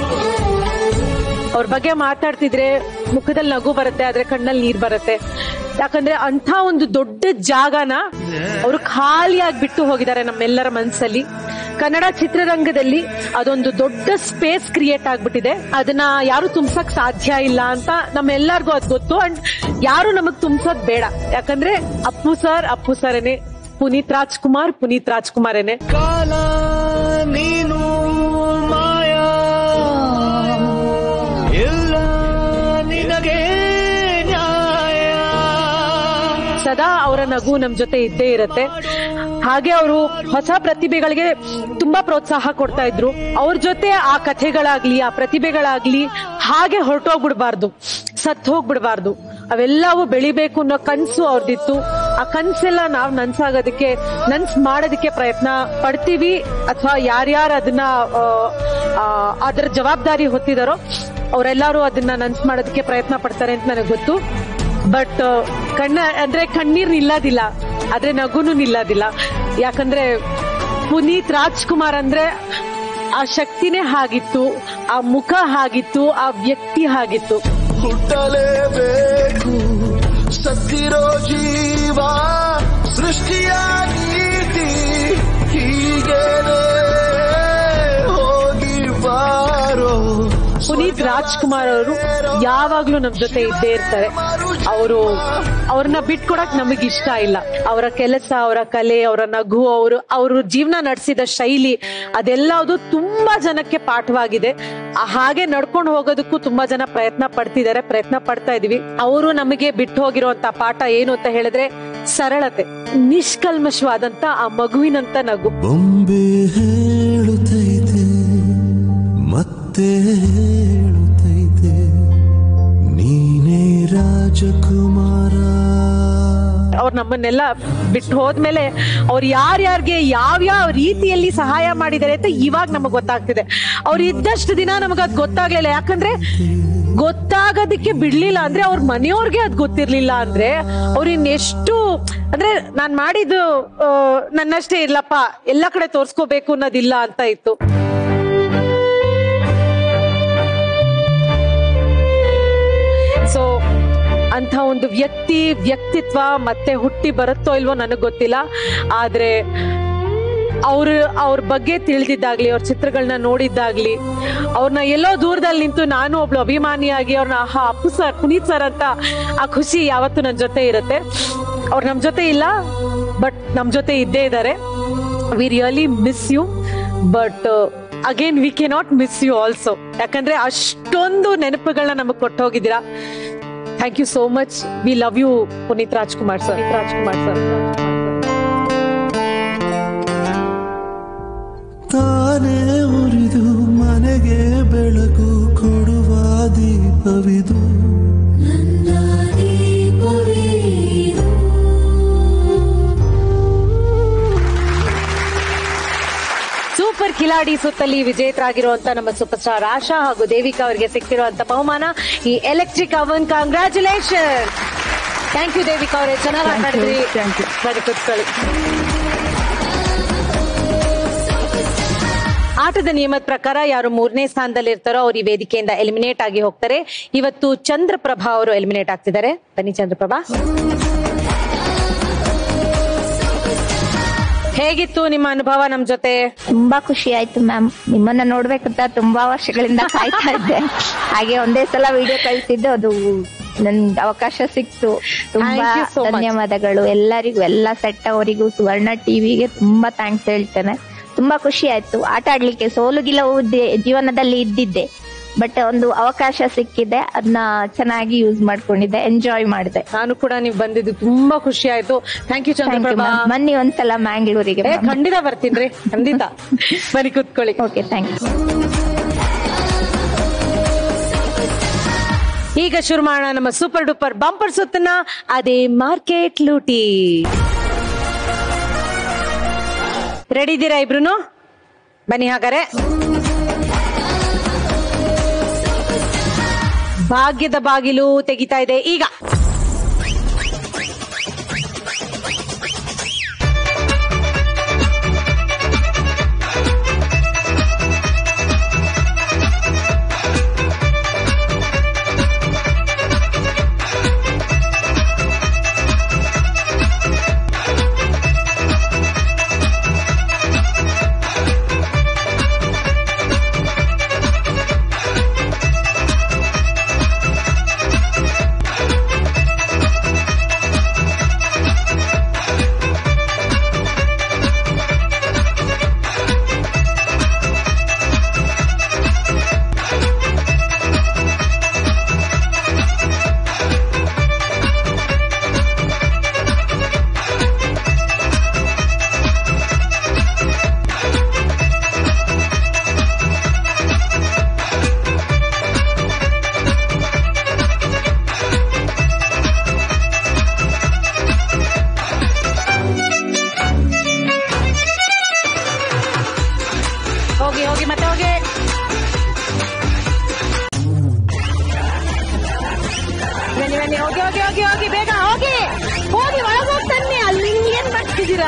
ಅವ್ರ ಬಗ್ಗೆ ಮಾತಾಡ್ತಿದ್ರೆ ಮುಖದಲ್ಲಿ ನಗು ಬರುತ್ತೆ ಆದ್ರೆ ಕಣ್ಣಲ್ಲಿ ನೀರ್ ಬರುತ್ತೆ ಯಾಕಂದ್ರೆ ಅಂತ ಒಂದು ದೊಡ್ಡ ಜಾಗನ ಅವರು ಖಾಲಿಯಾಗಿ ಬಿಟ್ಟು ಹೋಗಿದ್ದಾರೆ ನಮ್ಮೆಲ್ಲರ ಮನಸ್ಸಲ್ಲಿ ಕನ್ನಡ ಚಿತ್ರರಂಗದಲ್ಲಿ ಅದೊಂದು ದೊಡ್ಡ ಸ್ಪೇಸ್ ಕ್ರಿಯೇಟ್ ಆಗ್ಬಿಟ್ಟಿದೆ ಅದನ್ನ ಯಾರು ತುಂಬಸಕ್ ಸಾಧ್ಯ ಇಲ್ಲ ಅಂತ ನಮ್ಮೆಲ್ಲರಿಗೂ ಅದ್ ಗೊತ್ತು ಅಂಡ್ ಯಾರು ನಮಗ್ ತುಂಬಸೋದ್ ಬೇಡ ಯಾಕಂದ್ರೆ ಅಪ್ಪು ಸರ್ ಅಪ್ಪು ಸರೇನೆ ಪುನೀತ್ ರಾಜ್ಕುಮಾರ್ ಪುನೀತ್ ರಾಜ್ಕುಮಾರೇನೆ ಕಾಲ ನೀನು ಮಾಯಾ ಎಲ್ಲ ನಿನಗೆ ನ್ಯಾಯ ಸದಾ ಅವರ ನಗು ನಮ್ ಜೊತೆ ಇದ್ದೇ ಇರತ್ತೆ ಹಾಗೆ ಅವರು ಹೊಸ ಪ್ರತಿಭೆಗಳಿಗೆ ತುಂಬಾ ಪ್ರೋತ್ಸಾಹ ಕೊಡ್ತಾ ಇದ್ರು ಅವ್ರ ಜೊತೆ ಆ ಕಥೆಗಳಾಗ್ಲಿ ಆ ಪ್ರತಿಭೆಗಳಾಗ್ಲಿ ಹಾಗೆ ಹೊರಟೋಗ್ಬಿಡ್ಬಾರ್ದು ಸತ್ ಹೋಗ್ಬಿಡ್ಬಾರ್ದು ಅವೆಲ್ಲವೂ ಬೆಳಿಬೇಕು ಅನ್ನೋ ಕನ್ಸು ಅವ್ರದಿತ್ತು ಆ ಕನ್ಸೆಲ್ಲ ನಾವ್ ನನ್ಸಾಗೋದಕ್ಕೆ ನನ್ಸ್ ಮಾಡೋದಕ್ಕೆ ಪ್ರಯತ್ನ ಪಡ್ತೀವಿ ಅಥವಾ ಯಾರ್ಯಾರು ಅದನ್ನ ಆ, ಆ, ಅದರ ಜವಾಬ್ದಾರಿ ಹೊತ್ತಿದಾರೋ ಅವರೆಲ್ಲರೂ ಅದನ್ನ ನನ್ಸ್ ಮಾಡೋದಕ್ಕೆ ಪ್ರಯತ್ನ ಪಡ್ತಾರೆ ಅಂತ ನನಗೆ ಗೊತ್ತು ಬಟ್ ಕಣ್ಣ ಅಂದ್ರೆ ಕಣ್ಣೀರ್ ನಿಲ್ಲೋದಿಲ್ಲ ಆದ್ರೆ ನಗುನು ನಿಲ್ಲೋದಿಲ್ಲ ಯಾಕಂದ್ರೆ ಪುನೀತ್ ರಾಜ್ಕುಮಾರ್ ಅಂದ್ರೆ ಆ ಶಕ್ತಿನೇ ಹಾಗಿತ್ತು ಆ ಮುಖ ಹಾಗಿತ್ತು ಆ ವ್ಯಕ್ತಿ ಹಾಗಿತ್ತು ಹುಟ್ಟಲೇಬೇಕು ಸತ್ತಿರೋ ಜೀವ ಸೃಷ್ಟಿಯ ನೀತಿ ಹೀಗೇನೆ ಹೋಗಿ ಬಾರೋ ಪುನೀತ್ ರಾಜ್ಕುಮಾರ್ ಅವರು ಯಾವಾಗ್ಲೂ ನಮ್ ಜೊತೆ ಇದ್ದೇ ಇರ್ತಾರೆ ಅವರು ಅವ್ರನ್ನ ಬಿಟ್ಕೊಡಕ್ ನಮಗ್ ಇಷ್ಟ ಇಲ್ಲ ಅವರ ಕೆಲಸ ಅವರ ಕಲೆ ಅವರ ನಗು ಅವರು ಅವರು ಜೀವನ ನಡೆಸಿದ ಶೈಲಿ ಅದೆಲ್ಲದು ತುಂಬಾ ಜನಕ್ಕೆ ಪಾಠವಾಗಿದೆ ಆ ಹಾಗೆ ನಡ್ಕೊಂಡು ಹೋಗೋದಕ್ಕೂ ತುಂಬಾ ಜನ ಪ್ರಯತ್ನ ಪಡ್ತಿದ್ದಾರೆ ಪ್ರಯತ್ನ ಪಡ್ತಾ ಇದೀವಿ ಅವರು ನಮಗೆ ಬಿಟ್ಟು ಹೋಗಿರುವಂತ ಪಾಠ ಏನು ಅಂತ ಹೇಳಿದ್ರೆ ಸರಳತೆ ನಿಷ್ಕಲ್ಮಶವಾದಂತ ಆ ಮಗುವಿನಂತ ನಗು ಬೊಂಬೆ ಹೇಳುತ್ತೈತೆ ಮತ್ತೆ ಹೇಳುತ್ತೈತೆ ನೀನೇ ರಾಜಕುಮಾರ ಅವ್ರು ನಮ್ಮನ್ನೆಲ್ಲ ಬಿಟ್ಟು ಹೋದ್ಮೇಲೆ ಅವ್ರು ಯಾರ್ಯಾರಿಗೆ ಯಾವ್ಯಾವ ರೀತಿಯಲ್ಲಿ ಸಹಾಯ ಮಾಡಿದ್ದಾರೆ ಅಂತ ಇವಾಗ ನಮಗ್ ಗೊತ್ತಾಗ್ತಿದೆ ಅವ್ರು ಇದ್ದಷ್ಟು ದಿನ ನಮಗ್ ಅದ್ ಗೊತ್ತಾಗ್ಲಿಲ್ಲ ಯಾಕಂದ್ರೆ ಗೊತ್ತಾಗೋದಕ್ಕೆ ಬಿಡ್ಲಿಲ್ಲ ಅಂದ್ರೆ ಅವ್ರ ಮನೆಯವ್ರಿಗೆ ಅದ್ ಗೊತ್ತಿರ್ಲಿಲ್ಲ ಅಂದ್ರೆ ಅವ್ರು ಇನ್ನೆಷ್ಟು ಅಂದ್ರೆ ನಾನ್ ಮಾಡಿದ್ದು ಆ, ನನ್ನಷ್ಟೇ ಇರ್ಲಪ್ಪ ಎಲ್ಲಾ ಕಡೆ ತೋರ್ಸ್ಕೋಬೇಕು ಅನ್ನೋದಿಲ್ಲ ಅಂತ ಇತ್ತು ಸೊ ಅಂತ ಒಂದು ವ್ಯಕ್ತಿ ವ್ಯಕ್ತಿತ್ವ ಮತ್ತೆ ಹುಟ್ಟಿ ಬರುತ್ತೋ ಇಲ್ವೋ ನನಗ್ ಗೊತ್ತಿಲ್ಲ ಆದ್ರೆ ಅವ್ರ ಅವ್ರ ಬಗ್ಗೆ ತಿಳಿದಿದ್ದಾಗ್ಲಿ ಅವ್ರ ಚಿತ್ರಗಳನ್ನ ನೋಡಿದ್ದಾಗ್ಲಿ ಅವ್ರನ್ನ ಎಲ್ಲೋ ದೂರದಲ್ಲಿ ನಿಂತು ನಾನು ಒಬ್ಳು ಅಭಿಮಾನಿಯಾಗಿ ಅವ್ರನ್ನ ಆಹಾ ಅಪ್ಪು ಸರ್ ಪುನೀತ್ ಸರ್ ಅಂತ ಆ ಖುಷಿ ಯಾವತ್ತು ನನ್ನ ಜೊತೆ ಇರುತ್ತೆ ಅವ್ರು ನಮ್ ಜೊತೆ ಇಲ್ಲ ಬಟ್ ನಮ್ ಜೊತೆ ಇದ್ದೇ ಇದ್ದಾರೆ we really miss you but again we can not miss you also ಯಾಕಂದ್ರೆ ಅಷ್ಟೊಂದು ನೆನಪುಗಳನ್ನ ನಮಗ್ ಕೊಟ್ಟೋಗಿದ್ದೀರಾ thank you so much we love you Puneeth Rajkumar sir Rajkumar sir ತಾನೇ ಉರಿದು ಮನೆಗೆ ಬೆಳಕು ಕೊಡುವ ದೀಪವಿದು ಸೂಪರ್ ಕಿಲಾಡಿ ಸುತ್ತಲ್ಲಿ ವಿಜೇತರಾಗಿರುವಂತ ನಮ್ಮ ಸೂಪರ್ ಸ್ಟಾರ್ ಆಶಾ ಹಾಗೂ ದೇವಿಕಾ ಅವರಿಗೆ ಸಿಕ್ಕಿರುವಂತ ಬಹುಮಾನ ಈ ಎಲೆಕ್ಟ್ರಿಕ್ ಅವನ್ ಕಾಂಗ್ರಾಚುಲೇಷನ್ ಥ್ಯಾಂಕ್ ಯು ದೇವಿಕಾ ಅವರೇ ಚೆನ್ನಾಗಿ Thank you, ಮಾತಾಡಿದ್ರಿ thank you. ಬನ್ನಿ ಕೂತ್ಕೊಳ್ಳಿ ಆಟದ ನಿಯಮದ ಪ್ರಕಾರ ಯಾರು ಮೂರನೇ ಸ್ಥಾನದಲ್ಲಿ ಇರ್ತಾರೋ ಅವ್ರು ಈ ವೇದಿಕೆಯಿಂದ ಎಲಿಮಿನೇಟ್ ಆಗಿ ಹೋಗ್ತಾರೆ ಇವತ್ತು ಚಂದ್ರಪ್ರಭಾ ಅವರು ಎಲಿಮಿನೇಟ್ ಆಗ್ತಿದ್ದಾರೆ ಬನ್ನಿ ಚಂದ್ರಪ್ರಭಾ ಹೇಗಿತ್ತು ನಿಮ್ಮ ಅನುಭವ ನಮ್ ಜೊತೆ ತುಂಬಾ ಖುಷಿ ಆಯ್ತು ಮ್ಯಾಮ್ ನಿಮ್ಮನ್ನ ನೋಡ್ಬೇಕಂತ ತುಂಬಾ ವರ್ಷಗಳಿಂದ ಕಾಯ್ತಾ ಇದ್ದೆ ಹಾಗೆ ಒಂದೇ ಸಲ ವಿಡಿಯೋ ಕಳಿಸಿದ್ದು ಅದು ನನ್ಗೆ ಅವಕಾಶ ಸಿಕ್ತು ತುಂಬಾ Thank you so much. ಧನ್ಯವಾದಗಳು ಎಲ್ಲರಿಗೂ ಎಲ್ಲ ಸೆಟ್ ಅವರಿಗೂ ಸುವರ್ಣ ಟಿವಿಗೆ ತುಂಬಾ ಥ್ಯಾಂಕ್ಸ್ ಹೇಳ್ತೇನೆ ತುಂಬಾ ಖುಷಿ ಆಯ್ತು ಆಟ ಆಡ್ಲಿಕ್ಕೆ ಸೋಲು ಗೆಲುವು ದೇ- ಜೀವನದಲ್ಲಿ ಇದ್ದಿದ್ದೆ ಬಟ್ ಒಂದು ಅವಕಾಶ ಸಿಕ್ಕಿದೆ ಅದನ್ನ ಚೆನ್ನಾಗಿ ಯೂಸ್ ಮಾಡ್ಕೊಂಡಿದ್ದೆ ಎಂಜಾಯ್ ಮಾಡಿದೆ ನಾನು ಕೂಡ ನೀವು ಬಂದಿದ್ದು ತುಂಬಾ ಖುಷಿ ಆಯ್ತು ಥ್ಯಾಂಕ್ ಯು ಚಂದ್ರಪ್ರಭಾ ಬನ್ನಿ ಒಂದ್ಸಲ ಮ್ಯಾಂಗ್ಳೂರಿಗೆ ಏ, ಖಂಡಿತ ಬರ್ತೀನಿ ಖಂಡಿತ ಬನ್ನಿ ಕೂತ್ಕೊಳ್ಳಿ ಓಕೆ ಥ್ಯಾಂಕ್ ಯು ಈಗ ಶುರು ಮಾಡೋಣ ನಮ್ಮ ಸೂಪರ್ ಡೂಪರ್ ಬಂಪರ್ ಸುತ್ತನ ಅದೇ ಮಾರ್ಕೆಟ್ ಲೂಟಿ ರೆಡಿ ಇದ್ದೀರಾ ಇಬ್ರು ಬನ್ನಿ ಹಾಗಾರೆ ಭಾಗ್ಯದ ಬಾಗಿಲು ತೆಗಿತಾ ಇದೆ ಈಗ ಹೋಗಿ ಹೋಗಿ ಮತ್ತೆ ಹೋಗಿ ಬನ್ನಿ ಬನ್ನಿ ಹೋಗಿ ಹೋಗಿ ಹೋಗಿ ಹೋಗಿ ಬೇಗ ಹೋಗಿ ಹೋಗಿ ಒಳಗೋಗಿ ತನ್ನಿ ಅಲ್ಲಿ ಏನ್ ಮಾಡ್ತಿದ್ದೀರಾ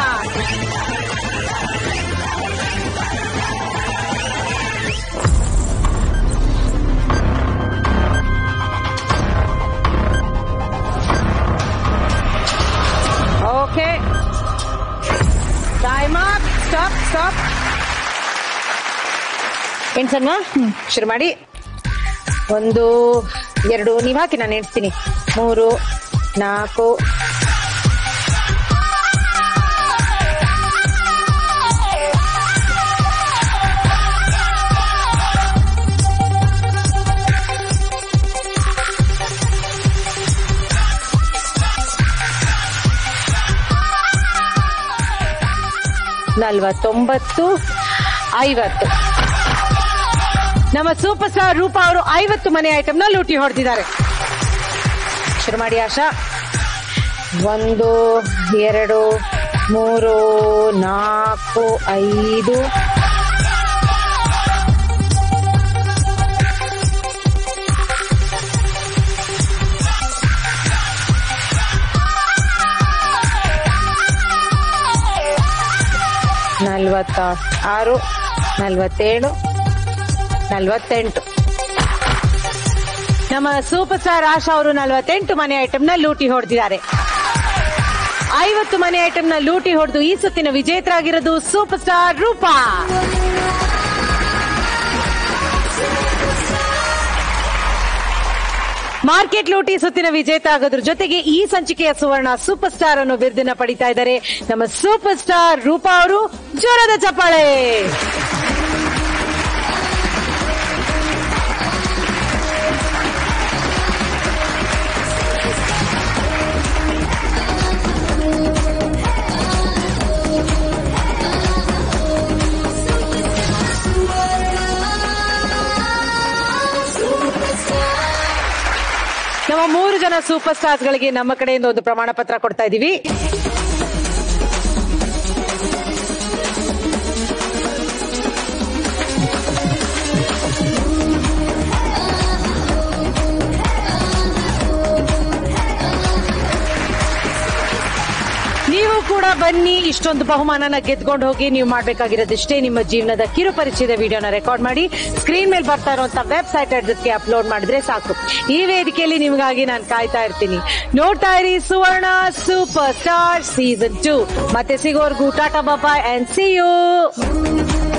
okay time up stop stop ಎಣ್ಸಣ್ಣ ಶುರು ಮಾಡಿ ಒಂದು ಎರಡು ನೀವ್ ಹಾಕಿ ನಾನು ಎಣ್ಸ್ತೀನಿ ಮೂರು ನಾಲ್ಕು ನಲ್ವತ್ತೊಂಬತ್ತು ಐವತ್ತು ನಮ್ಮ ಸೂಪರ್ ಸ್ಟಾರ್ ರೂಪಾ ಅವರು ಐವತ್ತು ಮನೆ ಐಟಮ್ ನ ಲೂಟಿ ಹೊಡೆದಿದ್ದಾರೆ ಶುರು ಮಾಡಿ ಆಶಾ ಒಂದು ಎರಡು ಮೂರು ನಾಲ್ಕು ಐದು ನಲ್ವತ್ತ ಆರು ನಲ್ವತ್ತೇಳು ನಲ್ವತ್ತೆಂಟು ನಮ್ಮ ಸೂಪರ್ ಸ್ಟಾರ್ ಆಶಾ ಅವರು ನಲವತ್ತೆಂಟು ಮನೆ ಐಟಮ್ ನ ಲೂಟಿ ಹೊಡೆದಿದ್ದಾರೆ ಐವತ್ತು ಮನೆ ಐಟಮ್ ನ ಲೂಟಿ ಹೊಡೆದು ಈ ಸುತ್ತಿನ ವಿಜೇತರಾಗಿರೋದು ಸೂಪರ್ ಸ್ಟಾರ್ ರೂಪಾ ಮಾರ್ಕೆಟ್ ಲೂಟಿ ಸುತ್ತಿನ ವಿಜೇತ ಆಗೋದ್ರ ಜೊತೆಗೆ ಈ ಸಂಚಿಕೆಯ ಸುವರ್ಣ ಸೂಪರ್ ಸ್ಟಾರ್ ಅನ್ನೋ ಬಿರುದನ್ನ ಪಡಿತಾ ಇದ್ದಾರೆ ನಮ್ಮ ಸೂಪರ್ ಸ್ಟಾರ್ ರೂಪಾ ಅವರು ಜೋರದ ಚಪ್ಪಾಳೆ ನಮ್ಮ ಮೂರು ಜನ ಸೂಪರ್ ಸ್ಟಾರ್ಸ್ ಗಳಿಗೆ ನಮ್ಮ ಕಡೆಯಿಂದ ಒಂದು ಪ್ರಮಾಣ ಪತ್ರ ಕೊಡ್ತಾ ಇದೀವಿ ನೀವು ಕೂಡ ಬನ್ನಿ ಇಷ್ಟೊಂದು ಬಹುಮಾನನ ಗೆದ್ಕೊಂಡು ಹೋಗಿ ನೀವು ಮಾಡ್ಬೇಕಾಗಿರೋದಿಷ್ಟೇ ನಿಮ್ಮ ಜೀವನದ ಕಿರು ಪರಿಚಯದ ವಿಡಿಯೋನ ರೆಕಾರ್ಡ್ ಮಾಡಿ ಸ್ಕ್ರೀನ್ ಮೇಲೆ ಬರ್ತಾ ಇರುವಂತ ವೆಬ್ಸೈಟ್ ಅಡ್ರೆಸ್ಗೆ ಅಪ್ಲೋಡ್ ಮಾಡಿದ್ರೆ ಸಾಕು ಈ ವೇದಿಕೆಯಲ್ಲಿ ನಿಮಗಾಗಿ ನಾನು ಕಾಯ್ತಾ ಇರ್ತೀನಿ ನೋಡ್ತಾ ಇರಿ Suvarna super star season two ಮತ್ತೆ ಸಿಗೋರ್ಗು ಟಾಟಾ ಬಾಬಾಯ್ ಅಂಡ್ ಸಿ ಯು